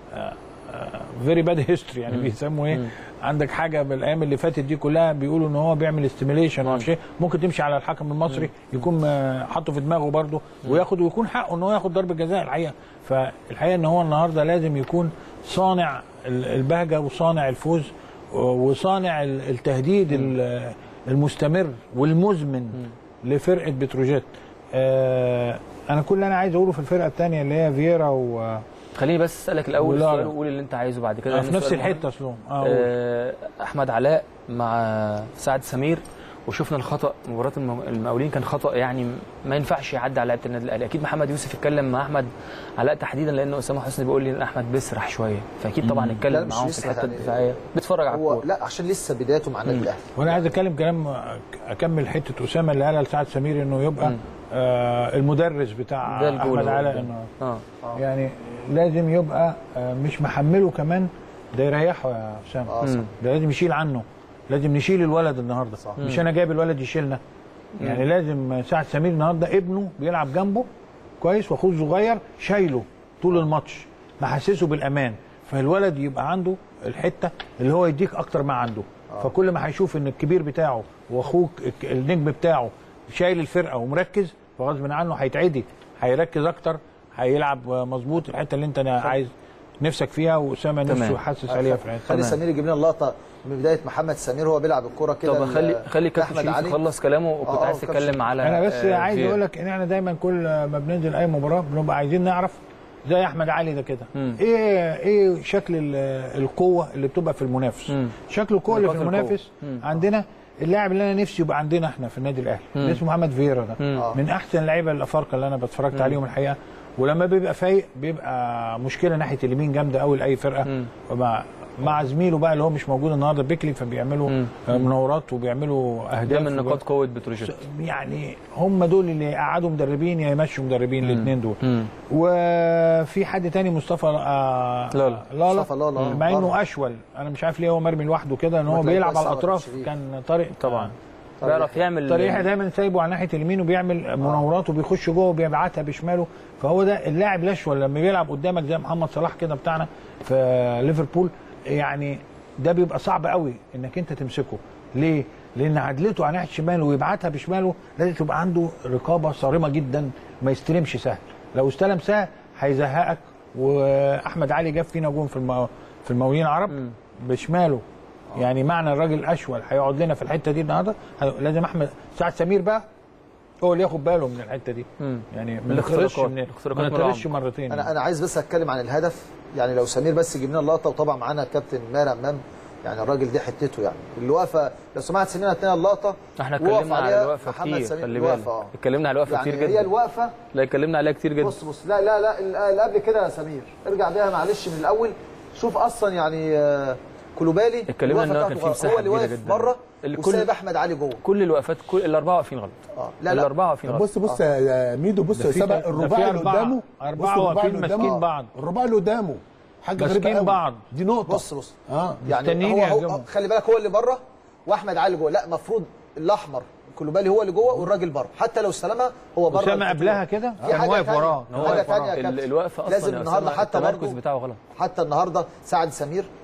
فيري باد هيستوري يعني بيسموا ايه عندك حاجه بالايام اللي فاتت دي كلها بيقولوا ان هو بيعمل استيميليشن وما اعرفش إيه. ممكن تمشي على الحكم المصري يكون آه، حاطه في دماغه برده وياخد ويكون حقه ان هو ياخد ضربه جزاء الحقيقه فالحقيقه ان هو النهارده لازم يكون صانع ال- البهجه وصانع الفوز وصانع ال- التهديد ال- المستمر والمزمن لفرقه بتروجيت آه انا كل اللي انا عايز اقوله في الفرقه الثانيه اللي هي فييرا و خليني بس اسالك الاول ولا- السؤال وقول اللي انت عايزه بعد كده آه، لأن في نفس السؤال مهم. الحته اصلهم اه قول. آه، احمد علاء مع سعد سمير وشفنا الخطا مباراه الم- المقاولين كان خطا يعني ما ينفعش يعدي على لعيبه النادي الاهلي اكيد محمد يوسف اتكلم مع احمد علاء تحديدا لان اسامه حسني بيقول لي ان احمد بيسرح شويه فاكيد طبعا لا، اتكلم مش معاهم في يسرح الحته يعني. الدفاعيه بيتفرج على هو الكوره لا عشان لسه بدايته مع النادي الاهلي وانا عايز اتكلم كلام اكمل حته اسامه اللي قالها لسعد سمير انه يبقى آه المدرس بتاع ده الجول احمد هو علاء ده. انه اه يعني لازم يبقى آه مش محمله كمان ده يريحه يا اسامه اه صح. ده لازم يشيل عنه لازم نشيل الولد النهارده صح. مش انا جايب الولد يشيلنا يعني لازم سعد سمير النهارده ابنه بيلعب جنبه كويس واخوه صغير شايله طول الماتش محسسه بالامان فالولد يبقى عنده الحته اللي هو يديك اكتر ما عنده فكل ما هيشوف ان الكبير بتاعه واخوك الك- النجم بتاعه شايل الفرقه ومركز فغصب عنه هيتعدي هيركز اكتر هيلعب مظبوط الحته اللي انت عايز نفسك فيها واسامه تمام. نفسه حاسس عليها في الحته خلي سمير يجيب لنا اللقطه من بدايه محمد سمير وهو بيلعب الكوره كده طب خلي خلي كابتن أحمد شريف علي. يخلص كلامه وكنت آه، آه، عايز كابتن تتكلم على انا بس آه، عايز فييرا. اقول لك ان احنا دايما كل ما بننزل اي مباراه بنبقى عايزين نعرف زي احمد علي ده كده مم. ايه ايه شكل ال- القوه اللي بتبقى في المنافس مم. شكل القوه اللي في نقاط القوة. المنافس مم. عندنا اللاعب اللي انا نفسي يبقى عندنا احنا في النادي الاهلي مم. اللي اسمه محمد فييرا ده مم. آه. من احسن اللعيبه الافارقه اللي انا بتفرجت عليهم الحقيقه ولما بيبقى فايق بيبقى مشكله ناحيه اليمين جامده قوي لاي فرقه مم. مع مع زميله بقى اللي هو مش موجود النهارده بيكلي فبيعملوا مم. آه، مناورات وبيعملوا ده اهداف من نقاط قوه بتروجيت يعني هم دول اللي يقعدوا مدربين يا يمشوا مدربين الاثنين دول مم. وفي حد تاني مصطفى آه لا لا. لا مصطفى لا لا. مع انه برضه. اشول انا مش عارف ليه هو مرمي لوحده كده ان هو هتلاقي بيلعب كويس على على الاطراف الشريف. كان طارق طبعا بيعرف يعمل طريقه دايما سايبه على ناحيه اليمين وبيعمل مناورات وبيخش جوه وبيبعتها بشماله فهو ده اللاعب الاشول لما بيلعب قدامك زي محمد صلاح كده بتاعنا في ليفربول يعني ده بيبقى صعب قوي انك انت تمسكه ليه؟ لان عدلته على ناحيه شماله ويبعتها بشماله لازم تبقى عنده رقابه صارمه جدا ما يستلمش سهل لو استلم سهل هيزهقك واحمد علي جاب فينا جون في المو... في المقاولين العرب بشماله يعني معنى الراجل اشول هيقعد لنا في الحته دي النهارده هي- لازم احمد سعد سمير بقى هو اللي ياخد باله من الحته دي مم. يعني ما الاختراقات. نخرجش من الاختراقات ما من نخرجش مرتين انا انا عايز بس اتكلم عن الهدف يعني لو سمير بس يجيب لنا اللقطه وطبعا معانا الكابتن ماهر امام يعني الراجل دي حتته يعني اللي واقفه لو سمعت سمير هتلاقي اللقطه احنا وقف اتكلمنا على عليها الوقفه محمد كتير سمير خلي بالك الوقفة، آه. اتكلمنا على الوقفه يعني كتير هي جدا الوقفه لا اتكلمنا عليها كتير جدا بص بص لا لا لا اللي قبل كده يا سمير ارجع بيها معلش من الاول شوف اصلا يعني آه، كولوبالي اتكلمنا ان هو الوقفة كان بتاعته في غلط. مساحه هو اللي كبيره واقف جدا بره الكل وسايب احمد علي جوه كل الوقفات كل الاربعه واقفين غلط اه لا لا الاربعه واقفين طب غلط بص بص يا ميدو بص ده يا في سبق ده في الرباعي اللي أربعة- قدامه أربعة بص الرباعي واقفين اللي قدامه. ماسكين بعض. الرباعي اللي قدامه حاجه غريبه ماسكين قوي. بعض. دي نقطه بص بص اه يعني مستنيين هو, هو يهاجموا. خلي بالك هو اللي بره واحمد علي جوه لا المفروض الاحمر كولوبالي هو اللي جوه والراجل بره حتى لو استلمها هو بره اسامه الخطوط. قبلها كده في كان حاجة واقف تانية. وراه حاجة تانية يا ال- كابتن. الوقفه اصلا لازم يا النهارده أسامة حتى التمركز برضه بتاعه غلط حتى النهارده سعد سمير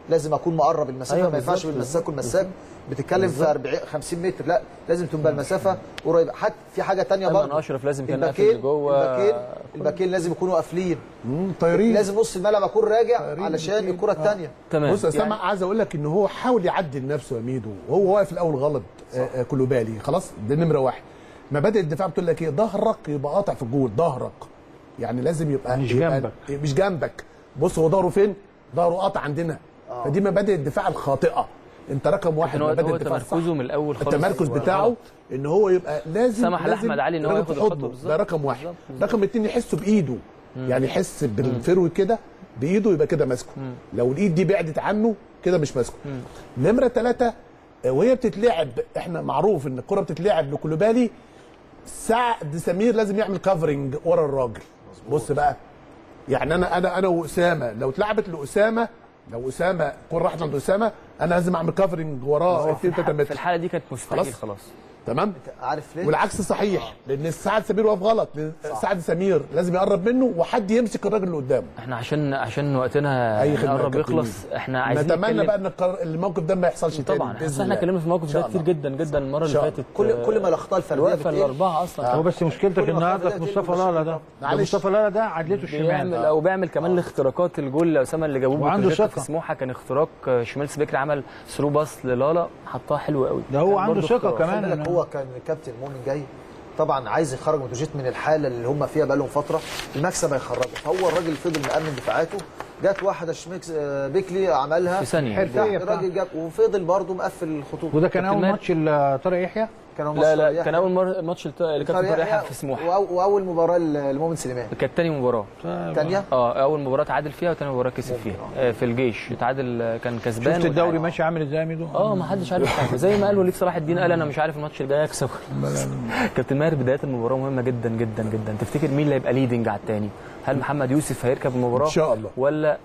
لازم اكون مقرب المسافه أيوة ما ينفعش بالظبط، بالمساك والمساك بتتكلم في 40 50 متر لا لازم تبقى المسافه قريبه حتى في حاجه تانية ايمن برضه اشرف لازم كان قافل الباكين لجوه الباكين الباكين لازم يكونوا قافلين مم، طايرين لازم نص الملعب اكون راجع طايرين علشان الاتنين. الكره الثانيه تمام بص يا اسامه عايز اقول لك ان هو حاول يعدل نفسه يا ميدو وهو واقف الاول غلط آه، آه، كلوبالي خلاص ده نمره واحد مبادئ الدفاع بتقول لك ايه ظهرك يبقى قاطع في الجول ظهرك يعني لازم يبقى مش يبقى جنبك. مش جنبك بص هو ظهره فين ظهره قاطع عندنا فدي مبادئ الدفاع الخاطئه انت رقم واحد لكن هو مبادئ هو الدفاع الصح تمركزه من الاول خالص التمركز هو بتاعه غلط. ان هو يبقى لازم سمح لازم لأحمد علي إن هو راجل ياخد في الخطوة حضنه. بالظبط. ده رقم واحد بالظبط، بالظبط. رقم اتنين يحسه بايده يعني يحس بالفرو كده بايده يبقى كده ماسكه لو الايد دي بعدت عنه كده مش ماسكه نمره ثلاثة وهي بتتلعب احنا معروف ان الكره بتتلعب لكولوبالي سعد سمير لازم يعمل كفرنج ورا الراجل بص بقى يعني انا انا انا واسامه لو اتلعبت لاسامه لو اسامه كره راحت عند اسامه انا لازم اعمل كفرنج وراه هو في 2 3 الح- في متر الحاله دي كانت مستحيل خلاص. خلاص تمام عارف ليه؟ والعكس صحيح لان سعد سمير واقف غلط لأن سعد سمير لازم يقرب منه وحد يمسك الراجل اللي قدامه احنا عشان عشان وقتنا أي خدمة يا قرب كابتن يخلص احنا عايزين نتمنى نتكلم- بقى ان القرار- الموقف ده ما يحصلش تاني طبعا بإذن بس احنا الله. اتكلمنا في الموقف إن ده شاء كتير الله. جدا جدا المره اللي شاء الله. فاتت كل كل ما الاخطاء الفرديه الوقفه بتقل الاربعه اصلا هو بس مشكلتك كل ما النهارده خد في دقيقتين مصطفى لالا ده معلش. مصطفى لالا ده عدلته بيعمل الشمال او بيعمل كمان الاختراقات الجول لاسامه اللي جابوه وعنده بتروجيت ثقة. في سموحه كان اختراق شمال سبيكري عمل ثرو باص للالا حطها حلو قوي ده هو كان عنده برضه ثقة اختراق. كمان. خلي بالك هو كان كابتن مؤمن جاي طبعا عايز يخرج متوجيت من الحاله اللي هم فيها بقالهم فتره المكسب هيخرجه فهو الراجل فضل مأمن دفاعاته جت واحده شميكس آه، بيكلي عملها في ثانية. حرفيا بتاع. الراجل جاب وفضل برضه مقفل الخطوط وده كان كابتن اول ماهر. ماتش لطارق يحيى كانوا لا مصر لا يحيى. كان اول مره ماتش الت- اللي كابتن طارق يحيى في سموحه وأو- واول مباراه لمؤمن سليمان كانت تاني مباراه ثانيه اه اول مباراه تعادل فيها وتاني مباراه كسب فيها آه في الجيش تعادل آه، كان كسبان شفت الدوري وتعادل. ماشي عامل ازاي يا ميدو اه ما حدش عارف حاجه زي ما قال وليد صلاح الدين قال انا مش عارف الماتش الجاي هيكسب كابتن ماهر بدايه المباراه مهمه جدا جدا جدا تفتكر مين اللي هيبقى ليدنج على الثاني هل محمد يوسف هيركب المباراه إن شاء الله. ولا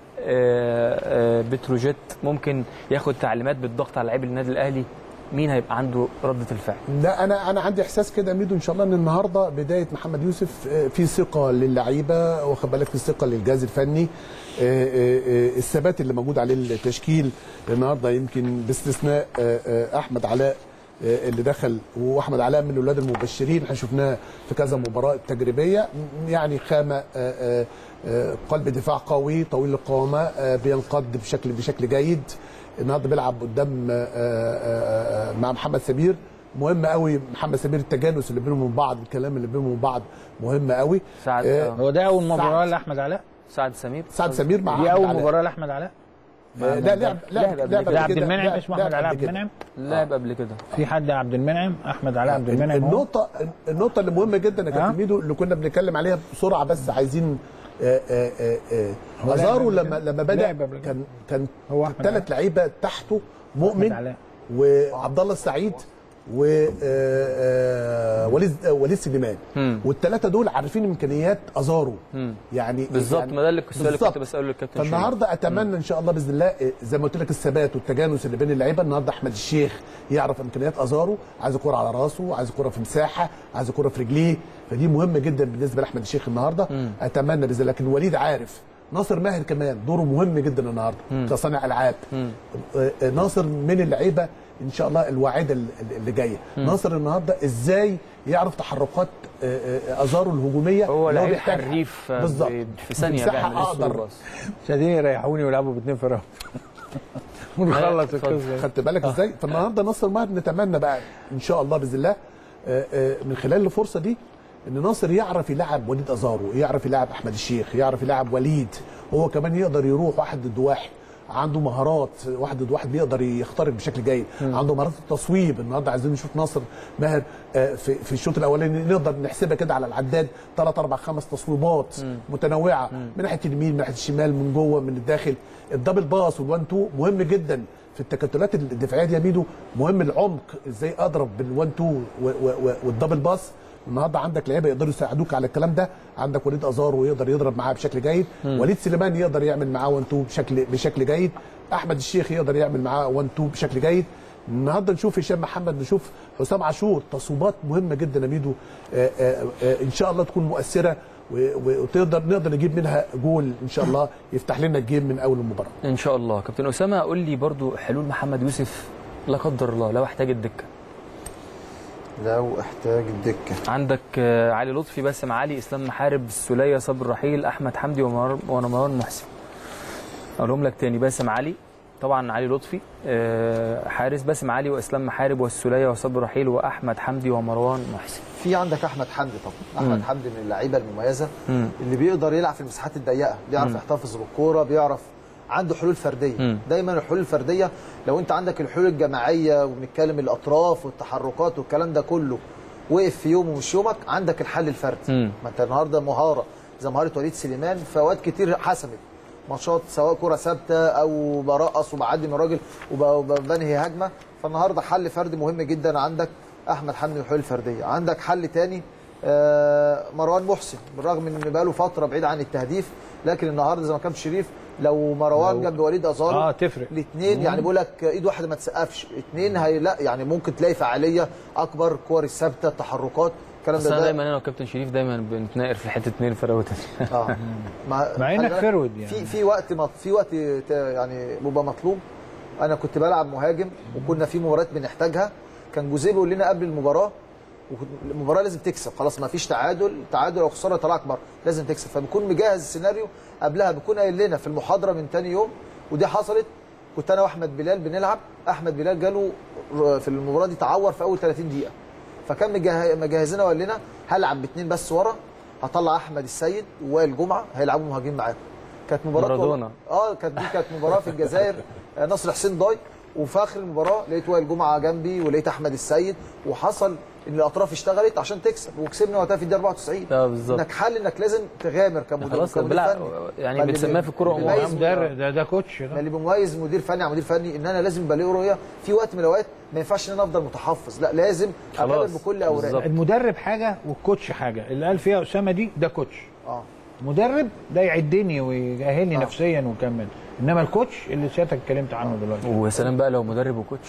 آه، آه، بتروجيت ممكن ياخد تعليمات بالضغط على لعيب النادي الاهلي مين هيبقى عنده رده الفعل لا انا انا عندي احساس كده يا ميدو ان شاء الله ان النهارده بدايه محمد يوسف آه، في ثقه للعيبه واخد بالك في ثقه للجهاز الفني آه، آه، آه، الثبات اللي موجود عليه التشكيل النهارده يمكن باستثناء آه، آه، احمد علاء آه، اللي دخل واحمد علاء من الاولاد المبشرين احنا شفناه في كذا مباراه تجريبيه م- يعني خامه آه، آه، آه، قلب دفاع قوي طويل القامه آه، بينقض بشكل بشكل جيد النهارده بيلعب قدام آه، آه، آه، مع محمد سمير مهم قوي محمد سمير التجانس اللي بينهم من بعض الكلام اللي بينهم من بعض مهم قوي سعد آه، آه. هو ده اول سعد. مباراه لاحمد علاء سعد سمير سعد سمير مع دي أحمد اول علاء. مباراه لاحمد علاء آه، لا لعب لعب لعب قبل لعب كده. لا قبل عبد كده. المنعم لعب- اسمه لعب احمد علاء قبل عبد كده. المنعم لعب قبل كده في حد عبد المنعم احمد علاء عبد المنعم هو. النقطة النقطة اللي مهمة جدا يا آه. كابتن ميدو اللي كنا بنتكلم عليها بسرعة بس عايزين آه، آه، آه، آه، هو لعب ازارو قبل لما كده؟ لما بدا لعب قبل كده. كان كان هو أحمد ثلاث لعيبة تحته أحمد مؤمن علاء. وعبد الله السعيد ووليد وليد سليمان مم. والثلاثة دول عارفين امكانيات ازارو مم. يعني بالظبط يعني ما ده اللي السؤال اللي بالظبط. كنت بساله للكابتن شريف. فالنهارده اتمنى ان شاء الله باذن الله إيه، زي ما قلت لك الثبات والتجانس اللي بين اللعيبه النهارده احمد الشيخ يعرف امكانيات ازارو عايز كوره على راسه عايز كوره في مساحه عايز كوره في رجليه فدي مهمه جدا بالنسبه لاحمد الشيخ النهارده اتمنى باذن الله لكن وليد عارف ناصر ماهر كمان دوره مهم جدا النهارده كصانع العاب آه، آه، ناصر من اللعيبه ان شاء الله الواعده ال- ال- اللي جايه ناصر النهارده ازاي يعرف تحركات آه، آه، ازارو الهجوميه هو اللي لعيب بيحتاجها. حريف آه، بالظبط ب- في ثانيه مساحة بيعمل الثرو اقدر باص. مش عايزين يريحوني ويلعبوا باثنين في الرابط ونخلص اتفضل. القصه خدت بالك ازاي فالنهارده ناصر ماهر نتمنى بقى ان شاء الله باذن الله آه، آه، من خلال الفرصه دي ان ناصر يعرف يلعب وليد ازارو يعرف يلعب احمد الشيخ يعرف يلعب وليد هو كمان يقدر يروح واحد ضد واحد عنده مهارات واحد ضد واحد بيقدر يخترق بشكل جيد عنده مهارات التصويب النهارده عايزين نشوف ناصر ماهر آه، في في الشوط الاولاني نقدر نحسبها كده على العداد ثلاث اربع خمس تصويبات متنوعه من ناحيه اليمين من ناحيه الشمال من جوه من الداخل الدبل باس والوان تو مهم جدا في التكتلات الدفاعيه دي يا ميدو مهم العمق ازاي اضرب بالوان تو و- و- و- والدبل باس النهارده عندك لعيبه يقدروا يساعدوك على الكلام ده عندك وليد ازارو يقدر يضرب معاه بشكل جيد وليد سليمان يقدر يعمل معاه 1 2 بشكل بشكل جيد احمد الشيخ يقدر يعمل معاه 1 2 بشكل جيد النهارده نشوف هشام محمد نشوف حسام عاشور تصويبات مهمه جدا يا ميدو آه، آه، آه، ان شاء الله تكون مؤثره و- و- وتقدر نقدر نجيب منها جول ان شاء الله يفتح لنا الجيم من اول المباراه ان شاء الله كابتن اسامه قول لي برضو حلول محمد يوسف لا قدر الله لو احتاج الدكه لو احتاج الدكه عندك آه، علي لطفي باسم علي اسلام محارب السوليه صبر رحيل احمد حمدي ومر- ومروان محسن اقولهم لك تاني باسم علي طبعا علي لطفي آه، حارس باسم علي واسلام محارب والسوليه وصبر رحيل واحمد حمدي ومروان محسن في عندك احمد حمدي طبعا احمد حمدي من اللعيبه المميزه مم. اللي بيقدر يلعب في المساحات الضيقه بيعرف يحتفظ بالكوره بيعرف عنده حلول فرديه مم. دايما الحلول الفرديه لو انت عندك الحلول الجماعيه وبنتكلم الاطراف والتحركات والكلام ده كله وقف في يوم ومش يومك عندك الحل الفردي مم. ما انت النهارده مهاره زي مهاره وليد سليمان في اوقات كتير حسمت ماتشات سواء كره ثابته او برقص وبعدي من الراجل وب- وبنهي هجمه فالنهارده حل فردي مهم جدا عندك احمد حمدي من الحلول الفرديه عندك حل تاني آه، مروان محسن بالرغم ان بقاله فتره بعيد عن التهديف لكن النهارده زي ما كان شريف لو مروان جنب وليد ازارو اه تفرق الاثنين يعني بقول لك ايد واحده ما تسقفش اثنين هي لا يعني ممكن تلاقي فعاليه اكبر كور الثابته التحركات الكلام بس ده انا ده- دايما انا وكابتن شريف دايما بنتناقر في حته اتنين فراوده اه مع, مع إنك خلي بالك فيرود يعني. في في وقت مط- في وقت ت- يعني بيبقى مطلوب انا كنت بلعب مهاجم وكنا في مباريات بنحتاجها كان جوزيه بيقول لنا قبل المباراه وكنت- المباراه لازم تكسب خلاص ما فيش تعادل تعادل او خساره طلعك بره لازم تكسب فبكون مجهز السيناريو قبلها بيكون قايل لنا في المحاضره من تاني يوم ودي حصلت كنت انا واحمد بلال بنلعب احمد بلال جاله ر- في المباراه دي تعور في اول 30 دقيقه فكان مجه- مجهزنا وقال لنا هلعب باثنين بس ورا هطلع احمد السيد ووائل جمعه هيلعبوا مهاجمين معاكم كانت مباراه مارادونا. اه كانت دي كانت مباراه في الجزائر آه، نصر حسين ضاي وفي اخر المباراه لقيت وائل جمعه جنبي ولقيت احمد السيد وحصل ان الاطراف اشتغلت عشان تكسب وكسبنا وقتها في الدقيقه 94 اه بالظبط انك حل انك لازم تغامر كمدير خلاص كمدير بلع- فني يعني ما اللي بنسميها بي- في الكوره اللي أمور. بيميز مدرب ده ده كوتش ما ده اللي بيميز مدير فني عن مدير فني ان انا لازم بلاقي رؤيه في وقت من الاوقات ما ينفعش ان انا افضل متحفظ لا لازم اغامر خلاص. بكل اوراق بالظبط. المدرب حاجه والكوتش حاجه اللي قال فيها اسامه دي ده كوتش اه مدرب ده يعدني ويأهلني آه. نفسيا ويكمل انما الكوتش اللي سيادتك اتكلمت عنه دلوقتي ويا سلام بقى لو مدرب وكوتش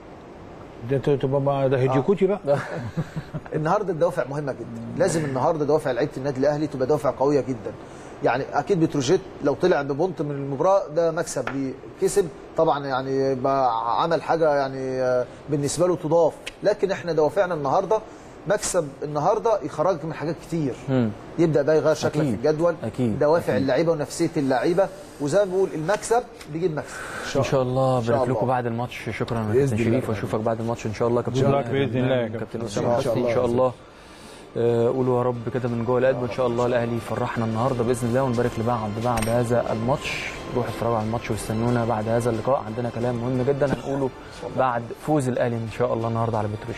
ده ت- تبقى ما- ده هيجيكوتي بقى النهارده الدوافع مهمه جدا لازم النهارده دوافع لعيبه النادي الاهلي تبقى دوافع قويه جدا يعني اكيد بتروجيت لو طلع ببونت من المباراه ده مكسب ليه كسب طبعا يعني يبقى عمل حاجه يعني آه، بالنسبه له تضاف لكن احنا دوافعنا النهارده مكسب النهارده يخرجك من حاجات كتير مم. يبدا بقى يغير شكلك أكيد. في الجدول أكيد. دوافع اللعيبه ونفسيه اللعيبه وزي ما بقول المكسب بيجيب مكسب ان شاء الله إن شاء بارك الله. لكم بعد الماتش شكرا يا بإذن كابتن الله. شريف واشوفك بعد الماتش ان شاء الله كابتن Good luck بإذن الله يا كابتن كابتن. اسامه إن شاء حسني ان الله. شاء الله آه، قولوا يا رب كده من جوه القلب وان شاء الله الاهلي يفرحنا النهارده باذن الله ونبارك لبعض بعد هذا الماتش روحوا اتفرجوا على الماتش واستنونا بعد هذا اللقاء عندنا كلام مهم جدا هنقوله بعد فوز الاهلي ان شاء الله النهارده على بتروجيت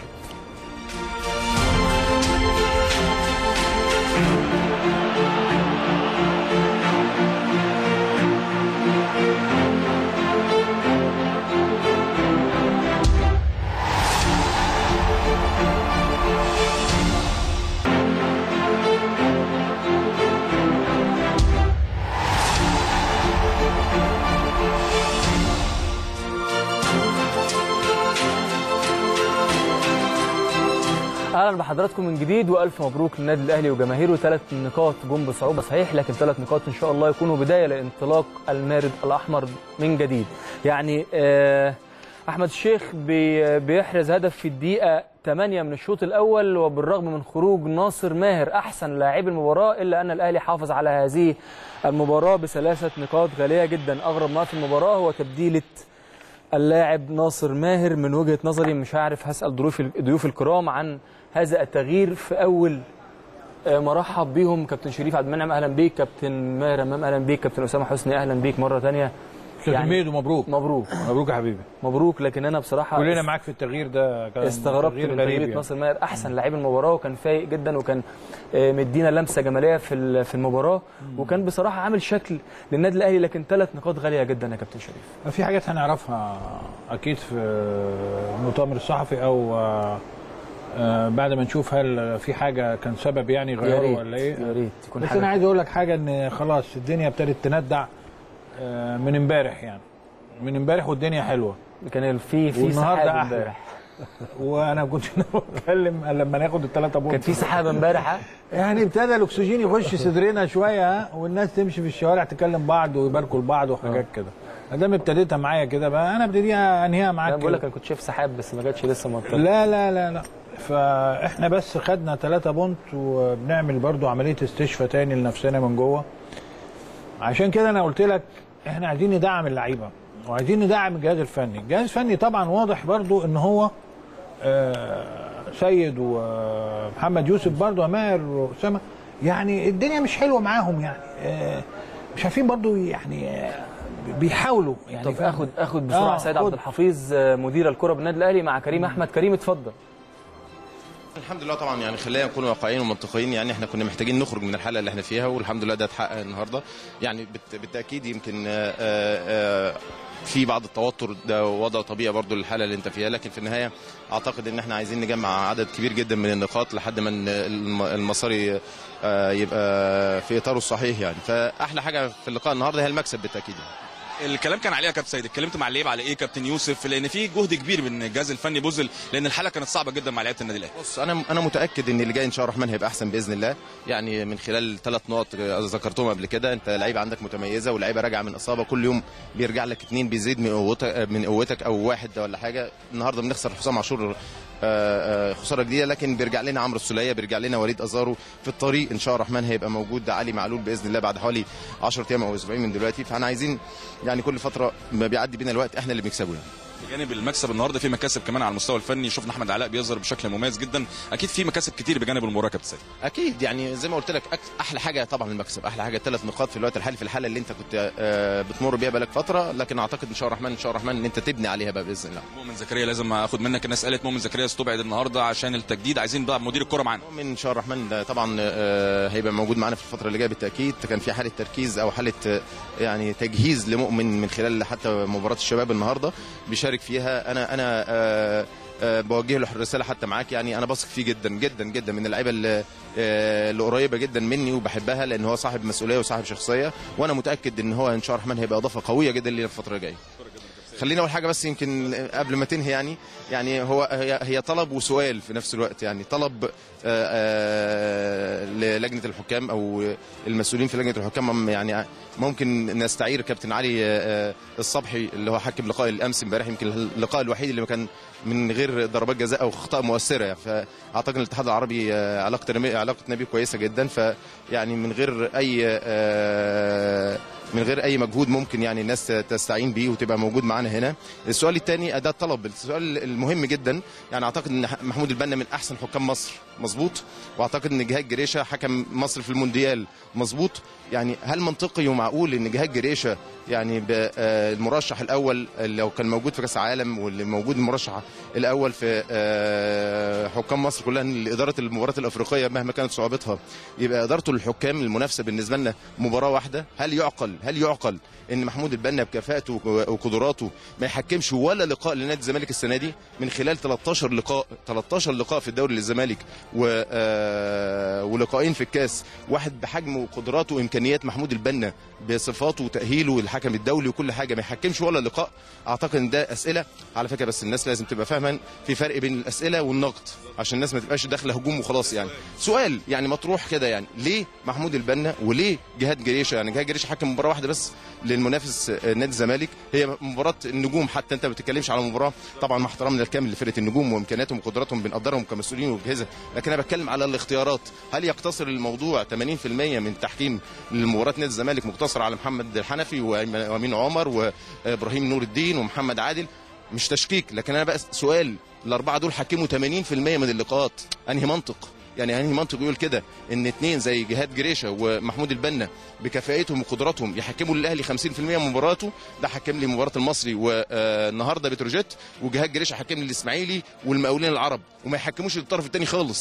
اهلا بحضراتكم من جديد والف مبروك للنادي الاهلي وجماهيره ثلاث نقاط جم بصعوبه صحيح لكن ثلاث نقاط ان شاء الله يكونوا بدايه لانطلاق المارد الاحمر من جديد يعني آه، احمد الشيخ بي- بيحرز هدف في الدقيقه 8 من الشوط الاول وبالرغم من خروج ناصر ماهر احسن لاعب المباراه الا ان الاهلي حافظ على هذه المباراه بثلاثه نقاط غاليه جدا اغرب ما في المباراه هو تبديله اللاعب ناصر ماهر من وجهه نظري مش عارف هسال ضيوف ضيوف الكرام عن هذا التغيير في اول آه، مرحب بيهم كابتن شريف عبد المنعم اهلا بيك كابتن ماهر امام اهلا بيك كابتن اسامه حسني اهلا بيك مره ثانيه استاذ يعني- ميدو مبروك مبروك مبروك يا حبيبي مبروك لكن انا بصراحه كلنا معاك في التغيير ده كان استغربت تغيير من غريب تغيير يعني. ناصر ماهر احسن لعيب المباراه وكان فايق جدا وكان آه، مدينا لمسه جماليه في ال- في المباراه وكان بصراحه عامل شكل للنادي الاهلي لكن ثلاث نقاط غاليه جدا يا كابتن شريف في حاجات هنعرفها اكيد في المؤتمر الصحفي او آه، آه، بعد ما نشوف هل في حاجه كان سبب يعني يا غيره ريت ولا ايه يا ريت يكون بس حاجه انا عايز اقول لك حاجه ان خلاص الدنيا ابتدت تندع آه، من امبارح يعني من امبارح والدنيا حلوه كان في في والنهارده سحاب احلى امبارح وانا كنت بتكلم لما ناخد الثلاثه بونت كان في سحابه امبارح ها؟ يعني ابتدى الاكسجين يخش صدرنا شويه ها والناس تمشي في الشوارع تكلم بعض ويباركوا لبعض وحاجات كده ما دام ابتديتها معايا كده بقى انا ابتديها انهيها معاك انا بقول كده. لك انا كنت شايف سحاب بس ما جاتش لسه منطقه لا لا لا لا فاحنا بس خدنا ثلاثة بونت وبنعمل برضو عملية استشفاء تاني لنفسنا من جوه عشان كده انا قلت لك احنا عايزين ندعم اللعيبة وعايزين ندعم الجهاز الفني الجهاز الفني طبعا واضح برضو ان هو آه، سيد ومحمد يوسف برضو وماهر واسامه يعني الدنيا مش حلوه معاهم يعني آه، مش عارفين برضو يعني آه، بيحاولوا يعني طب فاهم؟ اخد اخد بسرعه آه، سيد خد. عبد الحفيظ آه، مدير الكره بالنادي الاهلي مع كريم احمد كريم اتفضل الحمد لله طبعا يعني خلينا نكون واقعيين ومنطقيين يعني احنا كنا محتاجين نخرج من الحاله اللي احنا فيها والحمد لله ده اتحقق النهارده يعني بالت- بالتاكيد يمكن آه، آه، في بعض التوتر ده وضع طبيعي برضو للحاله اللي انت فيها لكن في النهايه اعتقد ان احنا عايزين نجمع عدد كبير جدا من النقاط لحد ما ن- الم- المسار آه، يبقى في اطاره الصحيح يعني فاحلى حاجه في اللقاء النهارده هي المكسب بالتاكيد يعني. الكلام كان عليها كابتن سيد اتكلمت مع اللعيبه على ايه كابتن يوسف لان في جهد كبير من الجهاز الفني بذل لان الحاله كانت صعبه جدا مع لعيبه النادي الاهلي بص انا انا متاكد ان اللي جاي ان شاء الله الرحمن هيبقى احسن باذن الله يعني من خلال ثلاث نقط ذكرتهم قبل كده انت لعيبه عندك متميزه ولعيبه راجعه من اصابه كل يوم بيرجع لك اثنين بيزيد من قوتك من قوتك او واحد ولا حاجه النهارده بنخسر حسام عاشور آه، آه، خساره جديده لكن بيرجع لنا عمرو السوليه بيرجع لنا وليد ازارو في الطريق ان شاء الله الرحمن هيبقى موجود علي معلول باذن الله بعد حوالي 10 ايام او اسبوعين من دلوقتي فاحنا عايزين يعني كل فتره ما بيعدي بينا الوقت احنا اللي بنكسبه يعني. بجانب المكسب النهارده في مكاسب كمان على المستوى الفني شفنا احمد علاء بيظهر بشكل مميز جدا اكيد في مكاسب كتير بجانب المباراه يا كابتن سيد اكيد يعني زي ما قلت لك أك- احلى حاجه طبعا المكسب احلى حاجه ثلاث نقاط في الوقت الحالي في الحاله اللي انت كنت آه، بتمر بيها بقالك فتره لكن اعتقد ان شاء الله الرحمن ان شاء الله الرحمن ان انت تبني عليها بقى باذن الله مؤمن زكريا لازم اخد منك الناس قالت مؤمن زكريا استبعد النهارده عشان التجديد عايزين بقى مدير الكره معانا مؤمن ان شاء الله الرحمن ده طبعا آه، هيبقى موجود معانا في الفتره اللي جايه بالتاكيد كان في حاله تركيز او حاله آه، يعني تجهيز لمؤمن من خلال حتى مباراه الشباب النهارده بيشارك فيها انا انا آه، آه، بوجه له الرساله حتى معاك يعني انا بثق فيه جدا جدا جدا من اللعيبه اللي آه، اللي قريبه جدا مني وبحبها لان هو صاحب مسؤوليه وصاحب شخصيه وانا متاكد ان هو ان شاء الله الرحمن هيبقى اضافه قويه جدا لينا في الفتره الجايه خلينا اول حاجه بس يمكن قبل ما تنهي يعني يعني هو هي, هي طلب وسؤال في نفس الوقت يعني طلب آه، آه، للجنه الحكام او المسؤولين في لجنه الحكام يعني ممكن نستعير كابتن علي آه، الصبحي اللي هو حكم لقاء الامس امبارح يمكن اللقاء الوحيد اللي ما كان من غير ضربات جزاء او اخطاء مؤثره يعني فاعتقد ان الاتحاد العربي آه، علاقه علاقتنا بيه كويسه جدا فيعني من غير اي آه، من غير اي مجهود ممكن يعني الناس تستعين بيه وتبقى موجود معانا هنا السؤال الثاني ده الطلب السؤال المهم جدا يعني اعتقد ان محمود البنا من احسن حكام مصر مظبوط واعتقد ان جهاد جريشه حكم مصر في المونديال مظبوط يعني هل منطقي ومعقول ان جهاد جريشه يعني ب- آه، المرشح الاول لو كان موجود في كاس العالم واللي موجود المرشح الاول في آه، حكام مصر كلها لاداره المباريات الافريقيه مهما كانت صعوبتها يبقى ادارته للحكام المنافسه بالنسبه لنا مباراه واحده هل يعقل هل يعقل ان محمود البنا بكفاءته وقدراته ما يحكمش ولا لقاء لنادي الزمالك السنه دي من خلال 13 لقاء 13 لقاء في الدوري للزمالك و آه، ولقاءين في الكاس واحد بحجم وقدراته وامكانيات محمود البنا بصفاته وتاهيله الحكم الدولي وكل حاجه ما يحكمش ولا لقاء اعتقد ان ده اسئله على فكره بس الناس لازم تبقى فاهمه في فرق بين الاسئله والنقد عشان الناس ما تبقاش داخله هجوم وخلاص يعني سؤال يعني مطروح كده يعني ليه محمود البنا وليه جهاد جريشه يعني جهاد جريشه حكم مباراه واحده بس للمنافس آه، نادي الزمالك هي مباراه النجوم حتى انت ما بتتكلمش على مباراه طبعا مع احترامنا الكامل لفرقه النجوم وامكانياتهم وقدراتهم بنقدرهم كمسؤولين واجهزه لكن انا بتكلم على الاختيارات هل يقتصر الموضوع 80% من تحكيم لمباراه نادي الزمالك مقتصر على محمد الحنفي وأيمن- وامين عمر وابراهيم نور الدين ومحمد عادل مش تشكيك لكن انا بقى سؤال الاربعه دول حكموا 80% من اللقاءات انهي منطق يعني انهي منطق يقول كده ان اتنين زي جهاد جريشه ومحمود البنا بكفاءتهم وقدراتهم يحكموا للاهلي 50% من مباراته ده حكم لي مباراه المصري والنهارده بتروجيت وجهاد جريشه حكم لي الاسماعيلي والمقاولين العرب وما يحكموش للطرف الثاني خالص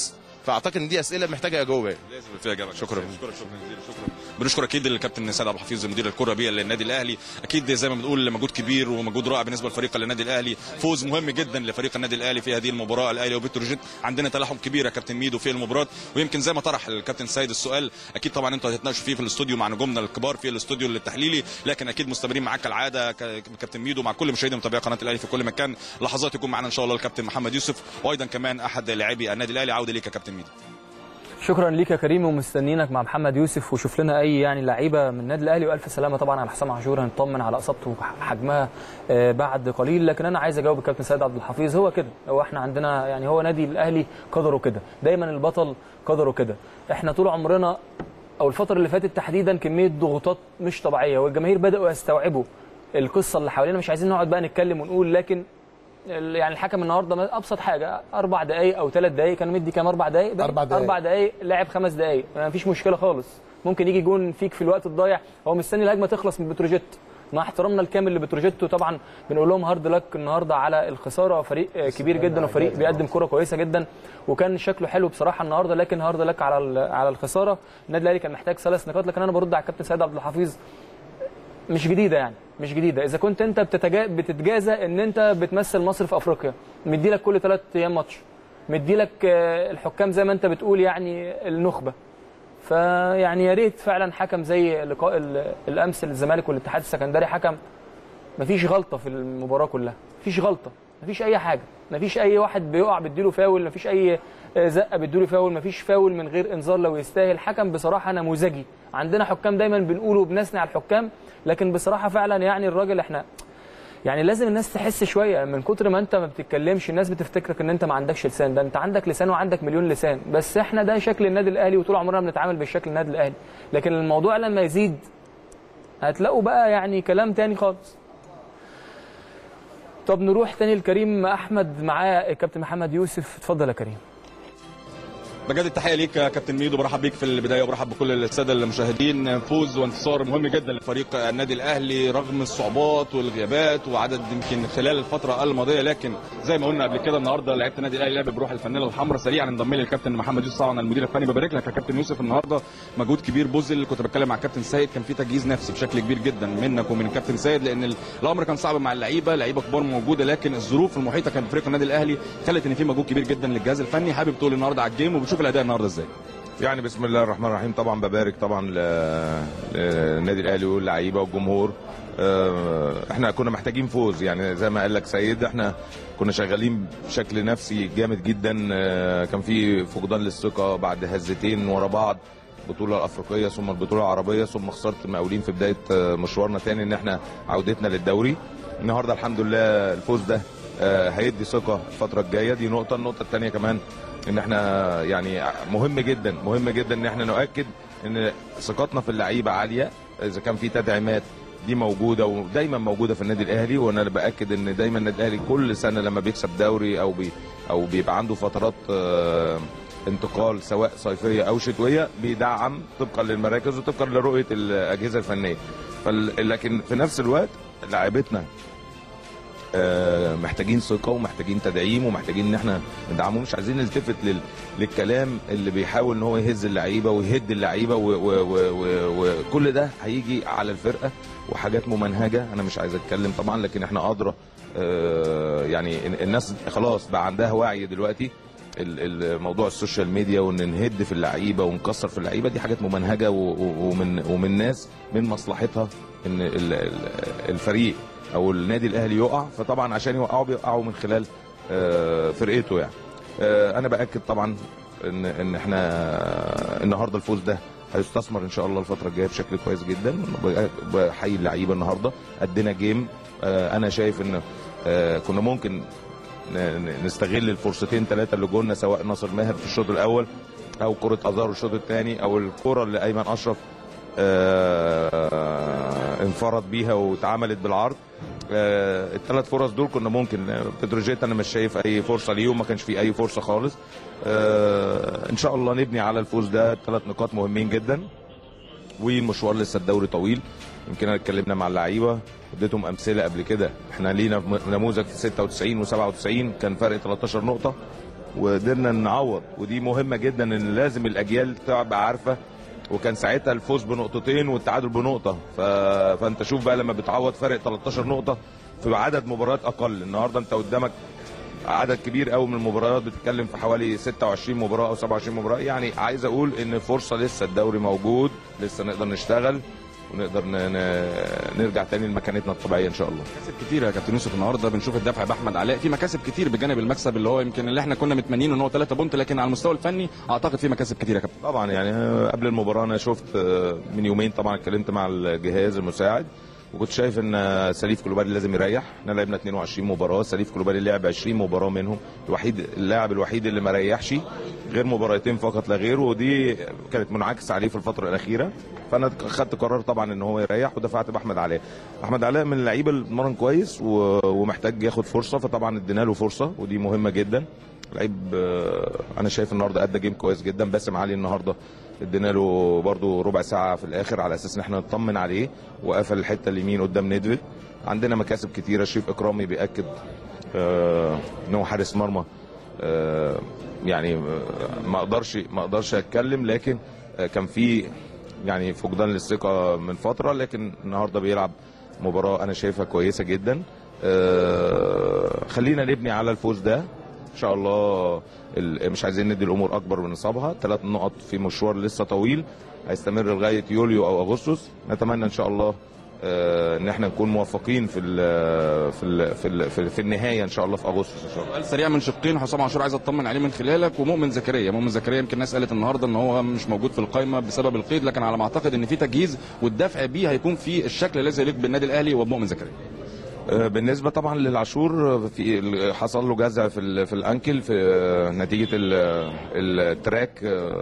فاعتقد ان دي اسئله محتاجه اجوبه يعني. لازم فيها اجابه شكرا شكرا شكرا جزيلا شكرا بنشكر اكيد الكابتن سيد عبد الحفيظ مدير الكره بيه للنادي الاهلي اكيد زي ما بنقول مجهود كبير ومجهود رائع بالنسبه لفريق النادي الاهلي فوز مهم جدا لفريق النادي الاهلي في هذه المباراه الاهلي وبتروجيت عندنا تلاحم كبير يا كابتن ميدو في المباراه ويمكن زي ما طرح الكابتن سيد السؤال اكيد طبعا انتوا هتتناقشوا فيه في الاستوديو مع نجومنا الكبار في الاستوديو التحليلي لكن اكيد مستمرين معاك كالعاده ك- كابتن ميدو مع كل مشاهدي ومتابعي قناه الاهلي في كل مكان لحظات يكون معنا ان شاء الله الكابتن محمد يوسف وايضا كمان احد لاعبي النادي الاهلي عوده ليك يا كابتن ميدو شكرا ليك يا كريم ومستنيينك مع محمد يوسف وشوف لنا اي يعني لعيبه من النادي الاهلي والف سلامه طبعا على حسام عاشور هنطمن على اصابته وحجمها آه، بعد قليل لكن انا عايز اجاوب الكابتن سيد عبد الحفيظ هو كده هو احنا عندنا يعني هو نادي الاهلي قدره كده دايما البطل قدره كده احنا طول عمرنا او الفتره اللي فاتت تحديدا كميه ضغوطات مش طبيعيه والجماهير بداوا يستوعبوا القصه اللي حوالينا مش عايزين نقعد بقى نتكلم ونقول لكن ال- يعني الحكم النهارده ما- ابسط حاجه اربع دقائق او ثلاث دقائق كان مدي كام اربع دقائق أربع دقايق. اربع دقائق لعب خمس دقائق ما فيش مشكله خالص ممكن يجي جون فيك في الوقت الضايع هو مستني الهجمه تخلص من بتروجيت مع احترامنا الكامل لبتروجيت وطبعا بنقول لهم هارد لك النهارده على الخساره فريق آه، كبير جدا وفريق بيقدم كره كويسه جدا وكان شكله حلو بصراحه النهارده لكن هارد لك على ال- على الخساره النادي الاهلي كان محتاج ثلاث نقاط لكن انا برد على الكابتن سيد عبد الحفيظ مش جديده يعني مش جديده اذا كنت انت بتتجا... بتتجازى ان انت بتمثل مصر في افريقيا مدي لك كل ثلاث ايام ماتش مدي لك آه، الحكام زي ما انت بتقول يعني النخبه فيعني يا ريت فعلا حكم زي لقاء ال- الامس الزمالك والاتحاد السكندري حكم مفيش غلطه في المباراه كلها مفيش غلطه مفيش اي حاجه مفيش اي واحد بيقع بيديله فاول مفيش اي آه، زقه بيديله فاول مفيش فاول من غير انذار لو يستاهل حكم بصراحه نموذجي عندنا حكام دايما بنقوله وبنثني على الحكام لكن بصراحه فعلا يعني الراجل احنا يعني لازم الناس تحس شويه من كتر ما انت ما بتتكلمش الناس بتفتكرك ان انت ما عندكش لسان ده انت عندك لسان وعندك مليون لسان بس احنا ده شكل النادي الاهلي وطول عمرنا بنتعامل بالشكل النادي الاهلي لكن الموضوع لما يزيد هتلاقوا بقى يعني كلام تاني خالص طب نروح تاني لكريم احمد معاه الكابتن محمد يوسف اتفضل يا كريم بجد التحيه ليك يا كابتن ميدو برحب بيك في البدايه وبرحب بكل الساده المشاهدين فوز وانتصار مهم جدا لفريق النادي الاهلي رغم الصعوبات والغيابات وعدد يمكن خلال الفتره الماضيه لكن زي ما قلنا قبل كده النهارده لعيبه النادي الاهلي لعب بروح الفانيله الحمراء سريعا انضم لي الكابتن محمد يوسف طبعا المدير الفني ببارك لك يا كابتن يوسف النهارده مجهود كبير بذل كنت بتكلم مع الكابتن سيد كان في تجهيز نفسي بشكل كبير جدا منك ومن الكابتن سيد لان الامر كان صعب مع اللعيبه لعيبه كبار موجوده لكن الظروف المحيطه كان فريق النادي الاهلي خلت ان في مجهود كبير جدا للجهاز الفني حابب تقول النهارده على الجيم وبتشوف الاداء النهارده ازاي يعني بسم الله الرحمن الرحيم طبعا ببارك طبعا ل- للنادي الاهلي واللعيبه والجمهور آه، احنا كنا محتاجين فوز يعني زي ما قال لك سيد احنا كنا شغالين بشكل نفسي جامد جدا آه، كان في فقدان للثقه بعد هزتين ورا بعض البطوله الافريقيه ثم البطوله العربيه ثم خساره المقاولين في بدايه آه، مشوارنا تاني ان احنا عودتنا للدوري النهارده الحمد لله الفوز ده آه، هيدي ثقه الفتره الجايه دي نقطه النقطه الثانيه كمان ان احنا يعني مهم جدا مهم جدا ان احنا نؤكد ان ثقتنا في اللعيبه عاليه اذا كان في تدعيمات دي موجوده ودايما موجوده في النادي الاهلي وانا باكد ان دايما النادي الاهلي كل سنه لما بيكسب دوري او بي او بيبقى عنده فترات آه، انتقال سواء صيفيه او شتويه بيدعم طبقا للمراكز وطبقا لرؤيه الاجهزه الفنيه فال- لكن في نفس الوقت لاعيبتنا آه، محتاجين ثقه ومحتاجين تدعيم ومحتاجين ان احنا ندعمهم مش عايزين نلتفت لل... للكلام اللي بيحاول ان هو يهز اللعيبه ويهد اللعيبه وكل و... و... و... وكل ده هيجي على الفرقه وحاجات ممنهجه انا مش عايز اتكلم طبعا لكن احنا ادرى آه، يعني الناس خلاص بقى عندها وعي دلوقتي ال- ال- موضوع السوشيال ميديا وان نهد في اللعيبه ونكسر في اللعيبه دي حاجات ممنهجه و- و- ومن ومن ناس من مصلحتها ان ال- ال- الفريق او النادي الاهلي يقع فطبعا عشان يوقعوا بيوقعوا من خلال آه، فرقته يعني آه، انا باكد طبعا ان ان احنا النهارده الفوز ده هيستثمر ان شاء الله الفتره الجايه بشكل كويس جدا بحيي اللعيبه النهارده ادينا جيم آه، انا شايف ان آه، كنا ممكن ن- ن- نستغل الفرصتين ثلاثه اللي جولنا سواء ناصر ماهر في الشوط الاول او كره ازار الشوط الثاني او الكره اللي ايمن اشرف آه، انفرد بيها واتعملت بالعرض آه، الثلاث فرص دول كنا ممكن بتروجيت انا مش شايف اي فرصه ليهم ما كانش في اي فرصه خالص آه، ان شاء الله نبني على الفوز ده ثلاث نقاط مهمين جدا والمشوار لسه الدوري طويل يمكن اتكلمنا مع اللعيبه اديتهم امثله قبل كده احنا لينا نموذج في 96 و97 كان فرق 13 نقطه وقدرنا نعوض ودي مهمه جدا ان لازم الاجيال تبقى عارفه وكان ساعتها الفوز بنقطتين والتعادل بنقطه ف... فانت شوف بقى لما بتعوض فرق 13 نقطه في عدد مباريات اقل النهارده انت قدامك عدد كبير قوي من المباريات بتتكلم في حوالي 26 مباراه او 27 مباراه يعني عايز اقول ان فرصه لسه الدوري موجود لسه نقدر نشتغل ونقدر ن... ن... نرجع تاني لمكانتنا الطبيعيه ان شاء الله مكاسب كتير يا كابتن يوسف النهارده بنشوف الدفع باحمد علاء في مكاسب كتير بجانب المكسب اللي هو يمكن اللي احنا كنا متمنينه ان هو 3 بونت لكن على المستوى الفني اعتقد في مكاسب كتير يا كابتن طبعا يعني قبل المباراه انا شفت من يومين طبعا اتكلمت مع الجهاز المساعد وكنت شايف ان سليف كلوبالي لازم يريح احنا لعبنا 22 مباراه سليف كلوبالي لعب 20 مباراه منهم الوحيد اللاعب الوحيد اللي ما ريحش غير مباراتين فقط لا غير ودي كانت منعكس عليه في الفتره الاخيره فانا خدت قرار طبعا ان هو يريح ودفعت باحمد علاء احمد علاء من اللعيبه اللي بتمرن كويس و... ومحتاج ياخد فرصه فطبعا ادينا له فرصه ودي مهمه جدا لعيب انا شايف النهارده ادى جيم كويس جدا باسم علي النهارده ادينا له برده ربع ساعه في الاخر على اساس ان احنا نطمن عليه وقفل الحته اليمين قدام ندفد عندنا مكاسب كتيره شريف اكرامي بياكد آه ان هو حارس مرمى آه يعني ما اقدرش ما اقدرش اتكلم لكن آه كان في يعني فقدان للثقه من فتره لكن النهارده بيلعب مباراه انا شايفها كويسه جدا آه خلينا نبني على الفوز ده ان شاء الله مش عايزين ندي الامور اكبر من نصابها ثلاث نقط في مشوار لسه طويل هيستمر لغايه يوليو او اغسطس نتمنى ان شاء الله ان احنا نكون موفقين في ال في ال في, ال في, في النهايه ان شاء الله في اغسطس ان شاء الله. سؤال سريع من شقين حسام عاشور عايز اطمن عليه من خلالك ومؤمن زكريا، مؤمن زكريا يمكن الناس قالت النهارده ان هو مش موجود في القائمه بسبب القيد لكن على ما اعتقد ان في تجهيز والدفع بيه هيكون في الشكل الذي يليق بالنادي الاهلي وبمؤمن زكريا. بالنسبه طبعا للعاشور في حصل له جزع في في الانكل في نتيجه التراك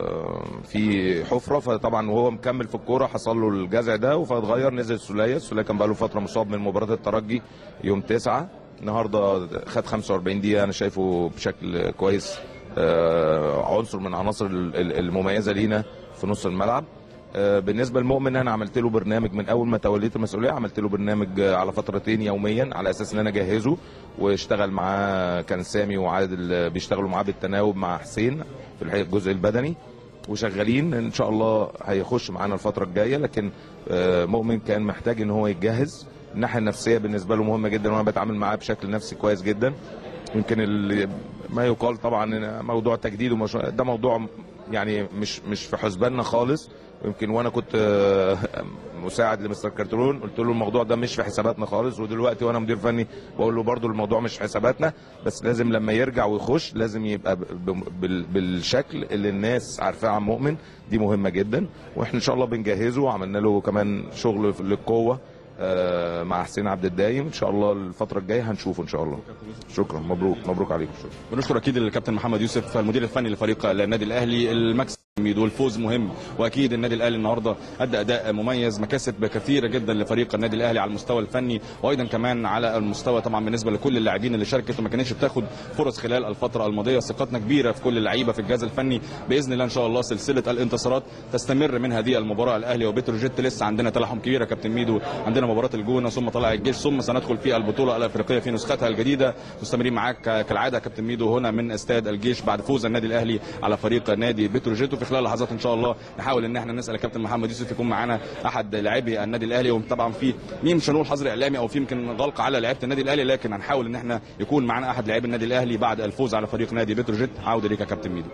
في حفره فطبعا وهو مكمل في الكوره حصل له الجزع ده فاتغير نزل السوليه السوليه كان بقى له فتره مصاب من مباراه الترجي يوم 9 النهارده خد 45 دقيقه انا شايفه بشكل كويس عنصر من العناصر المميزه لينا في نص الملعب بالنسبه للمؤمن انا عملت له برنامج من اول ما توليت المسؤوليه عملت له برنامج على فترتين يوميا على اساس ان انا اجهزه واشتغل معاه كان سامي وعادل بيشتغلوا معاه بالتناوب مع حسين في الجزء البدني وشغالين ان شاء الله هيخش معانا الفتره الجايه لكن مؤمن كان محتاج ان هو يتجهز الناحيه النفسيه بالنسبه له مهمه جدا وانا بتعامل معاه بشكل نفسي كويس جدا يمكن ما يقال طبعا موضوع تجديد ده موضوع يعني مش مش في حسباننا خالص يمكن وانا كنت مساعد لمستر كارترون قلت له الموضوع ده مش في حساباتنا خالص ودلوقتي وانا مدير فني بقول له برده الموضوع مش في حساباتنا بس لازم لما يرجع ويخش لازم يبقى بالشكل اللي الناس عارفاه عن مؤمن دي مهمه جدا واحنا ان شاء الله بنجهزه وعملنا له كمان شغل للقوه مع حسين عبد الدايم ان شاء الله الفتره الجايه هنشوفه ان شاء الله شكرا مبروك مبروك عليكم شكرا بنشكر اكيد الكابتن محمد يوسف المدير الفني لفريق النادي الاهلي المكسب والفوز مهم واكيد النادي الاهلي النهارده ادى اداء مميز مكاسب كثيره جدا لفريق النادي الاهلي على المستوى الفني وايضا كمان على المستوى طبعا بالنسبه لكل اللاعبين اللي شاركت وما كانتش بتاخد فرص خلال الفتره الماضيه ثقتنا كبيره في كل اللعيبه في الجهاز الفني باذن الله ان شاء الله سلسله الانتصارات تستمر من هذه المباراه الاهلي وبتروجيت لسه عندنا تلاحم كبير يا كابتن ميدو عندنا مباراه الجونه ثم طلع الجيش ثم سندخل في البطوله الافريقيه في نسختها الجديده مستمرين معاك كالعاده كابتن ميدو هنا من استاد الجيش بعد فوز النادي الاهلي على فريق نادي بتروجيت وفي خلال لحظات ان شاء الله نحاول ان احنا نسال الكابتن محمد يوسف يكون معانا احد لاعبي النادي الاهلي وطبعا في مين مش هنقول حظر اعلامي او في يمكن غلق على لعيبه النادي الاهلي لكن هنحاول ان احنا يكون معانا احد لاعبي النادي الاهلي بعد الفوز على فريق نادي بتروجيت عوده ليك يا كابتن ميدو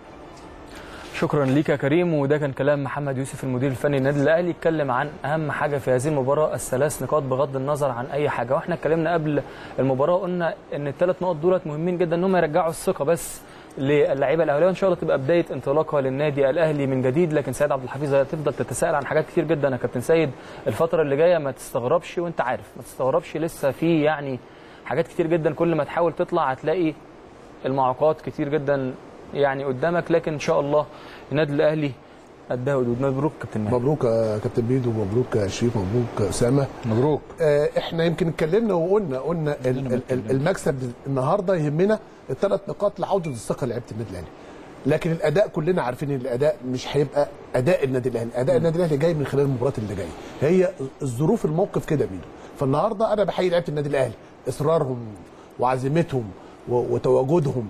شكرا ليك يا كريم وده كان كلام محمد يوسف المدير الفني للنادي الاهلي اتكلم عن اهم حاجه في هذه المباراه الثلاث نقاط بغض النظر عن اي حاجه واحنا اتكلمنا قبل المباراه قلنا ان الثلاث نقط دولت مهمين جدا ان هم يرجعوا الثقه بس للعيبه الاهلاويه ان شاء الله تبقى بدايه انطلاقها للنادي الاهلي من جديد لكن سيد عبد الحفيظ هتفضل تتساءل عن حاجات كتير جدا يا كابتن سيد الفتره اللي جايه ما تستغربش وانت عارف ما تستغربش لسه في يعني حاجات كتير جدا كل ما تحاول تطلع هتلاقي المعوقات كتير جدا يعني قدامك لكن ان شاء الله النادي الاهلي قدها ودود مبروك كابتن ماهر مبروك يا كابتن بيدو مبروك يا شريف مبروك اسامه مبروك آه احنا يمكن اتكلمنا وقلنا قلنا ال- ال- ال- المكسب النهارده يهمنا الثلاث نقاط لعوده الثقه لعيبه النادي الاهلي لكن الاداء كلنا عارفين ان الاداء مش هيبقى اداء النادي الاهلي اداء النادي الاهلي جاي من خلال المباريات اللي جايه هي الظروف الموقف كده ميدو فالنهارده انا بحيي لعيبه النادي الاهلي اصرارهم وعزيمتهم و- وتواجدهم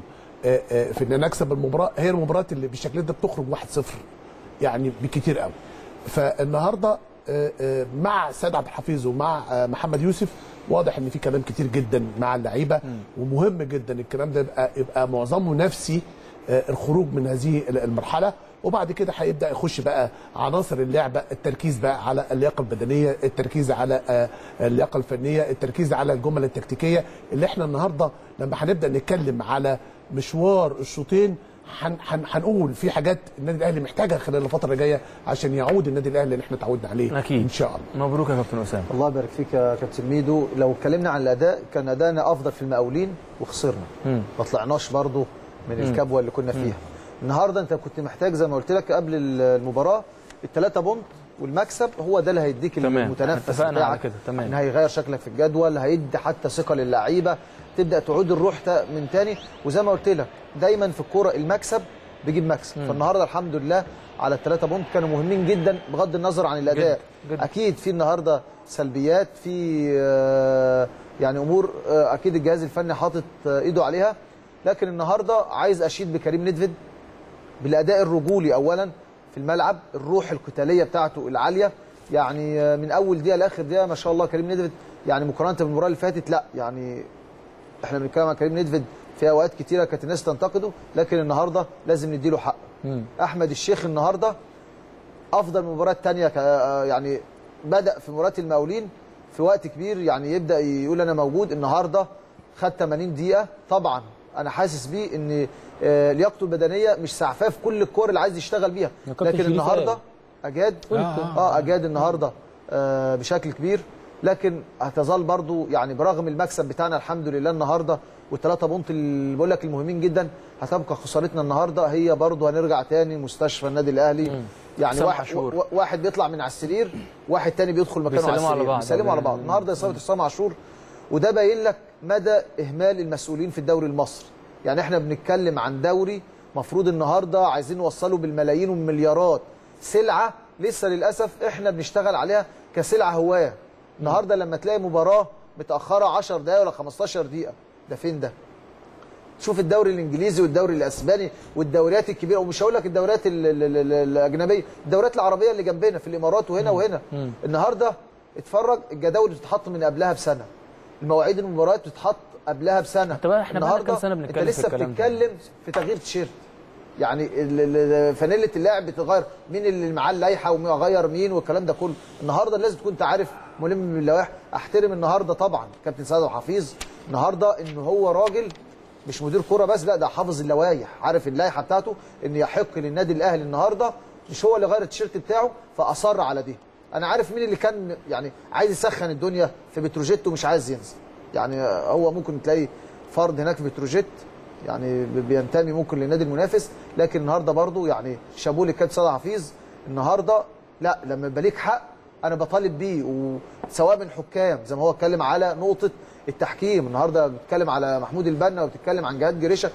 آه، آه، في ان نكسب المباراه هي المباريات اللي بالشكل ده بتخرج 1-0 يعني بكتير قوي فالنهارده آه، آه، مع سيد عبد الحفيظ ومع آه، محمد يوسف واضح ان في كلام كتير جدا مع اللعيبه ومهم جدا الكلام ده يبقى يبقى معظمه نفسي آه، الخروج من هذه المرحله وبعد كده هيبدا يخش بقى عناصر اللعبه التركيز بقى على اللياقه البدنيه التركيز على آه، اللياقه الفنيه التركيز على الجمل التكتيكيه اللي احنا النهارده لما هنبدا نتكلم على مشوار الشوطين هن- هن- هنقول في حاجات النادي الاهلي محتاجها خلال الفتره اللي جايه عشان يعود النادي الاهلي اللي احنا تعودنا عليه أكيد. ان شاء الله مبروك يا كابتن اسامه الله يبارك فيك يا كابتن ميدو لو اتكلمنا عن الاداء كان ادائنا افضل في المقاولين وخسرنا مم. ما طلعناش برضو من الكبوه اللي كنا فيها النهارده انت كنت محتاج زي ما قلت لك قبل المباراه الثلاثه بونت والمكسب هو ده اللي هيديك تمام. المتنفس اتفقنا على بتاعك كده. تمام. ان هيغير شكلك في الجدول هيدي حتى ثقه للعيبه تبدا تعود الروح تا- من تاني وزي ما قلت لك دايما في الكوره المكسب بيجيب مكسب فالنهارده الحمد لله على الثلاثه بونت كانوا مهمين جدا بغض النظر عن الاداء جدا. جدا. اكيد في النهارده سلبيات في آه، يعني امور آه، اكيد الجهاز الفني حاطط آه، ايده عليها لكن النهارده عايز اشيد بكريم ندفد بالاداء الرجولي اولا في الملعب الروح القتاليه بتاعته العاليه يعني آه، من اول دقيقه لاخر دقيقه ما شاء الله كريم ندفد يعني مقارنه بالمباراه اللي فاتت لا يعني احنا بنتكلم عن كريم ندفد في اوقات كتيره كانت الناس تنتقده لكن النهارده لازم نديله حقه احمد الشيخ النهارده افضل مباراه تانية ك- آه يعني بدا في مباراه المقاولين في وقت كبير يعني يبدا يقول انا موجود النهارده خد 80 دقيقه طبعا انا حاسس بيه ان آه، لياقته البدنيه مش سعفاه في كل الكور اللي عايز يشتغل بيها يا كابتن لكن شريف النهارده قال. اجاد آه، اه اجاد النهارده آه بشكل كبير لكن هتظل برضو يعني برغم المكسب بتاعنا الحمد لله النهارده والثلاثه بونت اللي بقول لك المهمين جدا هتبقى خسارتنا النهارده هي برضو هنرجع تاني مستشفى النادي الاهلي يعني حسام واحد عاشور. و- واحد بيطلع من على السرير واحد تاني بيدخل مكانه على بيسلموا على السرير بعض. بيسلموا على بعض النهارده اصابه حسام عاشور وده باين لك مدى اهمال المسؤولين في الدوري المصري يعني احنا بنتكلم عن دوري مفروض النهارده عايزين نوصله بالملايين والمليارات سلعه لسه للاسف احنا بنشتغل عليها كسلعه هواه النهارده لما تلاقي مباراه متاخره 10 دقائق ولا 15 دقيقه ده فين ده شوف الدوري الانجليزي والدوري الاسباني والدوريات الكبيره ومش هقول لك الدوريات ال- ال- ال- الاجنبيه الدوريات العربيه اللي جنبنا في الامارات وهنا وهنا النهارده اتفرج الجداول بتتحط من قبلها بسنه المواعيد المباريات بتتحط قبلها بسنه طب احنا بقالنا النهارده كام سنة انت بنتكلم في لسه الكلام ده؟ بتتكلم في تغيير تيشيرت يعني ال- ال- فانيله اللاعب بتتغير مين اللي معاه اللائحه وغير مين والكلام ده كله النهارده لازم تكون انت عارف ملم باللوائح احترم النهارده طبعا كابتن سعد الحفيظ النهارده ان هو راجل مش مدير كوره بس لا ده حافظ اللوائح عارف اللائحه بتاعته ان يحق للنادي الاهلي النهارده مش هو اللي غير التيشيرت بتاعه فاصر على دي انا عارف مين اللي كان يعني عايز يسخن الدنيا في بتروجيت ومش عايز ينزل يعني هو ممكن تلاقي فرد هناك في بتروجيت يعني بينتمي ممكن للنادي المنافس لكن النهارده برضو يعني شابوه للكابتن سيد حفيظ النهارده لا لما يبقى ليك حق انا بطالب بيه وسواء من حكام زي ما هو اتكلم على نقطه التحكيم النهارده بتتكلم على محمود البنا وبتتكلم عن جهاد جريشه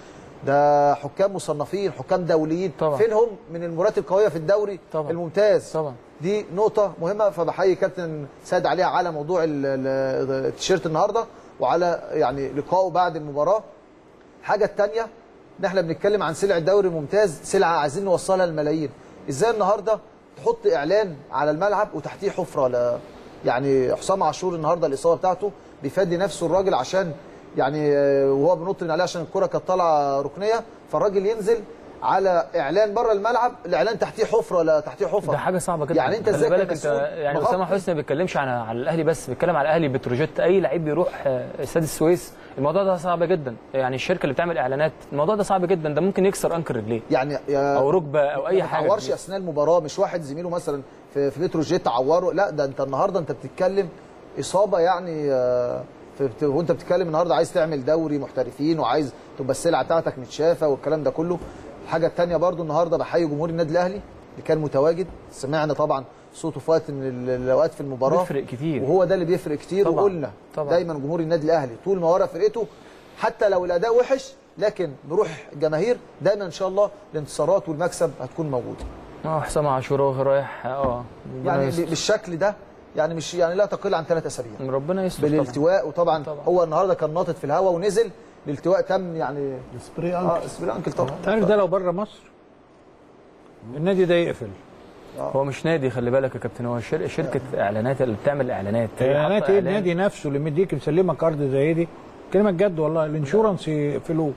ده حكام مصنفين حكام دوليين طبعا. فينهم من المباريات القويه في الدوري طبعا. الممتاز طبعا. دي نقطة مهمة فبحيي كابتن سيد عليها على موضوع ال- ال- التيشيرت النهارده وعلى يعني لقائه بعد المباراة. الحاجة الثانية ان احنا بنتكلم عن سلع الدوري الممتاز سلعة عايزين نوصلها للملايين. ازاي النهارده تحط اعلان على الملعب وتحتيه حفرة لا يعني حسام عاشور النهارده الاصابة بتاعته بيفادي نفسه الراجل عشان يعني آه، وهو بينط من عليه عشان الكرة كانت طالعة ركنية فالراجل ينزل على اعلان بره الملعب الاعلان تحتيه حفره ولا تحتيه حفره ده حاجه صعبه جدا يعني انت خلي ازاي بالك انت كمسؤول يعني مغطي؟ اسامه حسني ما بيتكلمش عن على الاهلي بس بيتكلم على الاهلي بتروجيت اي لعيب بيروح آه، استاد السويس الموضوع ده صعب جدا يعني الشركه اللي بتعمل اعلانات الموضوع ده صعب جدا ده ممكن يكسر انكر رجليه يعني يا او ركبه او اي ما حاجه تعورش اثناء المباراه مش واحد زميله مثلا في في بتروجيت عوره لا ده انت النهارده انت بتتكلم اصابه يعني آه، في بت- وانت بتتكلم النهارده عايز تعمل دوري محترفين وعايز تبقى السلعه بتاعتك متشافه والكلام ده كله الحاجه الثانيه برضو النهارده بحيي جمهور النادي الاهلي اللي كان متواجد سمعنا طبعا صوته في وقت من ال- الاوقات في المباراه بيفرق كتير. وهو ده اللي بيفرق كتير طبعاً. وقلنا طبعاً. دايما جمهور النادي الاهلي طول ما ورا فرقته حتى لو الاداء وحش لكن بروح الجماهير دايما ان شاء الله الانتصارات والمكسب هتكون موجوده اه حسام عاشور اهو رايح اه ربنا يعني يستر. ب- بالشكل ده يعني مش يعني لا تقل عن ثلاث اسابيع ربنا يستر طبعا بالالتواء وطبعا طبعاً. هو النهارده كان ناطط في الهواء ونزل الالتواء تم يعني سبري اه انكل سبري انكل طبعا تعرف ده لو بره مصر النادي ده يقفل هو مش نادي خلي بالك يا كابتن هو شر... شركه اعلانات اللي بتعمل اعلانات هي اعلانات حاطة ايه إعلان. النادي نفسه اللي مديك مسلمك ارض زي دي كلمه جد والله الانشورنس يقفلوه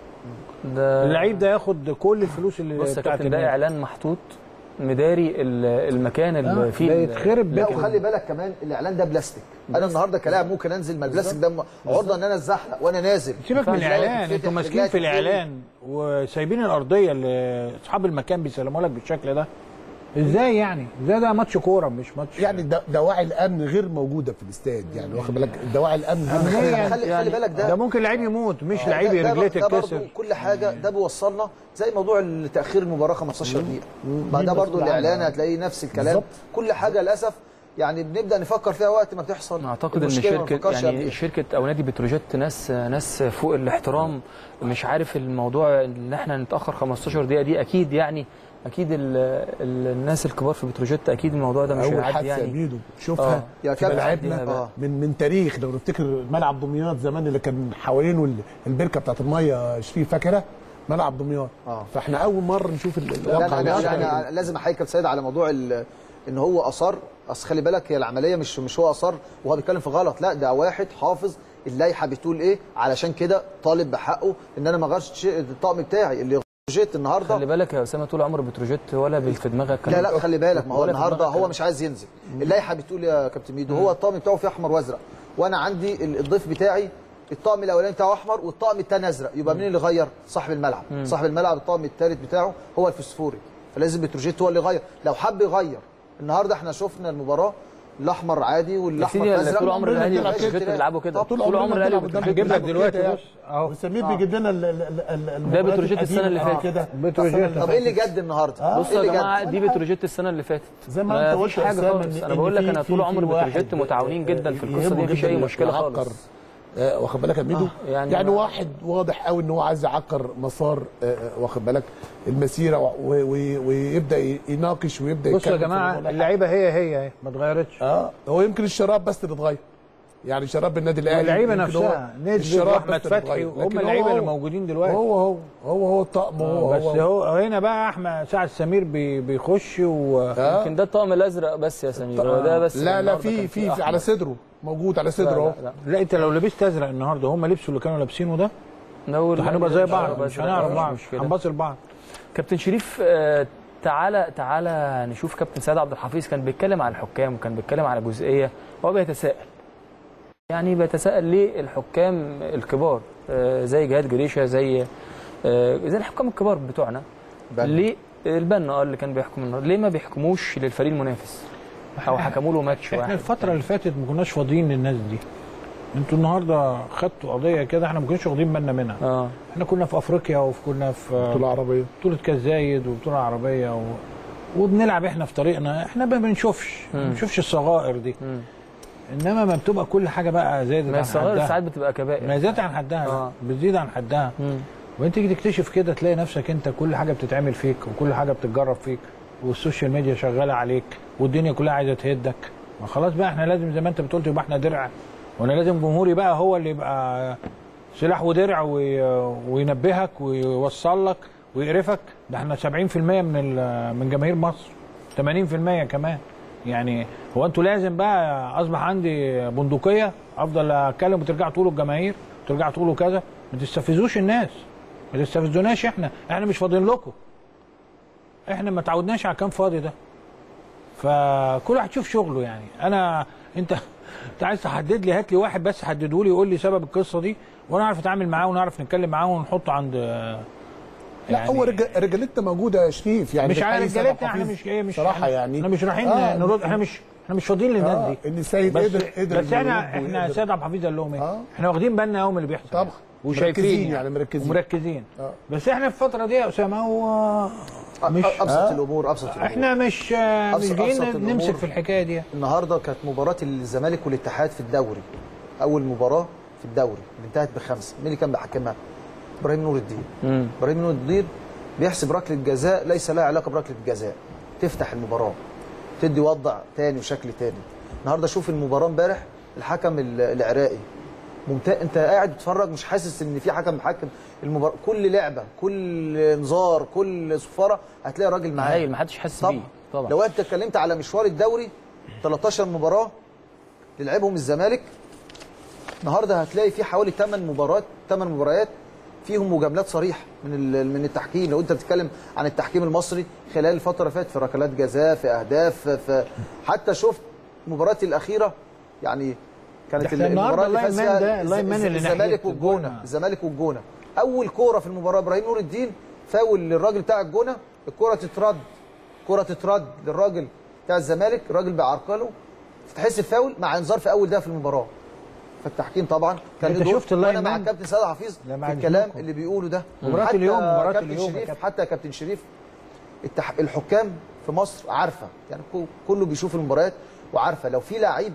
ده اللعيب ده ياخد كل الفلوس اللي بص يا بتاعت كابتن ده النادي اعلان محطوط مداري ال- المكان آه، اللي فيه ده ال- يتخرب لا بيت وخلي بالك كمان الاعلان ده بلاستيك انا النهارده كلاعب ممكن انزل ما البلاستيك ده عرضه ان انا اتزحلق وانا نازل سيبك من رجلي الاعلان تتفتح، انتوا ماسكين رجلي في تتفتح. الاعلان وسايبين الارضيه اللي اصحاب المكان بيسلموها لك بالشكل ده ازاي يعني ازاي ده ماتش كوره مش ماتش يعني د- دواعي الامن غير موجوده في الاستاد يعني واخد بالك دواعي الامن غير أمنية موجودة. خلي يعني خلي بالك ده ده ممكن لعيب يموت مش ده- لعيب ده- رجليه ده برضه تتكسر كل حاجه ده بيوصلنا زي موضوع تاخير المباراه 15 دقيقه ما ده دي برضه مسؤول الاعلان عنها. هتلاقيه نفس الكلام بالظبط. كل حاجه للاسف يعني بنبدا نفكر فيها وقت ما بتحصل اعتقد ان المشكلة ما شركه نفكرش يعني قبلها. شركه او نادي بتروجيت ناس ناس فوق الاحترام مش عارف الموضوع ان احنا نتاخر 15 دقيقه دي اكيد يعني اكيد ال ال الناس الكبار في بتروجيت اكيد الموضوع ده مش اول هيعدي حادثه يعني ميدو شوفها آه. يا تبقى كابتن لعبنا آه. من من تاريخ لو نفتكر ملعب دمياط زمان اللي كان حوالينه ال- البركه بتاعت الميه شريف فاكرها ملعب دمياط آه. فاحنا اول مره نشوف ال- لا الواقع انا ده. انا, أنا لازم احيي كابتن سيد على موضوع ال- ان هو اصر اصل خلي بالك هي العمليه مش مش هو اصر وهو بيتكلم في غلط لا ده واحد حافظ اللائحه بتقول ايه علشان كده طالب بحقه ان انا ما غيرش الطقم بتاعي اللي جيت النهارده خلي بالك يا اسامه طول عمر بتروجيت ولا بال- في دماغك لا لا خلي بالك ما هو ولا في النهارده دماغك هو كده. مش عايز ينزل اللائحه بتقول يا كابتن ميدو هو الطقم بتاعه فيه احمر وازرق وانا عندي ال- الضيف بتاعي الطقم الاولاني بتاعه احمر والطقم الثاني ازرق يبقى مين اللي غير صاحب الملعب صاحب الملعب الطقم الثالث بتاعه هو الفسفوري فلازم بتروجيت هو اللي يغير لو حب يغير النهارده احنا شفنا المباراه الاحمر عادي يا والاحمر سيدي الازرق طول عمر الاهلي بنلعب وبتروجيت كده. بيلعبوا كده طول طول عمرنا عمر الاهلي بنلعب قدام وبتروجيت هجيب لك بنلعب دلوقتي كده. بص اهو وسمير بيجيب لنا ال- ال- ال- المباريات بتروجيت السنة اللي القديمة فاتت. كده بتروجيت. طب ايه اللي جد النهارده؟ بصوا ايه يا اللي جماعه جد؟ دي بتروجيت السنه اللي فاتت زي ما انت فيش قلت يا حاجه أسامة خالص إن- انا إن بقول لك في- انا في- طول في عمر واحد، بتروجيت متعاونين جدا في القصه يهمه دي مفيش جدا اي إنك مشكله تعكر. خالص آه، واخد بالك يا ميدو آه، يعني يعني ما- واحد واضح قوي ان هو عايز يعكر مسار آه، آه، واخد بالك المسيره و- و- ويبدا ي- يناقش ويبدا بصوا يا يتكلم في جماعه الموضوع ده. اللعيبه هي هي اهي ما اتغيرتش اه هو يمكن الشراب بس اللي اتغير يعني شراب النادي الاهلي اللعيبه يمكن هو نفسها نجم الشراب واحمد بس اللي فتحي اتغير. هم لكن هو- اللعيبه اللي هو- موجودين دلوقتي هو هو هو هو الطقم هو بس هو هو هنا بقى احمد سعد سمير بي- بيخش و آه. يمكن ده الطقم الازرق بس يا سمير هو ده بس لا لا النهاردة في كان في في أحمر. على صدره موجود على لا، صدره اهو لا، لا. لا انت لو لبست ازرق النهارده هم لبسوا اللي كانوا لابسينه ده نقول هنبقى زي مش بعض هنبقى مش زي هنعرف مش بعض مشكلة. هنبص لبعض كابتن شريف آه، تعالى تعالى نشوف كابتن سيد عبد الحفيظ كان بيتكلم على الحكام وكان بيتكلم على جزئيه هو بيتساءل يعني بيتساءل ليه الحكام الكبار آه، زي جهاد جريشه زي آه، زي الحكام الكبار بتوعنا بنا. ليه البنا اه اللي كان بيحكم النهارده ليه ما بيحكموش للفريق المنافس او حكموا له ماتش احنا واحد الفتره اللي فاتت ما كناش فاضيين للناس دي انتوا النهارده خدتوا قضيه كده احنا ما كناش واخدين بالنا منها اه احنا كنا في افريقيا وكنا في بطوله عربيه بطوله كاس زايد وبطوله عربيه و... وبنلعب احنا في طريقنا احنا ما بنشوفش ما مم. بنشوفش الصغائر دي مم. انما ما بتبقى كل حاجه بقى زادت ما عن الصغائر حدها ساعات بتبقى كبائر ما زادت عن حدها آه. بتزيد عن حدها مم. وانت تيجي تكتشف كده تلاقي نفسك انت كل حاجه بتتعمل فيك وكل حاجه بتتجرب فيك والسوشيال ميديا شغاله عليك والدنيا كلها عايزه تهدك ما خلاص بقى احنا لازم زي ما انت بتقول يبقى احنا درع وانا لازم جمهوري بقى هو اللي يبقى سلاح ودرع وي- وينبهك ويوصل لك ويقرفك ده احنا 70% من ال- من جماهير مصر 80% كمان يعني هو انتوا لازم بقى اصبح عندي بندقيه افضل اتكلم وترجعوا تقولوا الجماهير وترجعوا تقولوا كذا ما تستفزوش الناس ما تستفزوناش احنا احنا مش فاضيين لكم احنا ما تعودناش على كام فاضي ده فكل واحد يشوف شغله يعني انا انت انت عايز تحدد لي هات لي واحد بس حدده لي يقول لي سبب القصه دي وانا اعرف اتعامل معاه ونعرف نتكلم معاه ونحطه عند لا هو رجال- رجالتنا موجوده يا شريف يعني مش عارف بتحيي رجالتنا سامح احنا حفيظ مش ايه مش صراحه يعني احنا مش رايحين آه، نرد احنا مش احنا مش فاضيين للناس آه، دي ان السيد بس قدر قدر بس احنا إنه احنا يقدر. سيد عبد الحفيظ قال لهم ايه؟ آه. احنا واخدين بالنا قوي من اللي بيحصل طبعا. وشايفين مركزين يعني مركزين. ومركزين آه. بس احنا في الفتره دي يا اسامه هو مش ابسط الامور ابسط الامور احنا مش مش أبسط- جايين أبسط نمسك الأمور. في الحكايه دي النهارده كانت مباراه الزمالك والاتحاد في الدوري اول مباراه في الدوري اللي انتهت بخمسه مين اللي كان بيحكمها ابراهيم نور الدين مم. ابراهيم نور الدين بيحسب ركله جزاء ليس لها علاقه بركله الجزاء تفتح المباراه تدي وضع تاني وشكل تاني النهارده شوف المباراه امبارح الحكم ال- العراقي ممتاز انت قاعد بتتفرج مش حاسس ان في حكم محكم المباراه كل لعبه كل انذار كل صفاره هتلاقي راجل معاه هايل ما حدش حاسس طبعا بيه طبعا لو انت اتكلمت على مشوار الدوري 13 مباراه اللي لعبهم الزمالك النهارده هتلاقي في حوالي 8 مباريات 8 مباريات فيهم مجاملات صريحه من ال- من التحكيم لو انت بتتكلم عن التحكيم المصري خلال الفتره اللي فاتت في ركلات جزاء في اهداف في حتى شفت المباريات الاخيره يعني كانت ده احنا النهاردة المباراه اللي فاز اللاين مان فيها ده- اللاين مان اللي الزمالك ناحية والجونه الجونة. الزمالك والجونه اول كوره في المباراه ابراهيم نور الدين فاول للراجل بتاع الجونه الكوره تترد كرة تترد للراجل بتاع الزمالك الراجل بيعرقله تتحسب فاول مع انذار في اول دقيقه في المباراه فالتحكيم طبعا كان انت له دور. شفت اللاين وانا مع مان؟ الكابتن سيد حفيظ لا، في مع الكلام الجنوب. اللي بيقوله ده مباراة حتى اليوم، مباراة كابتن اليوم يا شريف كابتن. حتى كابتن شريف التح... الحكام في مصر عارفه يعني كو- كله بيشوف المباريات وعارفه لو في لعيب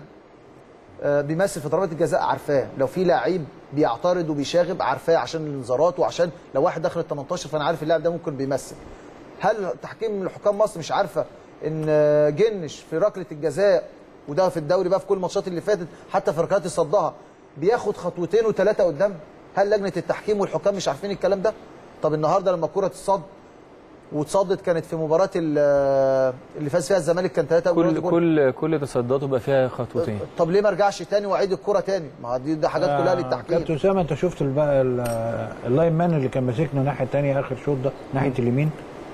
آه، بيمثل في ضربات الجزاء عارفاه لو في لعيب بيعترض وبيشاغب عارفاه عشان الانذارات وعشان لو واحد دخل ال 18 فانا عارف اللاعب ده ممكن بيمثل هل تحكيم الحكام مصر مش عارفه ان آه، جنش في ركله الجزاء وده في الدوري بقى في كل الماتشات اللي فاتت حتى في ركلات الصدها بياخد خطوتين وثلاثه قدام هل لجنه التحكيم والحكام مش عارفين الكلام ده طب النهارده لما الكره تصد واتصدت كانت في مباراه ال- اللي فاز فيها الزمالك كان 3 كل كل كل تصدياته بقى فيها خطوتين طب ليه ما ارجعش تاني واعيد الكره تاني ما دي ده حاجات كلها للتحكيم كابتن اسامه انت شفت الب- ال- اللاين مان اللي كان ماسكنا الناحيه الثانيه اخر شوط ده ناحيه اليمين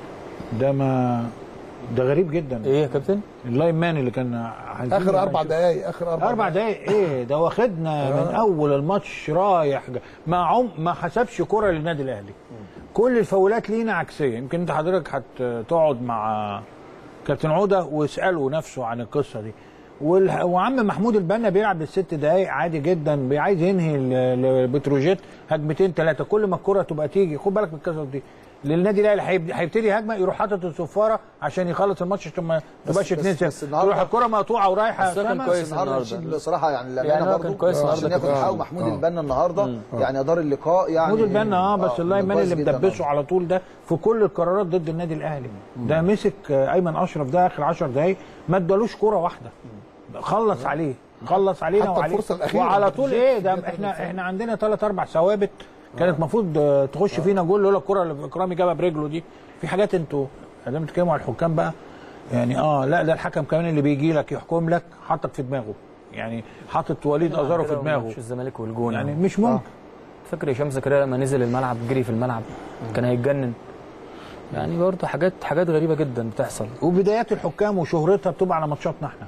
ده ما ده غريب جدا ايه يا كابتن اللاين مان اللي كان عايزين اخر اربع نشوف- دقائق اخر اربع اربع دقايق ايه ده واخدنا من اول الماتش رايح جا- ما عم ما حسبش كره للنادي الاهلي كل الفاولات لينا عكسيه يمكن انت حضرتك هتقعد مع كابتن عوده واساله نفسه عن القصه دي والح- وعم محمود البنا بيلعب بالست دقايق عادي جدا بي- عايز ينهي ل- لبتروجيت هجمتين ثلاثه كل ما الكره تبقى تيجي خد بالك من القصه دي للنادي الاهلي هيب- هيبتدي هجمه يروح حاطط الصفاره عشان يخلص الماتش عشان ما تبقاش بس- 2 بس 0 النهاردة- تروح الكره مقطوعه ورايحه بس هو كان أسامة. كويس بس النهارده النهاردة. نشيد بصراحه يعني يعني الامانه هو برضه كان كويس عشان النهاردة ياخد كده. حقه محمود البنا النهارده يعني ادار اللقاء يعني محمود البنا اه بس اللاين مان كويس اللي جداً. مدبسه على طول ده في كل القرارات ضد النادي الاهلي ده مسك آه، ايمن اشرف ده اخر 10 دقايق ما ادالوش كوره واحده خلص عليه خلص علينا حتى وعليه الفرصة الأخيرة وعلى اللي طول بتجي ايه في ده الدقيقة احنا 93. احنا عندنا ثلاث اربع ثوابت كانت المفروض آه، تخش فينا جول لولا الكره اللي اكرامي جابها برجله دي في حاجات انتوا ادام بتتكلموا على الحكام بقى يعني اه لا ده الحكم كمان اللي بيجي لك يحكم لك حاطك في دماغه يعني حاطط وليد ازارو في دماغه ماتش الزمالك والجون يعني يعني مش ممكن فاكر هشام زكريا لما نزل الملعب جري في الملعب كان هيتجنن يعني برضه حاجات حاجات غريبه جدا بتحصل وبدايات الحكام وشهرتها بتبقى على ماتشاتنا احنا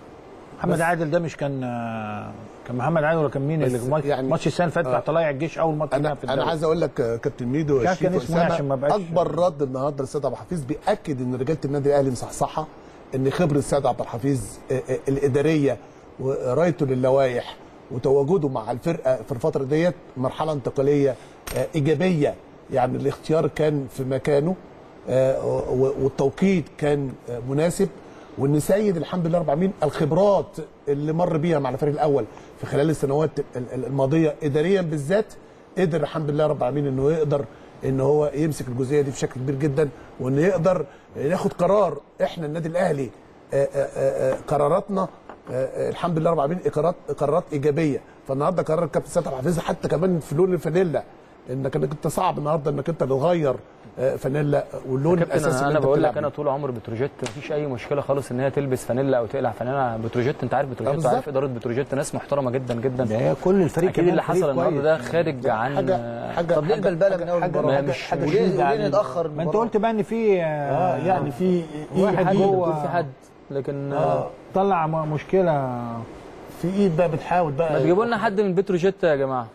محمد عادل ده مش كان آه، كان محمد عادل ولا كان مين بس اللي ماتش يعني- ماتش السنه اللي فاتت بتاع طلائع الجيش اول ماتش لنا انا في انا الدوري عايز اقول لك آه، كابتن ميدو مش عارف كان شريف اسمه إيه وأسامة، عشان ما بقاش- اكبر رد النهارده للسيد عبد الحفيظ بياكد ان رجاله النادي الاهلي مصحصحه ان خبره السيد عبد الحفيظ آه، آه، الاداريه وقرايته للوائح وتواجده مع الفرقه في الفتره ديت مرحله انتقاليه آه، ايجابيه يعني الاختيار كان في مكانه آه، و- والتوقيت كان آه، مناسب وان سيد الحمد لله رب العالمين الخبرات اللي مر بيها مع الفريق الاول في خلال السنوات ال- ال- الماضيه اداريا بالذات قدر الحمد لله رب العالمين انه يقدر ان هو يمسك الجزئيه دي بشكل كبير جدا وانه يقدر ياخد قرار احنا النادي الاهلي آه، آه، آه، قراراتنا آه، آه، الحمد لله رب العالمين قرارات قرارات ايجابيه فالنهارده قرار الكابتن سيد عبد الحفيظ حتى كمان في لون الفانيلا انك انك انت صعب النهارده انك انت تغير آه، فانيلا واللون كابتن الاساسي انا, اللي أنا انت بقول بتلعب لك انا بيه. طول عمر بتروجيت مفيش اي مشكله خالص ان هي تلبس فانيلا او تقلع فانيلا بتروجيت انت عارف بتروجيت بالظبط. عارف اداره بتروجيت ناس محترمه جدا جدا ده هي كل الفريق اكيد كمان اللي فريق حصل النهارده كويس. ده خارج عن حاجه حاجه طب ليه حاجة- البلبله من اول حاجة- المباراه؟ مش- حاجة وليه شديدة وليه على- نتاخر ما انت المباراة؟ قلت بقى ان في اه يعني في واحد حد جوه يكون في حد لكن آه. طلع م- مشكله في ايد بقى بتحاول بقى ما تجيبوا لنا حد من بتروجيت يا جماعه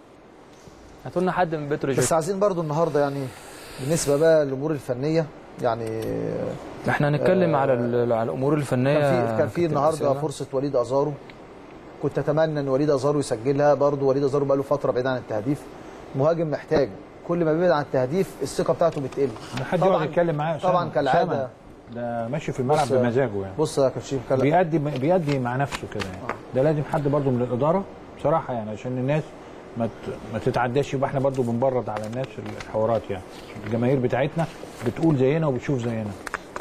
هاتوا لنا حد من بتروجيت بس عايزين برضو النهارده يعني بالنسبه بقى للامور الفنيه يعني احنا هنتكلم على ال- على الامور الفنيه كان في كان في كابتن النهارده أسامة. فرصه وليد ازارو كنت اتمنى ان وليد ازارو يسجلها برضو وليد ازارو بقى له فتره بعيد عن التهديف مهاجم محتاج كل ما بيبعد عن التهديف الثقه بتاعته بتقل حد طبعاً- يقعد يتكلم معاه يا أسامة. طبعا كالعاده أسامة، ده ماشي في الملعب بص- بمزاجه يعني بص يا كابتن كلام بيأدي بيأدي مع نفسه كده يعني ده لازم حد برضو من الاداره بصراحه يعني عشان الناس ما ت- ما تتعداش يبقى احنا برضو بنبرد على الناس الحوارات يعني الجماهير بتاعتنا بتقول زينا وبتشوف زينا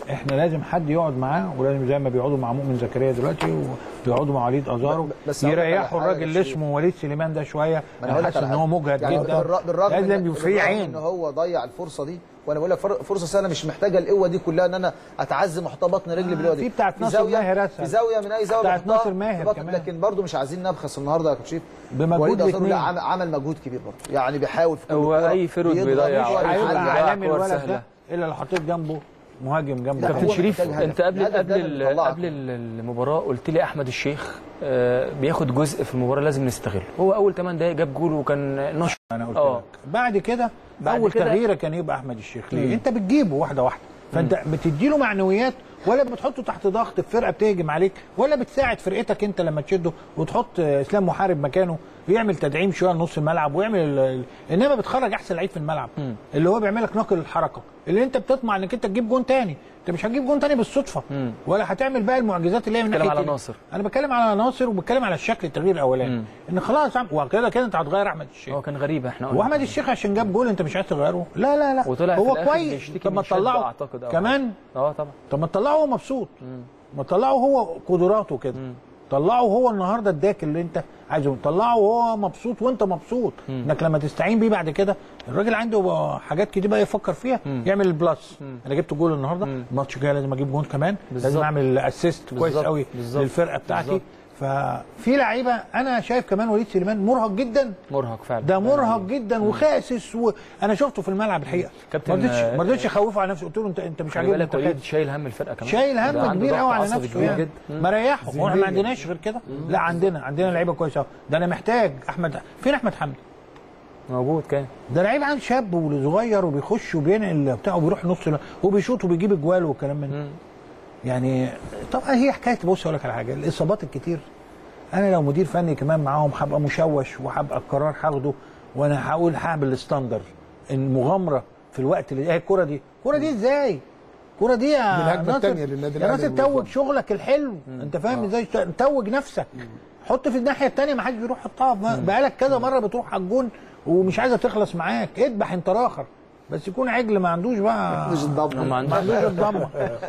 احنا لازم حد يقعد معاه ولازم زي ما بيقعدوا مع مؤمن زكريا دلوقتي وبيقعدوا مع وليد ازارو بس هقول لك على يريحوا حاجة الراجل اللي شيء. اسمه وليد سليمان ده شويه ما انا انا هقول لك حاسس على ان هو حاجة. مجهد يعني جدا بالر- بالرغم لازم إن- يبقى في بالرغم عين ان هو ضيع الفرصه دي وانا بقول لك فر- فرصه سهله مش محتاجه القوه دي كلها ان انا اتعزم واحط بطن رجلي بالقوه دي في بتاعت في ناصر زاويه ماهر أسهل. في زاويه من اي زاويه بتاعت بحطها ناصر ماهر في بطن- كمان. لكن برضه مش عايزين نبخس النهارده يا كابتن شريف بمجهود وليد أزارو الاتنين. لا عمل, عمل مجهود كبير برضه يعني بيحاول في كل هو كورة أي فرود بيضغط بيضيع شوية، أي فرود يحل. هيبقى بيضيع عالمي كور الولد سهلة. ده الا لو حطيت جنبه مهاجم جنبه لا، كابتن هو شريف محتاج هدف. انت قبل الهدف قبل ده اللي ال- بيطلعك. قبل ال- المباراه قلت لي احمد الشيخ آه، بياخد جزء في المباراه لازم نستغله هو اول 8 دقايق جاب جول وكان نشط انا قلت اه. لك بعد كده بعد اول كده- تغييره كان يبقى احمد الشيخ ليه مم. انت بتجيبه واحده واحده فانت بتديله معنويات ولا بتحطه تحت ضغط الفرقه بتهجم عليك ولا بتساعد فرقتك انت لما تشده وتحط اسلام محارب مكانه ويعمل تدعيم شويه لنص الملعب ويعمل ال- ال- انما بتخرج احسن لعيب في الملعب مم. اللي هو بيعمل لك نقل الحركه اللي انت بتطمع انك انت تجيب جون تاني انت مش هتجيب جون تاني بالصدفه مم. ولا هتعمل بقى المعجزات اللي هي من بتكلم ناحيه على ال- ناصر. انا بتكلم على ناصر وبتكلم على الشكل التغيير الاولاني مم. ان خلاص عم- وكده كده انت هتغير احمد الشيخ هو كان غريب احنا قلنا. واحمد الشيخ عشان جاب جول انت مش عايز تغيره لا لا لا وطلع في هو الآخر كويس بيشتكي طب ما من شد تطلعه أعتقد أو كمان اه طبعا طب ما تطلعه هو مبسوط ما تطلعه هو قدراته كده طلعه هو النهارده اداك اللي انت عايزه طلعه وهو مبسوط وانت مبسوط انك لما تستعين بيه بعد كده الراجل عنده حاجات كتير بقى يفكر فيها يعمل البلس انا جبت جول النهارده الماتش الجاي لازم اجيب جول كمان لازم بالظبط. اعمل اسيست كويس بالظبط. قوي بالظبط. للفرقه بتاعتي بالظبط. ففي لعيبه انا شايف كمان وليد سليمان مرهق جدا مرهق فعلا ده مرهق جدا وخاسس وانا شفته في الملعب الحقيقه كابتن، ما رضيتش آه، ما رضيتش اخوفه على نفسي قلت له انت انت مش خلي عاجبني بالك انت وليد خاسس. شايل هم الفرقه كمان شايل ده هم عنده كبير ضغط قوي على عصبي نفسه كبير يعني جدا ما ريحه هو احنا ما عندناش غير كده لا عندنا عندنا لعيبه كويسه أوي. ده انا محتاج احمد فين احمد حمدي موجود كان ده لعيب عند شاب وصغير وبيخش وبينقل بتاعه وبيروح نص ال- وبيشوط وبيجيب اجوال والكلام من ده. يعني طبعا هي حكايه بص اقول لك على حاجه الاصابات الكتير انا لو مدير فني كمان معاهم هبقى مشوش وهبقى القرار هاخده وانا هقول هعمل الستاندر المغامره في الوقت اللي هي الكوره دي الكوره دي ازاي الكوره دي يا دي الهجمة ناصر- التانية للنادي يا الأهلي ناصر توج المنظم. شغلك الحلو انت فاهم ازاي توج نفسك حط في الناحيه الثانيه ما حدش بيروح يحطها ب- بقالك كذا مره بتروح على الجون ومش عايزه تخلص معاك اذبح انت راخر بس يكون عجل ما عندوش بقى مش الضم ما عندوش ما عندوش الضمه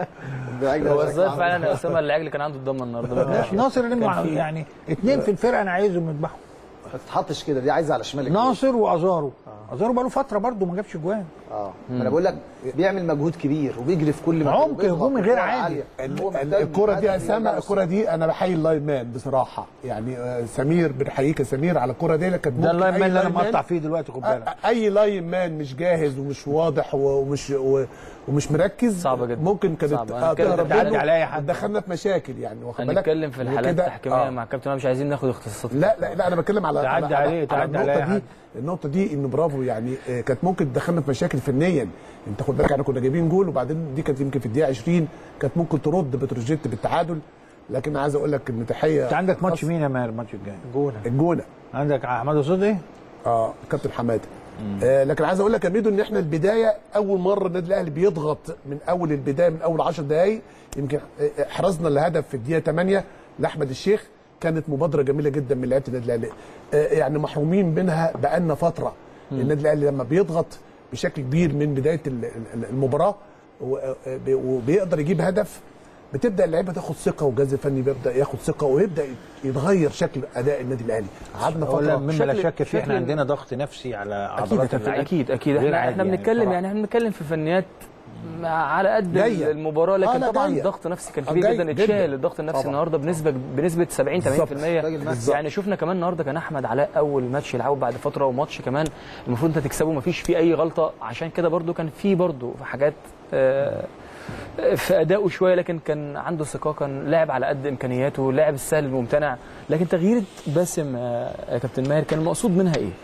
هو الظاهر فعلا يا اسامه العجل كان عنده الضمه النهارده ماشي ناصر اللي كان مع- في- يعني اثنين في الفرقه انا عايزهم يذبحوا ما تتحطش كده دي عايزه على شمالك ناصر وازارو ازارو بقاله فتره برده ما جابش جوان اه ما انا بقول لك بيعمل مجهود كبير وبيجري في كل مكان عمق وبيضغط هجومي غير بكرة عادي. عالية. هو ال- محتاج الكرة دي يا حد اسامه يرجع الكرة دي انا بحيي اللاين مان بصراحه يعني آه، سمير بنحييك يا سمير على الكرة دي كانت ده ممكن اللاين أي مان اللي انا لاين مان- مقطع فيه دلوقتي خد بالك أ- اي لاين مان مش جاهز ومش واضح و- ومش و- ومش مركز صعبة جدا. ممكن كانت صعبة. أنا آه، هتكلم تهرب في الحالات منه على أي حد. دخلنا في مشاكل يعني واخد بالك هنتكلم في الحالات وكده- التحكيميه آه. مع الكابتن انا مش عايزين ناخد اختصاصات لا لا لا انا بتكلم على تعدي على- عليه، على تعدي على النقطه أي دي النقطه دي ان برافو يعني آه، كانت ممكن تدخلنا في مشاكل فنيا انت خد بالك احنا كنا جايبين جول وبعدين دي كانت يمكن في الدقيقه 20 كانت ممكن ترد بتروجيت بالتعادل لكن عايز اقول لك ان تحيه انت عندك ماتش مين يا ماهر الماتش الجاي جونه الجونه عندك احمد صدقي اه كابتن حماده آه لكن عايز اقول لك يا ميدو ان احنا البدايه اول مره النادي الاهلي بيضغط من اول البدايه من اول 10 دقائق يمكن آه، حرزنا الهدف في الدقيقه 8 لاحمد الشيخ كانت مبادره جميله جدا من لعيبه النادي الاهلي آه يعني محرومين منها بقالنا فتره النادي الاهلي لما بيضغط بشكل كبير من بدايه ال- ال- المباراه و- آه، بي- وبيقدر يجيب هدف بتبدا اللعيبه تاخد ثقه والجهاز الفني بيبدا ياخد ثقه ويبدا يتغير شكل اداء النادي الاهلي قعدنا ولا فتره مما لا شكل- شك فيه احنا شكل- عندنا ضغط نفسي على اكيد عضلات يا كابتن اللعيب اكيد اكيد غير احنا عادي احنا يعني بنتكلم بصراحة. يعني احنا بنتكلم في فنيات مع- على قد جاية. المباراه آه، لكن لا، طبعا جاية. ضغط نفسي كان آه، كبير جاي جدا جدا. اتشال الضغط النفسي طبعا. النهارده بنسبه بنسبه 70 بالظبط. 80% راجل نفسي. يعني شفنا كمان النهارده كان احمد علاء اول ماتش يلعبه بعد فتره وماتش كمان المفروض انت تكسبه مفيش فيه اي غلطه عشان كده برده كان فيه برده حاجات آه، في ادائه شويه لكن كان عنده ثقه كان لاعب على قد امكانياته لاعب السهل الممتنع لكن تغيير باسم آه، يا كابتن ماهر كان المقصود منها ايه؟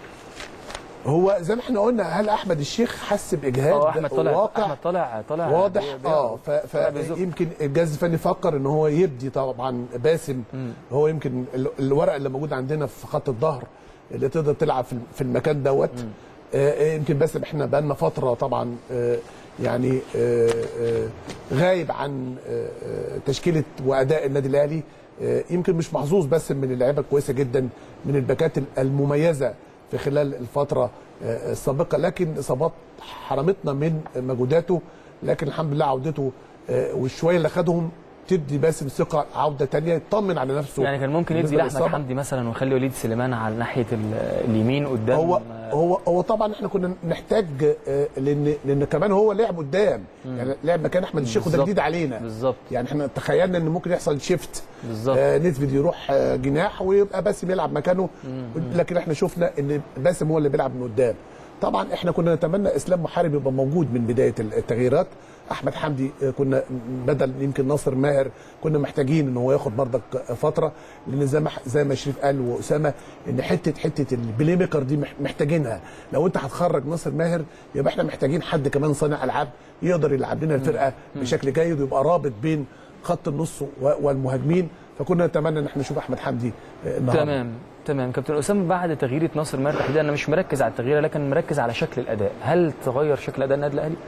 هو زي ما احنا قلنا هل احمد الشيخ حس باجهاد اه احمد طالع واقع احمد طالع طالع واضح بي- بي- اه ف- طالع بيزق. فيمكن الجهاز الفني فكر ان هو يبدي طبعا باسم هو يمكن ال- الورق اللي موجود عندنا في خط الظهر اللي تقدر تلعب في- في المكان دوت آه، آه، يمكن باسم احنا بقالنا فتره طبعا آه، يعني آه، آه، غايب عن آه، آه، تشكيله واداء النادي الاهلي آه، يمكن مش محظوظ بس من اللعيبه كويسه جدا من الباكات المميزه في خلال الفتره آه، السابقه لكن اصابات حرمتنا من مجهوداته لكن الحمد لله عودته آه، والشويه اللي خدهم تدي باسم ثقه عوده تانية يطمن على نفسه يعني كان ممكن يدي بالنسبة لاحمد للإصابة. حمدي مثلا ويخلي وليد سليمان على ناحيه ال- اليمين قدام هو هو هو طبعا احنا كنا نحتاج آه، لان لان كمان هو لعب قدام يعني لعب مكان احمد الشيخ وده بالظبط. جديد علينا بالظبط يعني احنا تخيلنا ان ممكن يحصل شيفت بالظبط آه نسبة يروح آه جناح ويبقى باسم يلعب مكانه لكن احنا شفنا ان باسم هو اللي بيلعب من قدام طبعا احنا كنا نتمنى اسلام محارب يبقى موجود من بدايه التغييرات احمد حمدي آه، كنا بدل يمكن ناصر ماهر كنا محتاجين ان هو ياخد برضك فتره لان زي ما زي ما شريف قال واسامه ان حته حته البلاي ميكر دي مح- محتاجينها لو انت هتخرج ناصر ماهر يبقى احنا محتاجين حد كمان صانع العاب يقدر يلعب لنا الفرقه بشكل جيد ويبقى رابط بين خط النص و- والمهاجمين فكنا نتمنى ان احنا نشوف احمد حمدي آه، النهارده تمام تمام كابتن اسامه بعد تغييره ناصر ماهر تحديدا انا مش مركز على التغيير لكن مركز على شكل الاداء هل تغير شكل اداء النادي الاهلي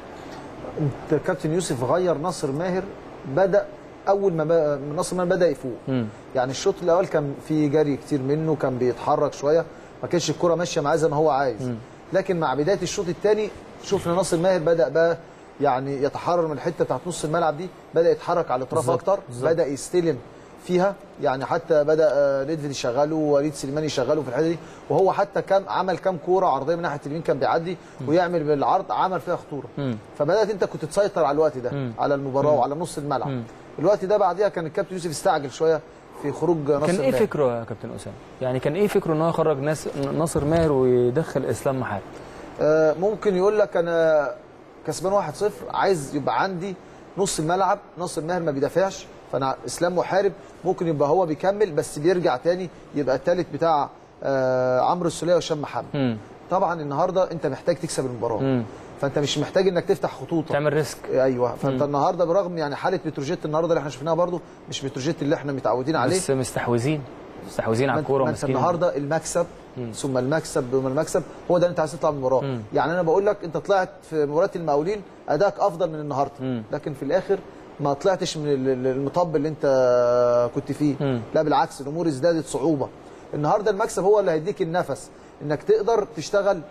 انت كابتن يوسف غير ناصر ماهر بدا اول ما بقى ناصر ماهر بدا يفوق مم. يعني الشوط الاول كان في جري كتير منه كان بيتحرك شويه ما كانش الكره ماشيه معاه زي ما هو عايز لكن مع بدايه الشوط الثاني شفنا ناصر ماهر بدا بقى يعني يتحرر من الحته بتاعت نص الملعب دي بدا يتحرك على الاطراف بالظبط، اكتر بالظبط. بدا يستلم فيها يعني حتى بدا آه، نيدفيد يشغله ووليد سليمان يشغله في الحته دي وهو حتى كام عمل كام كوره عرضيه من ناحيه اليمين كان بيعدي ويعمل بالعرض عمل فيها خطوره مم. فبدات انت كنت تسيطر على الوقت ده مم. على المباراه وعلى نص الملعب مم. الوقت ده بعديها كان الكابتن يوسف استعجل شويه في خروج ناصر كان ايه ماهر. فكره يا كابتن اسامه يعني كان ايه فكره ان هو يخرج ناس ناصر ماهر ويدخل اسلام محارب آه، ممكن يقول لك انا كسبان 1-0 عايز يبقى عندي نص الملعب ناصر ماهر ما بيدافعش فانا اسلام محارب ممكن يبقى هو بيكمل بس بيرجع تاني يبقى الثالث بتاع آه، عمرو السوليه وهشام محمد مم. طبعا النهارده انت محتاج تكسب المباراه مم. فانت مش محتاج انك تفتح خطوطك تعمل ريسك ايوه فانت النهارده برغم يعني حاله بتروجيت النهارده اللي احنا شفناها برضو مش بتروجيت اللي احنا متعودين عليه بس مستحوذين مستحوذين ما على انت- الكوره ما انت وماسكين النهارده المكسب ثم المكسب ثم المكسب هو ده اللي انت عايز تطلع من المباراه مم. يعني انا بقول لك انت طلعت في مباراه المقاولين اداك افضل من النهارده مم. لكن في الاخر ما طلعتش من ال- ال- المطب اللي انت كنت فيه مم. لا بالعكس الامور ازدادت صعوبه النهارده المكسب هو اللي هيديك النفس انك تقدر تشتغل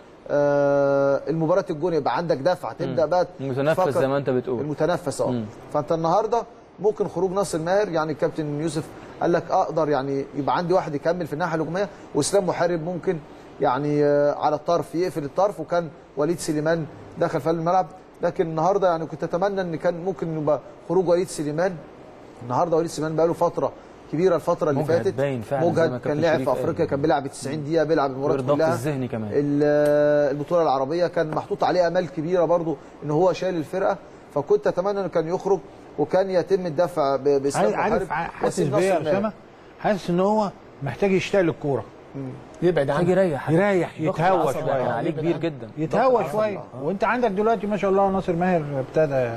آه، المباراه الجون يبقى عندك دفعه تبدا بقى متنفس تفكر- زي ما انت بتقول المتنفس اه مم. فانت النهارده ممكن خروج ناصر ماهر يعني الكابتن يوسف قال لك اقدر يعني يبقى عندي واحد يكمل في الناحيه الهجوميه واسلام محارب ممكن يعني آه، على الطرف يقفل الطرف وكان وليد سليمان دخل في قلب الملعب لكن النهارده يعني كنت اتمنى ان كان ممكن يبقى خروج وليد سليمان النهارده وليد سليمان بقى له فتره كبيره الفتره اللي مجهد فاتت باين فعلا زي ما مجهد كابتن كان لعب شريف في قال. افريقيا كان بيلعب 90 دقيقه بيلعب المباراه والضغط كلها الذهني كمان ال- البطوله العربيه كان محطوط عليه امال كبيره برضو ان هو شايل الفرقه فكنت اتمنى انه كان يخرج وكان يتم الدفع ب- باسلام عارف محارب حاسس وسيب بيا يا ناصر ماهر. اسامه حاسس ان هو محتاج يشتغل الكوره يبعد محتاج عنه يريح يريح ضغط يتهوى العصب كان شويه عليه كبير جدا يتهوى شويه وانت عندك دلوقتي ما شاء الله ناصر ماهر ابتدى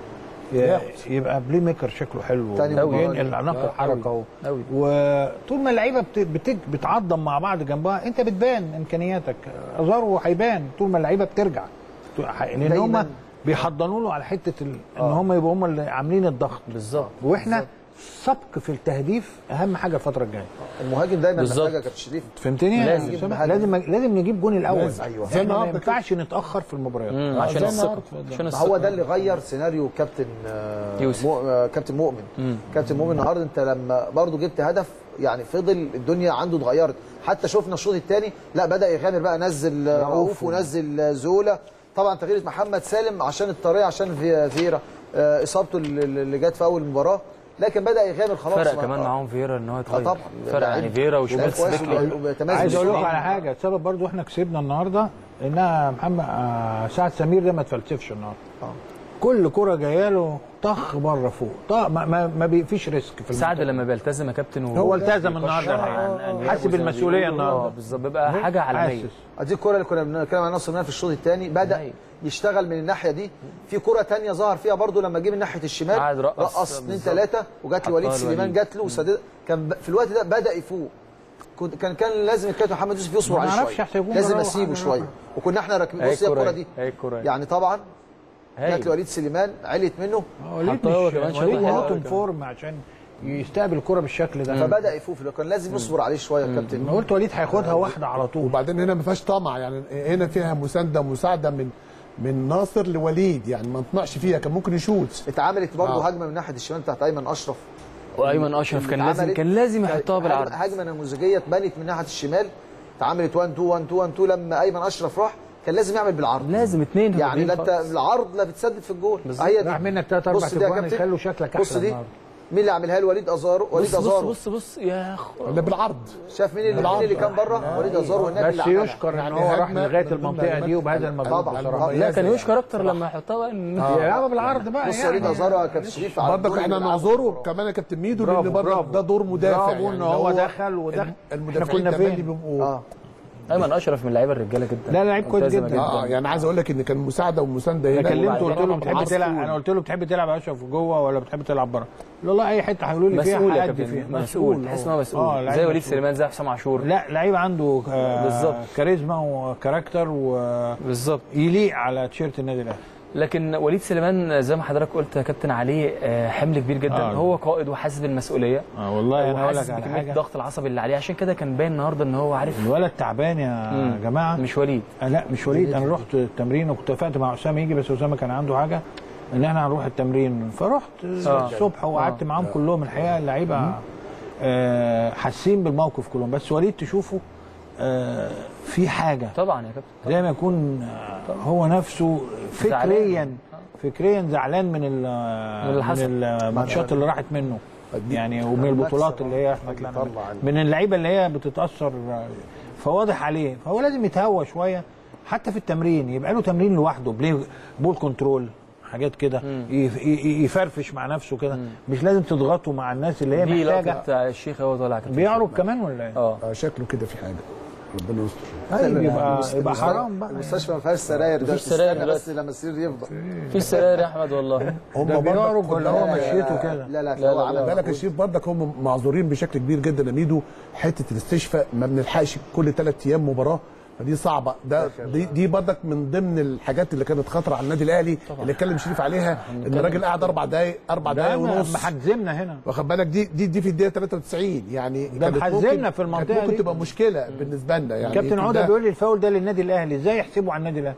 ي- يبقى بلاي ميكر شكله حلو تاني مباراة وينقل دي. نقل حركه و- أوي. وطول ما اللعيبه بت- بت- بتعظم مع بعض جنبها انت بتبان امكانياتك ازارو هيبان طول ما اللعيبه بترجع لان دايماً. هم بيحضنوا له على حته ال... ان هم يبقوا هم اللي عاملين الضغط بالظبط واحنا سبق في التهديف اهم حاجه الفتره الجايه المهاجم دايما بالظبط. محتاج يا كابتن شريف فهمتني يا لازم. أسامة؟ لازم لازم نجيب جون الاول لازم. أيوة. احنا ما النهاردة ينفعش نتاخر في المباريات مم. آه، عشان زي الثقه النهاردة. عشان ما الثقه هو ده اللي غير سيناريو كابتن آه، يوسف. مو... آه، كابتن مؤمن مم. كابتن مؤمن النهارده انت لما برضو جبت هدف يعني فضل الدنيا عنده اتغيرت حتى شفنا الشوط الثاني لا بدا يغامر بقى نزل آه، رؤوف ونزل آه، زولا طبعا تغيير محمد سالم عشان الطريقه عشان في- فيرا آه، اصابته اللي اللي جت في اول مباراه لكن بدا يغامر خلاص فرق ما- كمان معاهم فيرا ان هو اه يتغير طبعا فرق يعني فيرا وشمال كويس سبيكلي وبيتميز عايز اقول لكم بالسرعة. على حاجه السبب برضو احنا كسبنا النهارده انها محمد آه سعد سمير ده ما تفلسفش النهارده آه. كل كره جايه له طخ بره فوق طخ ما, ما, ما بي- فيش ريسك في سعد المنطقة. لما بيلتزم يا كابتن و- هو التزم بيكشر النهارده عن أنيابه حاسس زي ما بالمسؤوليه بيقولوا. النهارده اه بالظبط بيبقى حاجه عالميه حاسس. ادي الكره اللي كنا بنتكلم عن ناصر ماهر في الشوط الثاني بدا أيوة. يشتغل من الناحيه دي في كره تانية ظهر فيها برضو لما جه من ناحيه الشمال قعد رقص رقص اثنين بالظبط. ثلاثه وجات لوليد حطها سليمان لوليد. جات له وسدد كان ب- في الوقت ده بدا يفوق كنت- كان كان لازم الكابتن محمد يوسف يصبر ما عليه نعرفش شويه هيسيبوه لازم يروح اسيبه على- شويه وكنا احنا راكبين هي بص هي الكرة الكره دي. دي هي الكرة دي. يعني طبعا جات هايل. لوليد سليمان عليت منه هو ليه حتى هو مش كمان هو شوية ليه حلوة نوتن كمان. فورم عشان يستقبل الكره بالشكل ده فبدا يفوق كان لازم يصبر عليه شويه الكابتن انا قلت وليد هياخدها واحده على طول وبعدين هنا ما فيهاش طمع يعني هنا فيها مسانده مساعده من من ناصر لوليد يعني ما طمعش فيها كان ممكن يشوت اتعملت برضه آه. هجمه من ناحيه الشمال بتاعت ايمن اشرف وايمن اشرف كان لازم اتعملت- كان لازم يحطها هجمة- بالعرض هجمه نموذجيه اتبنت من ناحيه الشمال اتعملت 1 2 1 2 1 2 لما ايمن اشرف راح كان لازم يعمل بالعرض لازم اتنين يعني لا هجومين انت خالص. العرض لا بتسدد في الجول هي دي راح منك تلات اربع بص دي يا تجوان كابتن. يخلوا شكلك بص احلى دي النهارده مين اللي عاملها له وليد ازارو وليد بص بص ازارو بص بص يا اخو ولا بالعرض شاف مين اللي مين اللي كان بره وليد ازارو هناك بس اللي عملها. يشكر ان يعني هو راح هجمة لغايه من ضمن المنطقه دي هجمات وبهذا المجهود طبعا بصراحه طبعا لا كان يعني. يشكر اكتر لما يحطها بقى إن- يلعبها بالعرض بقى بص وليد يعني ازارو يا كابتن شريف على برضك الجول احنا اللي نعذره كمان يا كابتن ميدو برافو، لان برضك برافو. ده دور مدافع برافو يعني ان هو دخل ودخل المدافعين احنا كنا تملي فين؟ بيبقوا اه ايمن اشرف من اللعيبه الرجاله جدا لا، لعيب كويس ملتزمة جدا. اه يعني عايز اقول لك ان كان مساعده ومسانده انا هنا كلمته قلت له وبعدين بتحب على تلعب طول. انا قلت له بتحب تلعب يا اشرف جوه ولا بتحب تلعب بره؟ قال له لا اي حته هيقولوا لي فيها مسؤول يا هأدي كابتن فيها مسؤول تحس ان هو آه، مسؤول لعيب زي وليد مسؤول. سليمان زي حسام عاشور لا لعيب عنده آه، بالظبط. كاريزما وكاركتر ويليق بالظبط على تيشيرت النادي الاهلي لكن وليد سليمان زي ما حضرتك قلت يا كابتن عليه آه، حمل كبير جدا آه. هو قائد وحاسس بالمسؤوليه اه والله انا اقول وحاسس لك على بكميه حاجه الضغط العصبي اللي عليه عشان كده كان باين النهارده ان هو عارف الولد تعبان يا مم. جماعه مش وليد آه لا مش وليد انا رحت التمرين وكنت اتفقت مع اسامه يجي بس اسامه كان عنده حاجه ان احنا هنروح التمرين فرحت آه. الصبح وقعدت آه. معاهم كلهم الحقيقه اللعيبه آه حاسين بالموقف كلهم بس وليد تشوفه آه في حاجه طبعا يا كابتن زي ما يكون آه، هو نفسه فكريا زعلان. فكريا زعلان من ال- اللي من حصل. الماتشات اللي راحت منه يعني ومن البطولات اللي هي احنا طلعنا طلع منها. عنه. من اللعيبه اللي هي بتتاثر آه، فواضح عليه فهو لازم يتهوى شويه حتى في التمرين يبقى له تمرين لوحده بلاي بول كنترول حاجات كده يف- ي- ي- يفرفش مع نفسه كده مش لازم تضغطه مع الناس اللي هي دي محتاجه لقطه بتاع الشيخ هو طالع كابتن بيعرج كمان ولا ايه؟ اه آه شكله كده في حاجه ربنا يستر طيب يبقى المست- يبقى المست- حرام بقى المستشفى ما فيهاش سراير ده مفيش سراير تستنى بس دلوقتي. لما السرير يفضى في السراير يا احمد والله هم ده بيعرج برضك ولا خد هو بالك- مشيته كده؟ لا لا لا، هو لا، عمل لا. بالك يا شريف برضك هم معذورين بشكل كبير جدا يا ميدو حته الاستشفاء ما بنلحقش كل ثلاث ايام مباراه فدي صعبه ده دي, دي برضك من ضمن الحاجات اللي كانت خطره على النادي الاهلي اللي اتكلم شريف عليها ان الراجل قاعد اربع دقائق اربع ده دقائق ونص محجزمنا هنا واخد بالك دي دي دي في الدقيقه 93 يعني ده كانت محزمنا ممكن- في المنطقة كانت ممكن دي. تبقى مشكله بالنسبه لنا يعني كابتن يمكن عوده ده- بيقول لي الفاول ده للنادي الاهلي ازاي يحسبه على النادي الاهلي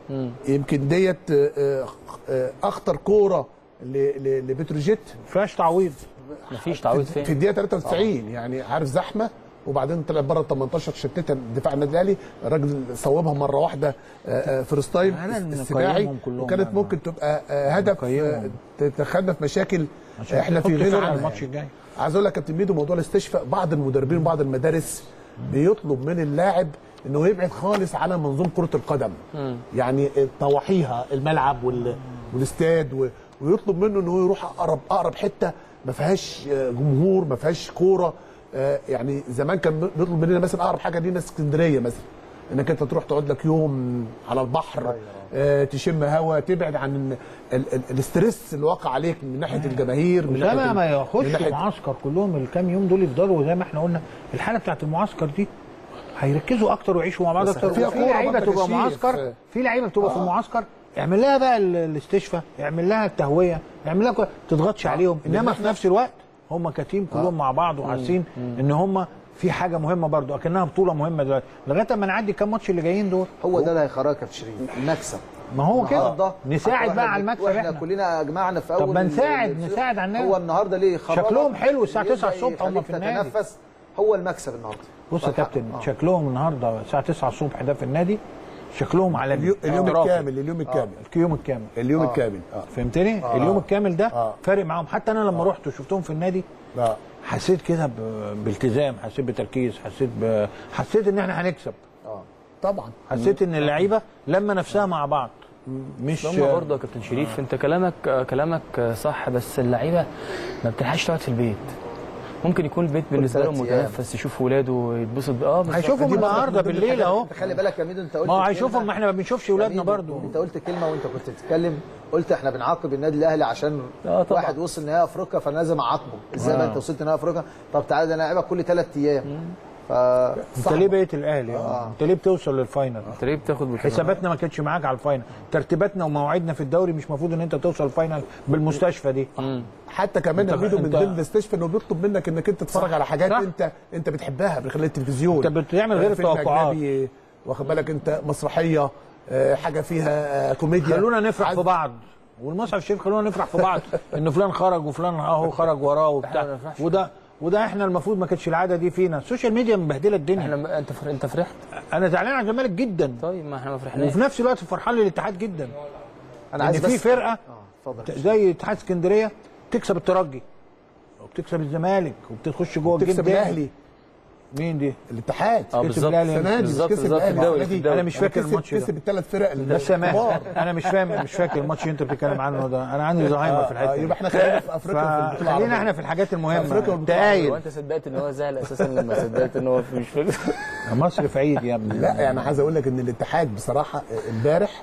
يمكن ديت آه، آه، اخطر كوره ل- ل- لبتروجيت فيهاش تعويض مفيش تعويض في فين الدقيقه 93 يعني عارف زحمه وبعدين طلع بره ال 18 شتتها دفاع النادي الاهلي الراجل صوبها مره واحده فيرست تايم أنا اللي السباعي مقيمهم كلهم وكانت يعني. ممكن تبقى آه، هدف آه، مقيمهم. تدخلنا في مشاكل عشان احنا تحط في غنى فرقة عنها الماتش يعني. الجاي عايز اقول لك يا كابتن ميدو موضوع الاستشفاء بعض المدربين وبعض المدارس بيطلب من اللاعب انه يبعد خالص على منظومه كره القدم يعني طواحيها الملعب وال- والاستاد و- ويطلب منه انه يروح اقرب اقرب حته ما فيهاش آه، جمهور ما فيهاش كوره آه، يعني زمان كان بيطلب مننا مثلا اقرب حاجه لينا اسكندريه مثلا انك انت تروح تقعد لك يوم على البحر آه، تشم هوا تبعد عن ال- ال- الاسترس اللي واقع عليك من ناحيه الجماهير من ده ناحيه بقى ما ال- من ياخدش ناحية- معسكر كلهم الكام يوم دول يفضلوا زي ما احنا قلنا الحاله بتاعت المعسكر دي هيركزوا اكتر ويعيشوا مع بعض بس اكتر فيها وفي كورة لعيبه برضك يا تبقى شيخ. معسكر في لعيبه بتبقى في المعسكر اعمل لها بقى ال- الاستشفاء اعمل لها التهويه اعمل لها كو- تضغطش عليهم انما في نفس الوقت هم كتيم كلهم مع بعض وحاسين ان هم في حاجه مهمه برضو اكنها بطوله مهمه دلوقتي لغايه اما نعدي كام ماتش اللي جايين دول هو ده اللي هيخرجك يا شريف المكسب ما هو كده النهارده نساعد واحنا بقى على بن- المكسب واحنا احنا كلنا اجمعنا في اول طب ما نساعد- ال- نساعد على الناس. هو النهارده ليه يخرجك شكلهم حلو الساعة يبدأ 9 الصبح هم يخليك في النادي. تتنفس هو المكسب النهارده بص يا كابتن شكلهم النهارده الساعه 9 الصبح ده في النادي شكلهم على اليو- اليوم احترافي. الكامل اليوم الكامل اليوم الكامل اليوم الكامل اه فهمتني آه. اليوم الكامل ده آه. فارق معاهم حتى انا لما رحت وشفتهم في النادي اه حسيت كده ب- بالتزام حسيت بتركيز حسيت ب... حسيت ان احنا هنكسب طبعا حسيت ان اللعيبه لما نفسها مع بعض مش هم برضه يا كابتن شريف انت كلامك كلامك صح بس اللعيبه ما بتلحقش تقعد في البيت ممكن يكون البيت بالنسبه لهم ثلاث أيام. متنفس يشوف ولاده يتبسط اه بالظبط. هيشوفهم دي برضه النهارده من ضمن بالليل اهو انت خلي بالك يا ميدو انت قلت ما هو كلمة- هيشوفهم ما احنا ما بنشوفش يا اولادنا ميدو، برضو انت قلت كلمه وانت كنت بتتكلم قلت احنا بنعاقب النادي الاهلي عشان آه طبعا. واحد وصل نهائي افريقيا فانا لازم اعاقبه ازاي ما انت وصلت نهائي افريقيا طب تعالى ده انا لاعبك كل ثلاث ايام ف انت ليه بقيت الاهلي آه. انت ليه بتوصل للفاينل انت ليه بتاخد بطولة؟ حساباتنا ما كانتش معاك على الفاينل ترتيباتنا ومواعيدنا في الدوري مش المفروض ان انت توصل الفاينل بالمستشفى دي حتى كمان انت- يا ميدو من انت- ضمن الاستشفاء انه بيطلب منك انك انت تتفرج على حاجات صح. انت انت بتحبها من خلال التلفزيون انت بتعمل غير فيلم التوقعات. أجنبي، واخد بالك انت مسرحيه آه، حاجه فيها آه، كوميديا خلونا نفرح عايز- في بعض والمصحف الشريف خلونا نفرح في بعض ان فلان خرج وفلان اهو خرج وراه إحنا ما وبتاع نفرحش. وده وده احنا المفروض ما كانتش العاده دي فينا السوشيال ميديا مبهدله الدنيا احنا انت فر... انت فرحت انا زعلان على الزمالك جدا طيب ما احنا ما فرحناش وفي نفس الوقت فرحان للاتحاد جدا انا ان عايز في بس فرقه اه اتفضل زي اتحاد اسكندريه تكسب الترجي وبتكسب الزمالك وبتخش جوه الجيم تكسب تاني. الاهلي مين دي؟ الاتحاد اه كسب بالظبط الأهلي. السنه دي بالظبط كسب بالظبط الاهلي الدوري السنة في دي. الدوري انا مش فاكر كسب- الماتش ده كسب الثلاث فرق بس يا ماهر الكبار. انا مش فاهم مش فاكر الماتش اللي انت بتتكلم عنه ده انا عندي زهايمر في آه، الحته دي. يبقى احنا خلينا في افريقيا في البطوله فخلينا العربية. احنا في الحاجات أفريقيا المهمه والبطولة هو تقايل انت صدقت ان هو زعل اساسا لما صدقت ان هو مش فاكر مصر في عيد يا ابني لا يعني عايز اقول لك ان الاتحاد بصراحه امبارح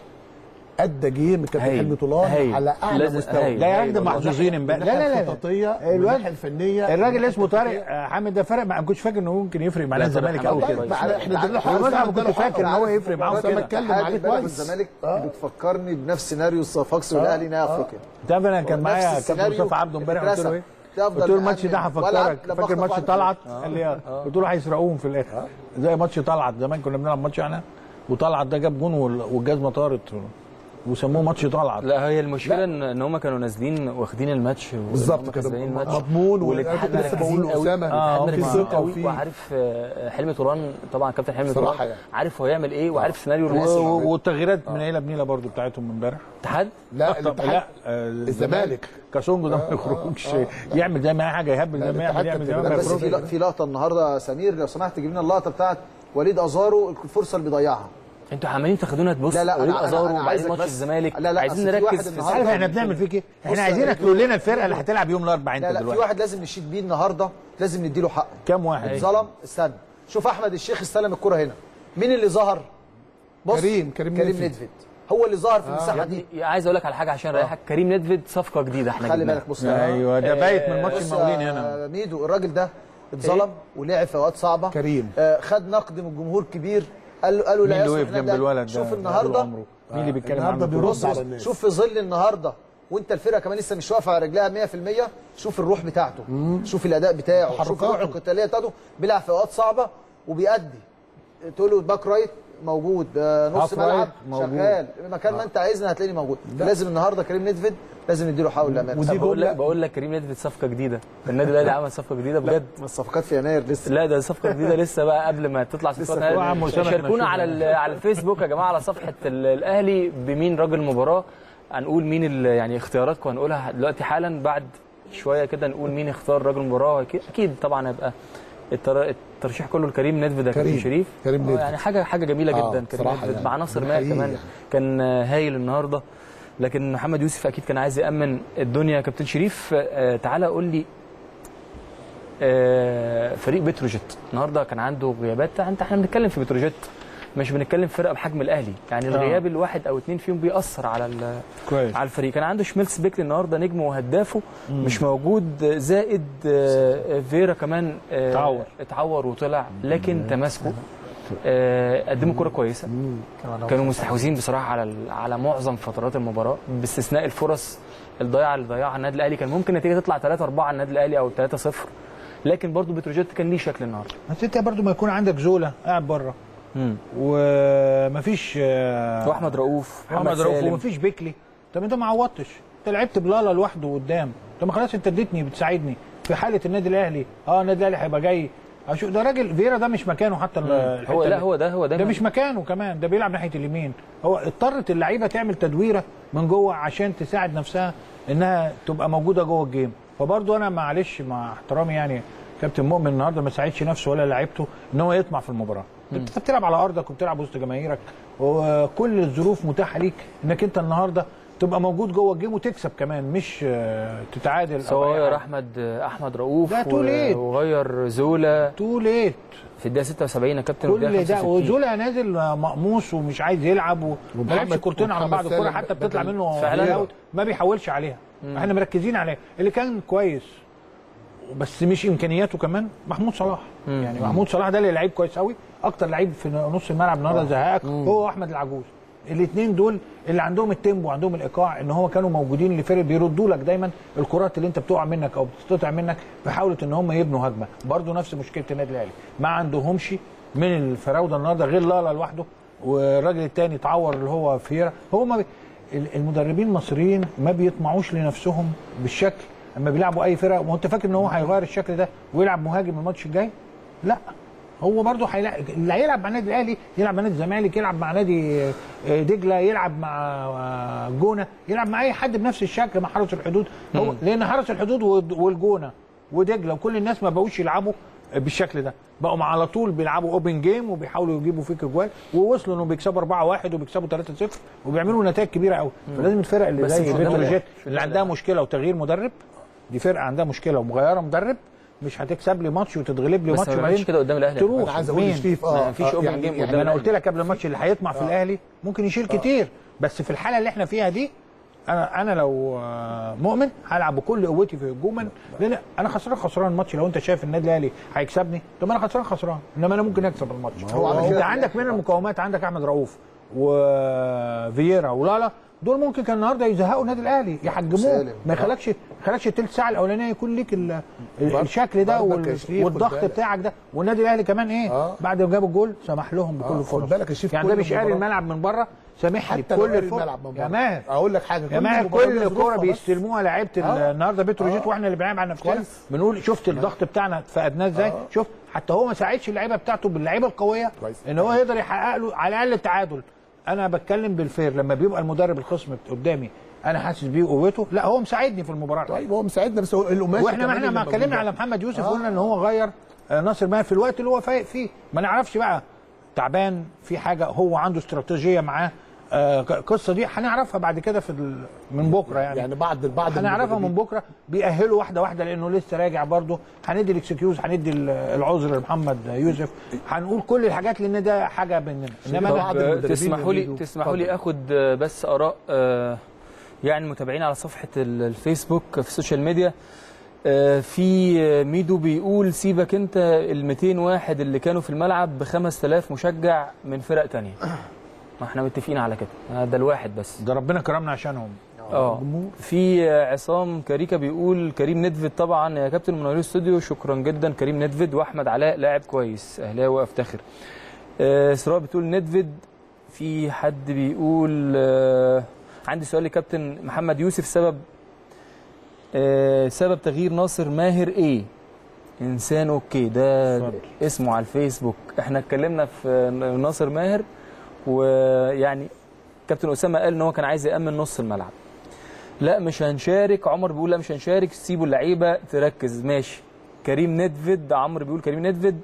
ادى جيم كابتن هايل. حلمي طولان هايل. على اعلى لازم- مستوى هايل. لا يا هايل راجل والله. محظوظين امبارح لا لا لا الخططيه الواد- الناحيه الفنيه الراجل الناحية اسمه طارق الخططية. آه، حامد ده فرق ما كنتش فاكر انه ممكن يفرق معانا لا، طارق الزمالك حامد قوي كويس. كده احنا احنا ادينا له والله حقه انا كنت فاكر ان هو يفرق معاهم بس انا كده بتكلم الاتحاد عليه امبارح كويس والزمالك آه. بتفكرني بنفس سيناريو الصفاقس والاهلي نهائي افريقيا تعرف انا كان نفس معايا كابتن السيناريو مصطفى عبده امبارح قلت له ايه؟ تفضل قلت له الماتش ده مأمن. والعب هفكرك لما فاكر أخطف ماتش واحد طلعت قال لي اه قلت له هيسرقوهم في الاخر زي ماتش طلعت زمان كنا بنلعب ماتش احنا وطلعت ده جاب جون وال- والجزمه طارت وسموه ماتش طلعت لا هي المشكله ان ان هم كانوا نازلين واخدين الماتش وإن بالظبط هم كده كسبانين الماتش مضمون والاتحاد والاتحاد لسه بقول مركزين قوي. لاسامه الاتحاد في مركزين ثقه قوي وفي وعارف آه، حلمي طولان طبعا كابتن حلمي صراحة طولان يعني. عارف هو يعمل ايه وعارف سيناريو و- الرئيسي و- والتغييرات من عيله بنيله برضو بتاعتهم امبارح الاتحاد لا طب الاتحاد لا آه، الزمالك. كاسونجو ده ما يخرجش يعمل زي ما اي حاجه يهبل لا، زي ما يعمل الاتحاد يعمل زي كان ما لا ما بس في يخرجش في لقطه النهارده يا سمير لو سمحت تجيب لنا اللقطه بتاعت وليد ازارو الفرصه اللي بيضيعها انتوا عمالين تاخدونا تبص لا لا وليد أنا- أنا- ازارو أنا وبعدين عايزك ماتش بس- الزمالك لا، لا، عايزين أصل في واحد نركز في النهاردة- عارف احنا بنعمل فيك ايه؟ بص احنا يا عايزينك رجل. تقول لنا الفرقه اللي هتلعب يوم الاربعاء انت لا لا في دلوقتي واحد لازم نشيد بيه النهارده لازم نديله حقه كام واحد؟ اتظلم استنى شوف احمد الشيخ استلم الكره هنا مين اللي ظهر بص كريم- كريم كريم نيدفيد. ندفد هو اللي ظهر في المساحه يا دي ابني عايز اقول لك على حاجه عشان اريحك كريم ندفد صفقه جديده احنا خلي جبناها. بالك بص ايوه ده بايت من ماتش بص المقاولين يا هنا ميدو الراجل ده اتظلم ولعب في اوقات صعبه كريم. آه خد نقد من الجمهور كبير قال له قالوا لا مين اللي يصلح وقف نادي جنب الأهلي. الولد ده شوف طول النهارده عمره؟ مين اللي بيتكلم النهارده عنه بيرد بص على بص الناس. شوف في ظل النهارده وانت الفرقه كمان لسه مش واقفه على رجلها 100% شوف الروح بتاعته شوف الاداء بتاعه شوف تحركاته. الروح القتاليه بتاعته بيلعب في اوقات صعبه وبيأدي تقول له باك رايت موجود آه، نص هاف رايت ملعب موجود. شغال مكان ما انت عايزني هتلاقيني موجود فلازم النهارده كريم ندفد لازم نديله حقه للامانه ودي بقول جملة- لك بقول لك كريم ندفد صفقه جديده النادي الاهلي عمل صفقه جديده بجد الصفقات في يناير لسه لا ده صفقه جديده لسه بقى قبل ما تطلع صفقات هو عم أسامة شاركونا كنا على ال- على الفيسبوك يا جماعه على صفحه ال- الاهلي بمين راجل المباراه هنقول مين ال- يعني اختياراتكم هنقولها دلوقتي حالا بعد شويه كده نقول مين اختار راجل المباراه اكيد اكيد طبعا هيبقى التر- الترشيح كله لكريم ندفد يا كابتن كريم. شريف كريم آه، ندفد. يعني حاجه حاجه جميله آه، جدا كريم صراحة ندفد يعني. مع ناصر ده ماهر حقيقي كمان يعني. كان آه، هايل النهارده لكن محمد يوسف اكيد كان عايز يامن الدنيا يا كابتن شريف آه، تعالى قول لي آه، فريق بتروجيت النهارده كان عنده غيابات انت احنا بنتكلم في بتروجيت مش بنتكلم في فرقه بحجم الاهلي يعني الغياب الواحد او اتنين فيهم بيأثر على ال- كويس على الفريق كان عنده شميلس بيكلي النهارده نجم وهدافه مش موجود زائد آه، فيرا كمان آه، اتعور. اتعور وطلع لكن تماسكه آه، قدموا كرة كويسة كانوا مستحوذين بصراحة على ال- على معظم فترات المباراة باستثناء الفرص الضياعة اللي ضيعها النادي الأهلي كان ممكن النتيجة تطلع 3 4 على النادي الأهلي أو 3 0 لكن برضو بتروجيت كان ليه شكل النهارده بس انت برضو ما يكون عندك زولا قاعد بره ومفيش آه، واحمد رؤوف محمد رؤوف سالم. ومفيش بيكلي طب انت ما عوضتش انت لعبت بلالا لوحده قدام طب ما خلاص انت اديتني بتساعدني في حاله النادي الاهلي اه النادي الاهلي هيبقى جاي اشوف ده راجل فيرا ده مش مكانه حتى ال- الحتة هو لا دي. هو ده هو ده ده مش مكانه كمان ده بيلعب ناحيه اليمين هو اضطرت اللعيبه تعمل تدويره من جوه عشان تساعد نفسها انها تبقى موجوده جوه الجيم فبرضه انا معلش مع احترامي يعني كابتن مؤمن النهارده ما ساعدش نفسه ولا لعيبته ان هو يطمع في المباراه انت بتلعب على ارضك وبتلعب وسط جماهيرك وكل الظروف متاحه ليك انك انت النهارده تبقى موجود جوه الجيم وتكسب كمان مش آه، تتعادل أو أي سواء حاجة. احمد احمد رؤوف ده too و- late. وغير زولا تو ليت في الدقيقه 76 يا كابتن والدقيقة كل ده 65. وزولا نازل مقموص ومش عايز يلعب وما ومحمد- لعبش كورتين على ومحمد بعض الكوره سالم حتى بتطلع بدل- منه فعلا. فعلا ما بيحاولش عليها احنا مركزين عليه اللي كان كويس بس مش امكانياته كمان محمود صلاح يعني محمود صلاح ده اللي لعيب كويس قوي اكتر لعيب في نص الملعب النهارده زهقك هو احمد العجوز الاثنين دول اللي عندهم التيمبو وعندهم الايقاع ان هو كانوا موجودين لفرق بيردوا لك دايما الكرات اللي انت بتقع منك او بتتقطع منك بحاولة ان هم يبنوا هجمه برضه نفس مشكله النادي الاهلي ما عندهمش من الفراوده النهارده غير لالا لوحده والراجل التاني اتعور اللي هو فيرا هو ما بي... ال- المدربين المصريين ما بيطمعوش لنفسهم بالشكل اما بيلعبوا اي فرقه وانت فاكر ان هو هيغير الشكل ده ويلعب مهاجم الماتش الجاي لا هو برضه هيلاقي اللي هيلعب مع النادي الاهلي يلعب مع نادي الزمالك يلعب مع نادي آه، دجله يلعب مع آه، جونه يلعب مع اي حد بنفس الشكل مع حرس الحدود هو لان حرس الحدود والد- والجونه ودجله وكل الناس ما بقوش يلعبوا بالشكل ده بقوا مع على طول بيلعبوا اوبن جيم وبيحاولوا يجيبوا فيك اجوال ووصلوا انهم بيكسبوا 4-1 وبيكسبوا 3-0 وبيعملوا نتائج كبيره قوي فلازم الفرق اللي بس زي مش قدام بتروجيت الأهلي. اللي عندها مشكله وتغيير مدرب دي فرقه عندها مشكله ومغيره مدرب مش هتكسب لي ماتش وتتغلب لي بس ماتش ما بيعملش كده قدام الاهلي تروح انا عايز اقول مين؟ لشريف ما اه فيش آه، open يعني game يعني قدام انا قلت الأهلي. لك قبل الماتش اللي هيطمع في الاهلي ممكن يشيل كتير بس في الحاله اللي احنا فيها دي انا انا لو آه، مؤمن هلعب بكل قوتي في هجوما لان انا خسران خسران الماتش لو انت شايف النادي الاهلي هيكسبني طب انا خسران خسران انما انا ممكن اكسب الماتش هو عمل انت كده. عندك من المقاومات عندك احمد رؤوف وفييرا ولالا دول ممكن كان النهارده يزهقوا النادي الاهلي يحجموه سالم. ما يخلكش ما يخلكش الثلث ساعه الاولانيه يكون ليك ال- ال- الشكل ده برضك يا وال- شريف، خد والضغط بالك. بتاعك ده والنادي الاهلي كمان ايه آه. بعد ما جابوا الجول سمح لهم بكل آه، فرص خد بالك يا شريف، يعني ده كل مش قاري مباراة- الملعب من بره سامح لي حتى لو بكل قاري الفرص الملعب من يا بره. ماهر اقول لك حاجه يا كل ماهر مباراة كل لها كوره ظروفها بس. بيستلموها لعيبه ال- آه. النهارده بتروجيت آه. واحنا اللي بنلعب على نفسنا كويس. بنقول شفت الضغط بتاعنا فقدناه ازاي شفت حتى هو ما ساعدش اللعيبه بتاعته باللعيبه القويه كويس. ان هو يقدر يحقق له على الاقل التعادل انا بتكلم بالفير لما بيبقى المدرب الخصم قدامي انا حاسس بيه قوته لا هو مساعدني في المباراه طيب هو مساعدنا بس هو القماش واحنا ما احنا ما اتكلمنا على محمد يوسف قلنا ان هو غير آه، ناصر ماهر في الوقت اللي هو فايق فيه ما نعرفش بقى تعبان في حاجه هو عنده استراتيجيه معاه آه، ق- القصه دي هنعرفها بعد كده في ال- من بكره يعني, يعني بعد بعد هنعرفها من بكره بيأهلوا واحده واحده لانه لسه راجع برضه هندي الاكسكيوز هندي ال- العذر لمحمد يوسف هنقول كل الحاجات لان ده حاجه مننا انما طب انا بعض طب المدربين تسمحوا لي يريدوا- تسمحوا لي اتفضل. اخد آه، بس اراء آه، يعني المتابعين على صفحه ال- الفيسبوك في السوشيال ميديا آه، في آه، ميدو بيقول سيبك انت ال 200 واحد اللي كانوا في الملعب ب 5000 مشجع من فرق تانية ما احنا متفقين على كده آه، ده الواحد بس ده ربنا كرمنا عشانهم اه في آه، عصام كاريكا بيقول كريم ندفد طبعا يا كابتن منوري الاستوديو شكرا جدا كريم ندفد واحمد علاء لاعب كويس اهلاوي افتخر آه، سراء بتقول ندفد في حد بيقول آه، عندي سؤال لكابتن محمد يوسف سبب آه، سبب تغيير ناصر ماهر ايه انسان اوكي ده اتفضل. اسمه على الفيسبوك احنا اتكلمنا في ناصر ماهر ويعني كابتن اسامه قال ان هو كان عايز يامن نص الملعب لا مش هنشارك عمر بيقول لا مش هنشارك سيبوا اللعيبه تركز ماشي كريم ندفد عمرو بيقول كريم ندفد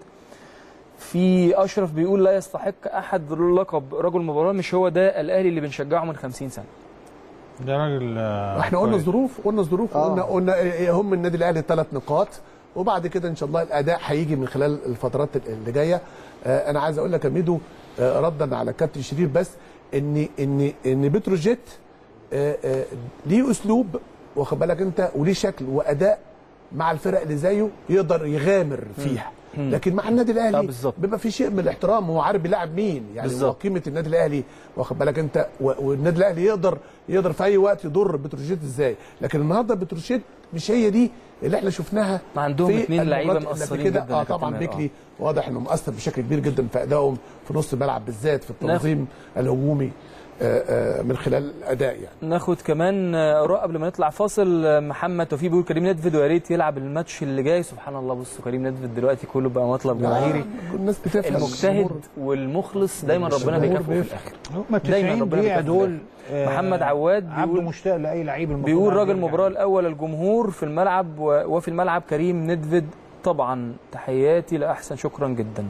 في اشرف بيقول لا يستحق احد لقب رجل مباراه مش هو ده الاهلي اللي بنشجعه من 50 سنه ده راجل آه، احنا قلنا كويس. الظروف قلنا الظروف آه. قلنا قلنا إيه هم النادي الاهلي ثلاث نقاط وبعد كده ان شاء الله الاداء هيجي من خلال الفترات اللي جايه آه انا عايز اقول لك يا ميدو آه ردا على كابتن شريف بس ان ان ان بتروجيت آه آه ليه اسلوب واخد بالك انت وليه شكل واداء مع الفرق اللي زيه يقدر يغامر فيها لكن مع النادي آه، الاهلي بالظبط. بيبقى في شيء من الاحترام هو عارف بيلاعب مين يعني هو بالظبط. قيمه النادي الاهلي واخد بالك انت و- والنادي الاهلي يقدر يقدر في اي وقت يضر بتروجيت ازاي لكن النهارده بتروجيت مش هي دي اللي احنا شفناها عندهم في اتنين لعيبة المرات اللي قبل مقصرين كده. جدا يا اه كابتن طبعا ماهر، بيكلي واضح انه مؤثر بشكل كبير جدا في ادائهم في نص الملعب بالذات في التنظيم الهجومي آه، آه، من خلال الاداء يعني ناخد كمان اراء قبل ما نطلع فاصل آه، محمد توفيق بيقول كريم ندفد ويا ريت يلعب الماتش اللي جاي سبحان الله بصوا كريم ندفد دلوقتي كله بقى مطلب جماهيري آه، الناس بتفهم المجتهد والمخلص دايما ربنا الجمهور بيكافئه في بيفهم. الاخر هم دايما 90 ربنا دقيقه بيكافئ دول آه، محمد عواد عبده بيقول مشتاق لاي لعيب المفروض بيقول عنده راجل يرجع. المباراه الاول الجمهور في الملعب و- وفي الملعب كريم ندفد طبعا تحياتي لاحسن شكرا جدا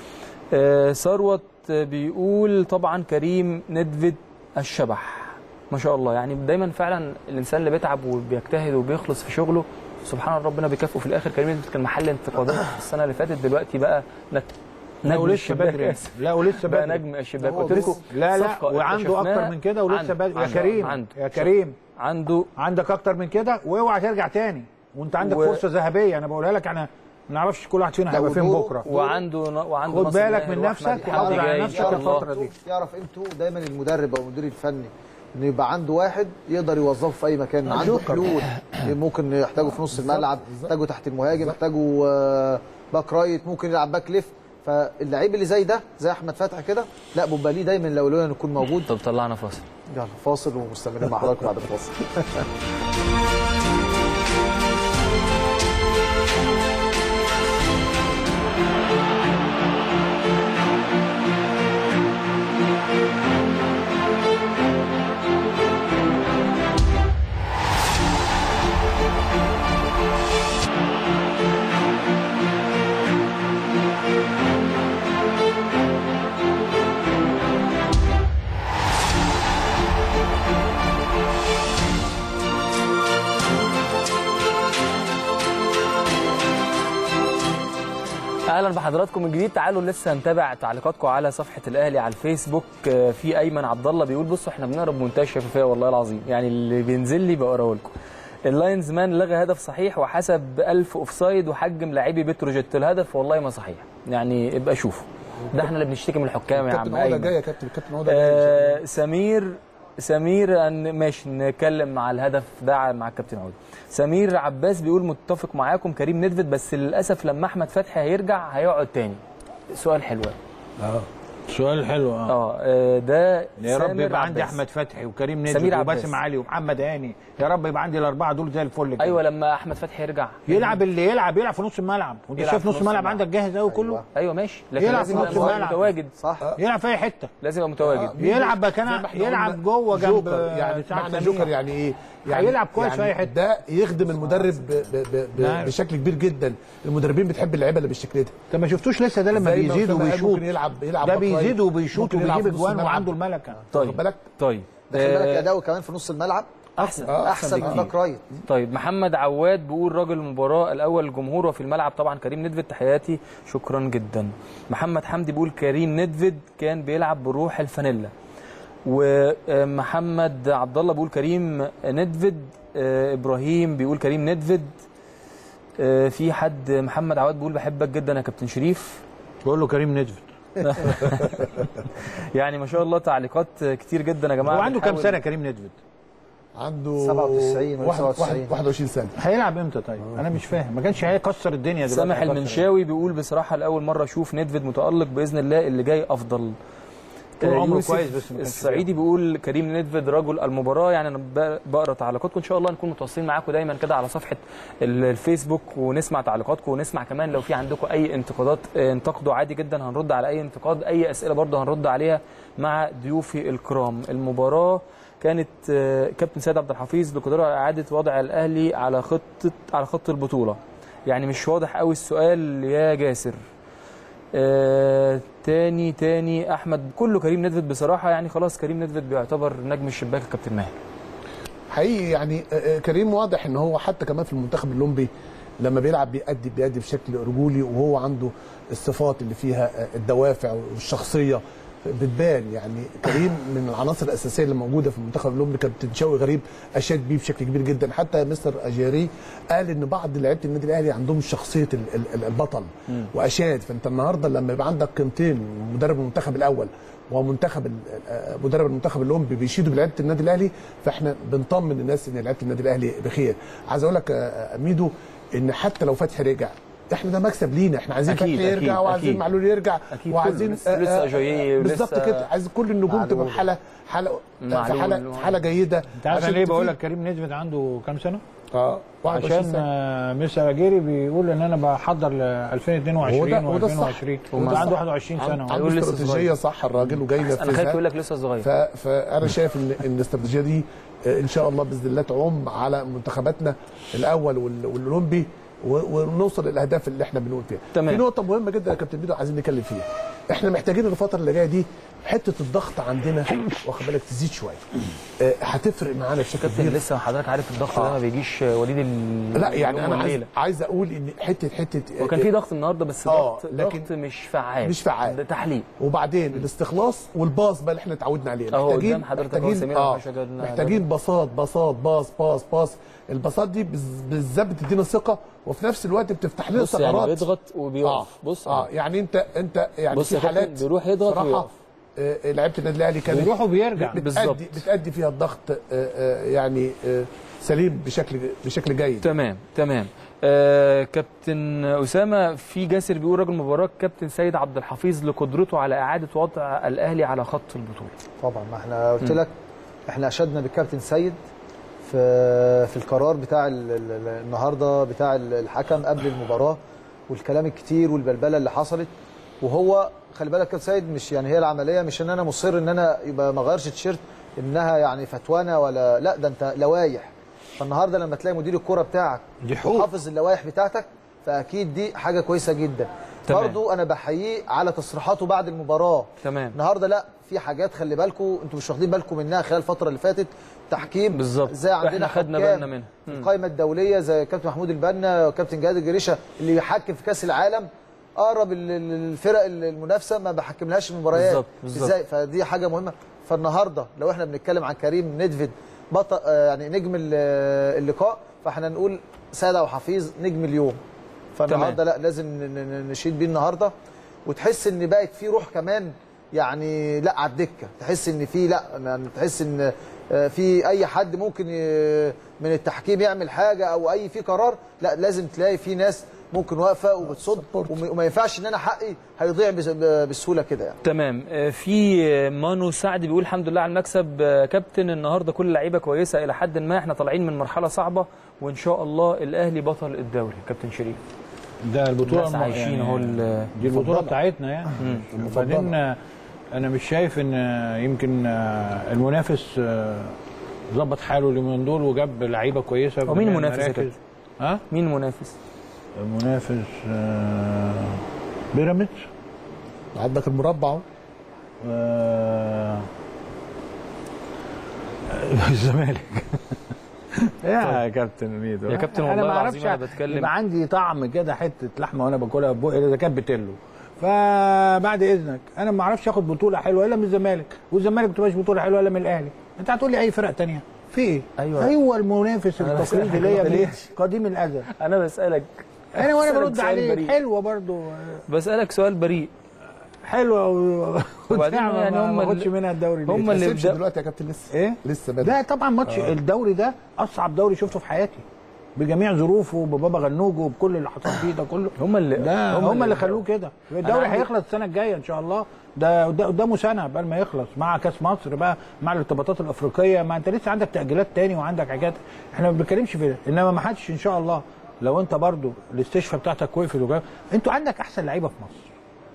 آه، ثروت بيقول طبعا كريم ندفد الشبح ما شاء الله يعني دايما فعلا الانسان اللي بيتعب وبيجتهد وبيخلص في شغله سبحان الله ربنا بيكافئه في الاخر كريم ندفد كان محل انتقادات السنه اللي فاتت دلوقتي بقى نت... لا نجم ولسه الشباك بدري آسف. لا ولسه بقى بدري نجم الشباك هو قلت لكم بس- لا لا صفقة وعنده اكتشفناها. اكتر من كده ولسه عنده- بدري يا عنده- كريم عنده يا كريم عنده عندك اكتر من كده واوعى ترجع تاني وانت عندك و- فرصه ذهبيه انا بقولها لك انا ما نعرفش كل واحد فينا لا، هيبقى فين ودوره- بكره وعنده وعنده خد ناصر بالك ماهر من وأحمد نفسك حمدي وحافظ على جاي إن نفسك شاء الله. الفترة دي. يعرف قيمته دايما المدرب او المدير الفني انه يبقى عنده واحد يقدر يوظفه في اي مكان عنده جوكر. حلول ممكن يحتاجه في نص الملعب يحتاجه تحت المهاجم يحتاجه آه، باك رايت ممكن يلعب باك ليفت فاللعيب اللي زي ده زي احمد فتحي كده لا بيبقى ليه دايما الاولويه انه يكون موجود طب طلعنا فاصل يلا فاصل ومستمرين مع حضراتكم بعد الفاصل اهلا بحضراتكم من جديد تعالوا لسه نتابع تعليقاتكم على صفحه الاهلي على الفيسبوك آه، في ايمن عبد الله بيقول بصوا احنا بنقرا بمنتهى الشفافيه والله العظيم يعني اللي بينزل لي بقراه لكم اللاينز مان لغى هدف صحيح وحسب 1000 اوفسايد وحجم لاعبي بتروجيت الهدف والله ما صحيح يعني ابقى شوفوا ده احنا اللي بنشتكي من الحكام يا كابتن عم عوده ايمن جاي يا كابتن كابتن عوده جاي إن شاء الله. آه سمير سمير أن ماشي نتكلم مع الهدف ده مع الكابتن عوده سمير عباس بيقول متفق معاكم كريم ندفد بس للاسف لما احمد فتحي هيرجع هيقعد تاني سؤال حلو اه سؤال حلو اه اه آه، ده يا رب سامر يبقى عندي عباس. احمد فتحي وكريم سمير نجم عباس. وباسم علي ومحمد هاني يا رب يبقى عندي الاربعه دول زي الفل كده ايوه لما احمد فتحي يرجع يلعب اللي يلعب يلعب في نص الملعب وانت يلعب شايف في نص نص الملعب الملعب. عندك جاهز قوي كله ايوه ماشي لكن يلعب لازم في يبقى نص الملعب. متواجد صح يلعب في اي حته لازم يبقى متواجد يلعب زي كان ما احنا يلعب قلنا جوه جنب جوكر يعني سعد معنى سمير. جوكر يعني ايه؟ يعني هيلعب كويس في يعني أي حتة. ده يخدم المدرب ب ب ب ب نعم. بشكل كبير جدا المدربين بتحب اللعيبه اللي بالشكل ده انت ما شفتوش لسه ده لما زي ما بيزيد أسامة قال وبيشوط ممكن يلعب يلعب ده باك رايت، بيزيد وبيشوط ممكن يلعب وبيجيب في نص اجوان الملعب. وعنده الملكه طيب واخد بالك طيب ده خلي بالك آه، اداؤه كمان في نص الملعب احسن احسن من باك رايت طيب محمد عواد بيقول راجل المباراة الأول الجمهور وفي الملعب طبعا كريم ندفد تحياتي شكرا جدا محمد حمدي بيقول كريم ندفد كان بيلعب بروح الفانيلا ومحمد عبد الله بيقول كريم ندفد آه، إبراهيم بيقول كريم ندفد آه، في حد محمد عواد بيقول بحبك جدا يا كابتن شريف بقول له كريم ندفد يعني ما شاء الله تعليقات كتير جدا يا جماعة هو عنده كام بنحاول- سنه كريم ندفد عنده 97 ولا واحد- 97. واحد- 21 سنه هيلعب امتى طيب انا مش فاهم ما كانش هيكسر الدنيا دلوقتي سامح هيكسر المنشاوي بيقول بصراحه لاول مره اشوف ندفد متالق باذن الله اللي جاي افضل طول آه، عمره يوسف كويس بس ما كانش الصعيدي بيقول كريم ندفد رجل المباراه يعني انا ب- بقرا تعليقاتكم ان شاء الله نكون متواصلين معاكم دايما كده على صفحه ال- الفيسبوك ونسمع تعليقاتكم ونسمع كمان لو في عندكم اي انتقادات آه، انتقدوا عادي جدا هنرد على اي انتقاد اي اسئله برضه هنرد عليها مع ضيوفي الكرام المباراه كانت آه، كابتن سيد عبد الحفيظ بقدره على اعاده وضع الاهلي على خطه على خط البطوله يعني مش واضح قوي السؤال يا جاسر آه تاني تاني احمد كله كريم ندفد بصراحه يعني خلاص كريم ندفد بيعتبر نجم الشباك الكابتن ماهر حقيقي يعني آه، آه، كريم واضح ان هو حتى كمان في المنتخب الاولمبي لما بيلعب بيأدي بيأدي بشكل رجولي وهو عنده الصفات اللي فيها آه، الدوافع والشخصيه بتبان يعني كريم من العناصر الاساسيه اللي موجوده في المنتخب الاولمبي كابتن شوقي غريب اشاد بيه بشكل كبير جدا حتى مستر اجيري قال ان بعض لعيبه النادي الاهلي عندهم شخصيه ال- ال- ال- البطل واشاد فانت النهارده لما يبقى عندك قيمتين مدرب المنتخب الاول ومنتخب ال- آه، مدرب المنتخب الاولمبي بيشيدوا بلعيبه النادي الاهلي فاحنا بنطمن الناس ان لعيبه النادي الاهلي بخير عايز اقول لك آه، آه، ميدو ان حتى لو فتحي رجع احنا ده مكسب لينا احنا عايزين أكيد، فتحي أكيد، يرجع وعايزين أكيد. معلول يرجع أكيد، وعايزين كله. لسه- لسه أجاييه بالظبط ولسه كده عايز كل النجوم تبقى في حاله حاله في معلول. حاله في حاله جيده انت عارف عشان انا ليه بقول تفيد. لك كريم ندفد عنده كام سنه؟ اه 21 عشان سنة. آه، مستر اجيري بيقول ان انا بحضر ل 2022 وده- وده الصح. و2020 وده وانت عنده الصح. 21 سنه عنده هيقول لسه استراتيجيه صغير. صح الراجل وجاي انا خايف ينفذها يقول لك لسه صغير ف... فانا شايف ان ان الاستراتيجيه دي آه، ان شاء الله باذن الله تعم على منتخباتنا الاول وال- والاولمبي و- ونوصل للاهداف اللي احنا بنقول فيها. تمام. في نقطه مهمه جدا يا كابتن بيدو عايزين نتكلم فيها. احنا محتاجين الفتره اللي جايه دي حته الضغط عندنا واخد بالك تزيد شويه. آه، هتفرق معانا بشكل كابتن كبير. لسه حضرتك عارف الضغط ده ما بيجيش وليد ال... لا يعني اليوم انا عايز والليلة. عايز اقول ان حته حته آه، وكان في ضغط النهارده بس آه، ضغط لكن ضغط مش فعال مش فعال. ده تحليل وبعدين الاستخلاص والباص بقى اللي احنا اتعودنا عليه أهو محتاجين قدام حضرتك أهو محتاجين سمير اه الباشا جالنا- محتاجين باصات باصات باص باص باص الباصات دي بز- بالذات بتدينا ثقه وفي نفس الوقت بتفتح لنا بص يعني ثغرات بيضغط وبيقف اه بص اه يعني انت انت يعني بص في يا كابتن حالات بيروح يضغط صراحه ويقف. آه، لعيبه النادي الاهلي كانت بيروح وبيرجع. بالظبط. بتأدي بتأدي فيها الضغط آه، آه، يعني آه، سليم بشكل بشكل جيد تمام تمام آه كابتن اسامه في جاسر بيقول رجل مباراه كابتن سيد عبد الحفيظ لقدرته على اعاده وضع الاهلي على خط البطوله طبعا ما احنا قلت لك احنا اشدنا بالكابتن سيد في في القرار بتاع ال- ال- ال- النهارده بتاع ال- الحكم قبل المباراه والكلام الكتير والبلبله اللي حصلت وهو خلي بالك كابتن سيد مش يعني هي العمليه مش ان انا مصر ان انا يبقى ما اغيرش التيشيرت انها يعني فتوانه ولا لا ده انت لوايح فالنهارده لما تلاقي مدير الكوره بتاعك دي حقوق. حافظ اللوائح بتاعتك فاكيد دي حاجه كويسه جدا تمام. برضو انا بحييه على تصريحاته بعد المباراه تمام النهارده لا في حاجات خلي بالكم انتوا مش واخدين بالكم منها خلال الفتره اللي فاتت تحكيم بالظبط. زي عندنا احنا خدنا حكام بالنا منها. في مم. القائمه الدوليه زي كابتن محمود البنا وكابتن جهاد الجريشه اللي بيحكم في كاس العالم اقرب ال- ال- الفرق المنافسه ما بحكملهاش المباريات بالظبط، بالظبط. ازاي فدي حاجه مهمه فالنهارده لو احنا بنتكلم عن كريم ندفد بطل آه، يعني نجم ال- اللقاء فاحنا نقول ساده وحفيظ نجم اليوم فالنهارده لا لازم ن- ن- نشيد بيه النهارده وتحس ان بقت في روح كمان يعني لا على الدكه تحس ان في لا يعني تحس ان آه، في اي حد ممكن ي- من التحكيم يعمل حاجه او اي في قرار لا لازم تلاقي في ناس ممكن واقفه وبتصد وم- وما ينفعش ان انا حقي هيضيع بس- بالسهوله كده يعني تمام آه، في آه، مانو سعد بيقول الحمد لله على المكسب آه، كابتن النهارده كل اللعيبه كويسه الى حد ما احنا طالعين من مرحله صعبه وان شاء الله الاهلي بطل الدوري كابتن شريف ده البطوله الناس الم- عايشين اهو ال- دي البطوله بتاعتنا يعني وبعدين آه، انا مش شايف ان آه، يمكن آه، المنافس آه، ظبط حاله اليومين دول وجاب لعيبه كويسه في ومين جميع المنافس يا المراكز. كابتن؟ ها مين المنافس؟ المنافس آه، بيراميدز عندك المربع اهو آه، الزمالك يا كابتن ميدو يا كابتن أنا والله ما العظيم أعرفش أنا بتكلم- يبقى عندي طعم كده حته لحمه وانا باكلها ببقي اذا كانت بتلو فبعد اذنك انا ما اعرفش اخد بطوله حلوه الا من الزمالك والزمالك ما بتبقاش بطوله حلوه الا من الاهلي انت هتقول لي اي فرق تانية في ايه أيوة. ايوه المنافس أنا بسألك التقليدي ليا أنت من ليه؟ قديم الازل انا بسالك انا وانا بسألك برد سؤال عليك بريء. حلوه برضو بسالك سؤال بريء حلوه و... وبعدين ونعمة يعني ما هم ما اخدش اللي- منها الدوري ليه؟ هم اللي ما تسيبش يبدأ- دلوقتي يا كابتن لسه ايه لسه بدري ده طبعا ماتش آه. الدوري ده اصعب دوري شفته في حياتي بجميع ظروفه ببابا غنوج وبكل اللي حصل فيه ده كله هم اللي ده هم, اللي خلوه كده الدوري عندي- هيخلص السنه الجايه ان شاء الله ده ده قدامه سنه قبل ما يخلص مع كاس مصر بقى مع الارتباطات الافريقيه ما انت لسه عندك تاجيلات تاني وعندك حاجات احنا ما بنتكلمش في ده انما ما حدش ان شاء الله لو انت برضو الاستشفاء بتاعتك وقفت وجا انتوا عندك احسن لعيبه في مصر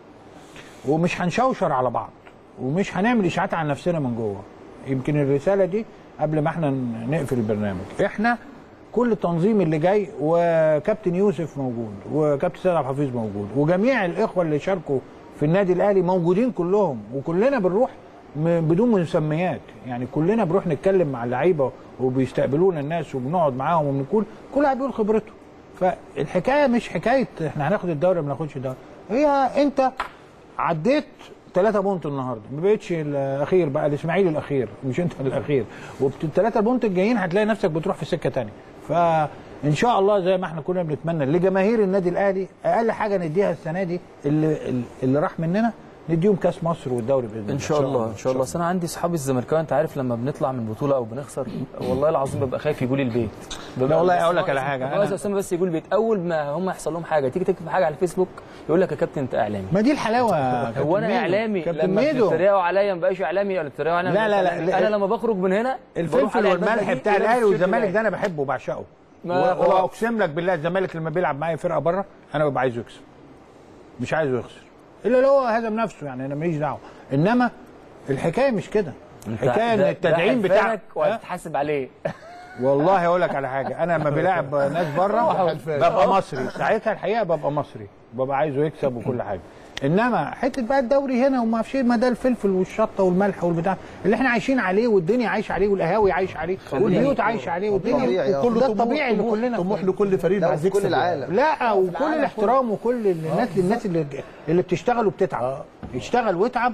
ومش هنشوشر على بعض ومش هنعمل اشاعات عن نفسنا من جوه يمكن الرساله دي قبل ما احنا ن- نقفل البرنامج احنا كل التنظيم اللي جاي وكابتن يوسف موجود وكابتن سيد عبد الحفيظ موجود وجميع الاخوه اللي شاركوا في النادي الاهلي موجودين كلهم وكلنا بنروح م- بدون مسميات يعني كلنا بنروح نتكلم مع اللعيبه وبيستقبلونا الناس وبنقعد معاهم وبنقول كل واحد بيقول خبرته فالحكايه مش حكايه احنا هناخد الدوري ما ناخدش الدوري هي انت عديت ثلاثة بونت النهارده ما بقتش الاخير بقى الاسماعيلي الاخير مش انت الاخير والثلاثة بونت الجايين هتلاقي نفسك بتروح في سكه ثانيه فان شاء الله زي ما احنا كنا بنتمنى لجماهير النادي الاهلي اقل حاجه نديها السنه دي اللي اللي راح مننا نديهم كاس مصر والدوري باذن الله ان شاء الله ان شاء الله أصل انا عندي اصحابي الزملكاويه انت عارف لما بنطلع من بطوله او بنخسر والله العظيم ببقى خايف يجوا لي البيت لا والله أقول لك على حاجة، بس أنا- اسامه بس يجوا البيت اول ما هم يحصل لهم حاجه تيجي تكتب حاجه على الفيسبوك يقول لك يا كابتن انت اعلامي ما دي الحلاوه يا هو كابتن انا ميدو. اعلامي كابتن لما ميدو بيتريقوا عليا ما بقاش اعلامي ولا بيتريقوا عليا لا، ما لا، بقاش لا، إعلامي. لا. انا لما بخرج من هنا بروح الفلفل على المادة والملح دي، بتاع لابس الاهلي التيشيرت والزمالك الأهلي. ده انا بحبه وبعشقه ما- و- واقسم لك بالله الزمالك لما بيلعب معايا فرقه بره انا ببقى عايزه يكسب مش عايزه يخسر الا لو هو هزم نفسه يعني انا ماليش دعوه انما الحكايه مش كده الحكايه ان ده- ده التدعيم بتاع حلفانك وهتتحاسب عليه والله اقول لك على حاجه انا لما بيلاعب ناس بره ببقى مصري ساعتها الحقيقه ببقى مصري ببقى عايزه يكسب وكل حاجه انما حته بقى الدوري هنا وما اعرفش إيه، ما ده الفلفل والشطه والملح والبتاع اللي احنا عايشين عليه والدنيا عايشه عليه والقهاوي عايشه عليه والبيوت عايشه عليه والدنيا طبيعي، آه. وكل ده طموح- الطبيعي اللي طموح- كلنا طموح لكل فريق ده عايز في كل يكسب العالم لا وكل الاحترام وكل الناس الناس اللي اللي بتشتغل وبتتعب يشتغل ويتعب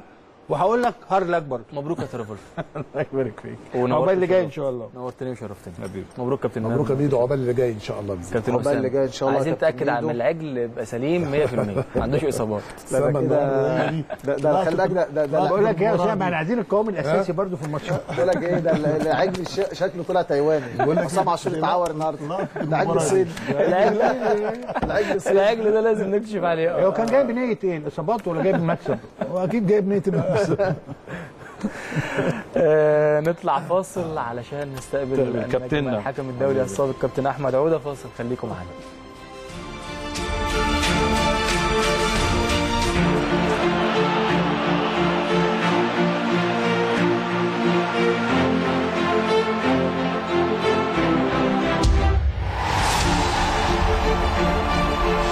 وهقول لك هارد لك برضه مبروك يا ترافل الله يبارك فيك ونورت عقبال اللي جاي ان وشرفت. شاء الله نورتني وشرفتني حبيبي. مبروك كابتن مبروك يا ميدو عقبال اللي جاي ان شاء الله بإذن كابتن عقبال أسامة. اللي جاي إن شاء الله عايزين كابتن نتاكد عن ميدو. العجل يبقى سليم 100% ما عندوش اصابات لا ده سما كده النهاردة. ده ده خلي بالك ده ده ده بقول لك ايه يا اسامه احنا عايزين القوام الاساسي برضه في الماتشات بقول لك ايه ده ال- العجل ش- شكله طلع تايواني حسام عاشور اتعور النهارده ده عجل صيني العجل العجل الصيني العجل ده لازم نكشف عليه هو كان جايب نيه ايه الاصابات ولا جايب المكسب هو اكيد جايب نيه المكسب آه نطلع فاصل علشان نستقبل كابتننا. الحكم الدولي السابق كابتن احمد عوده فاصل خليكم معانا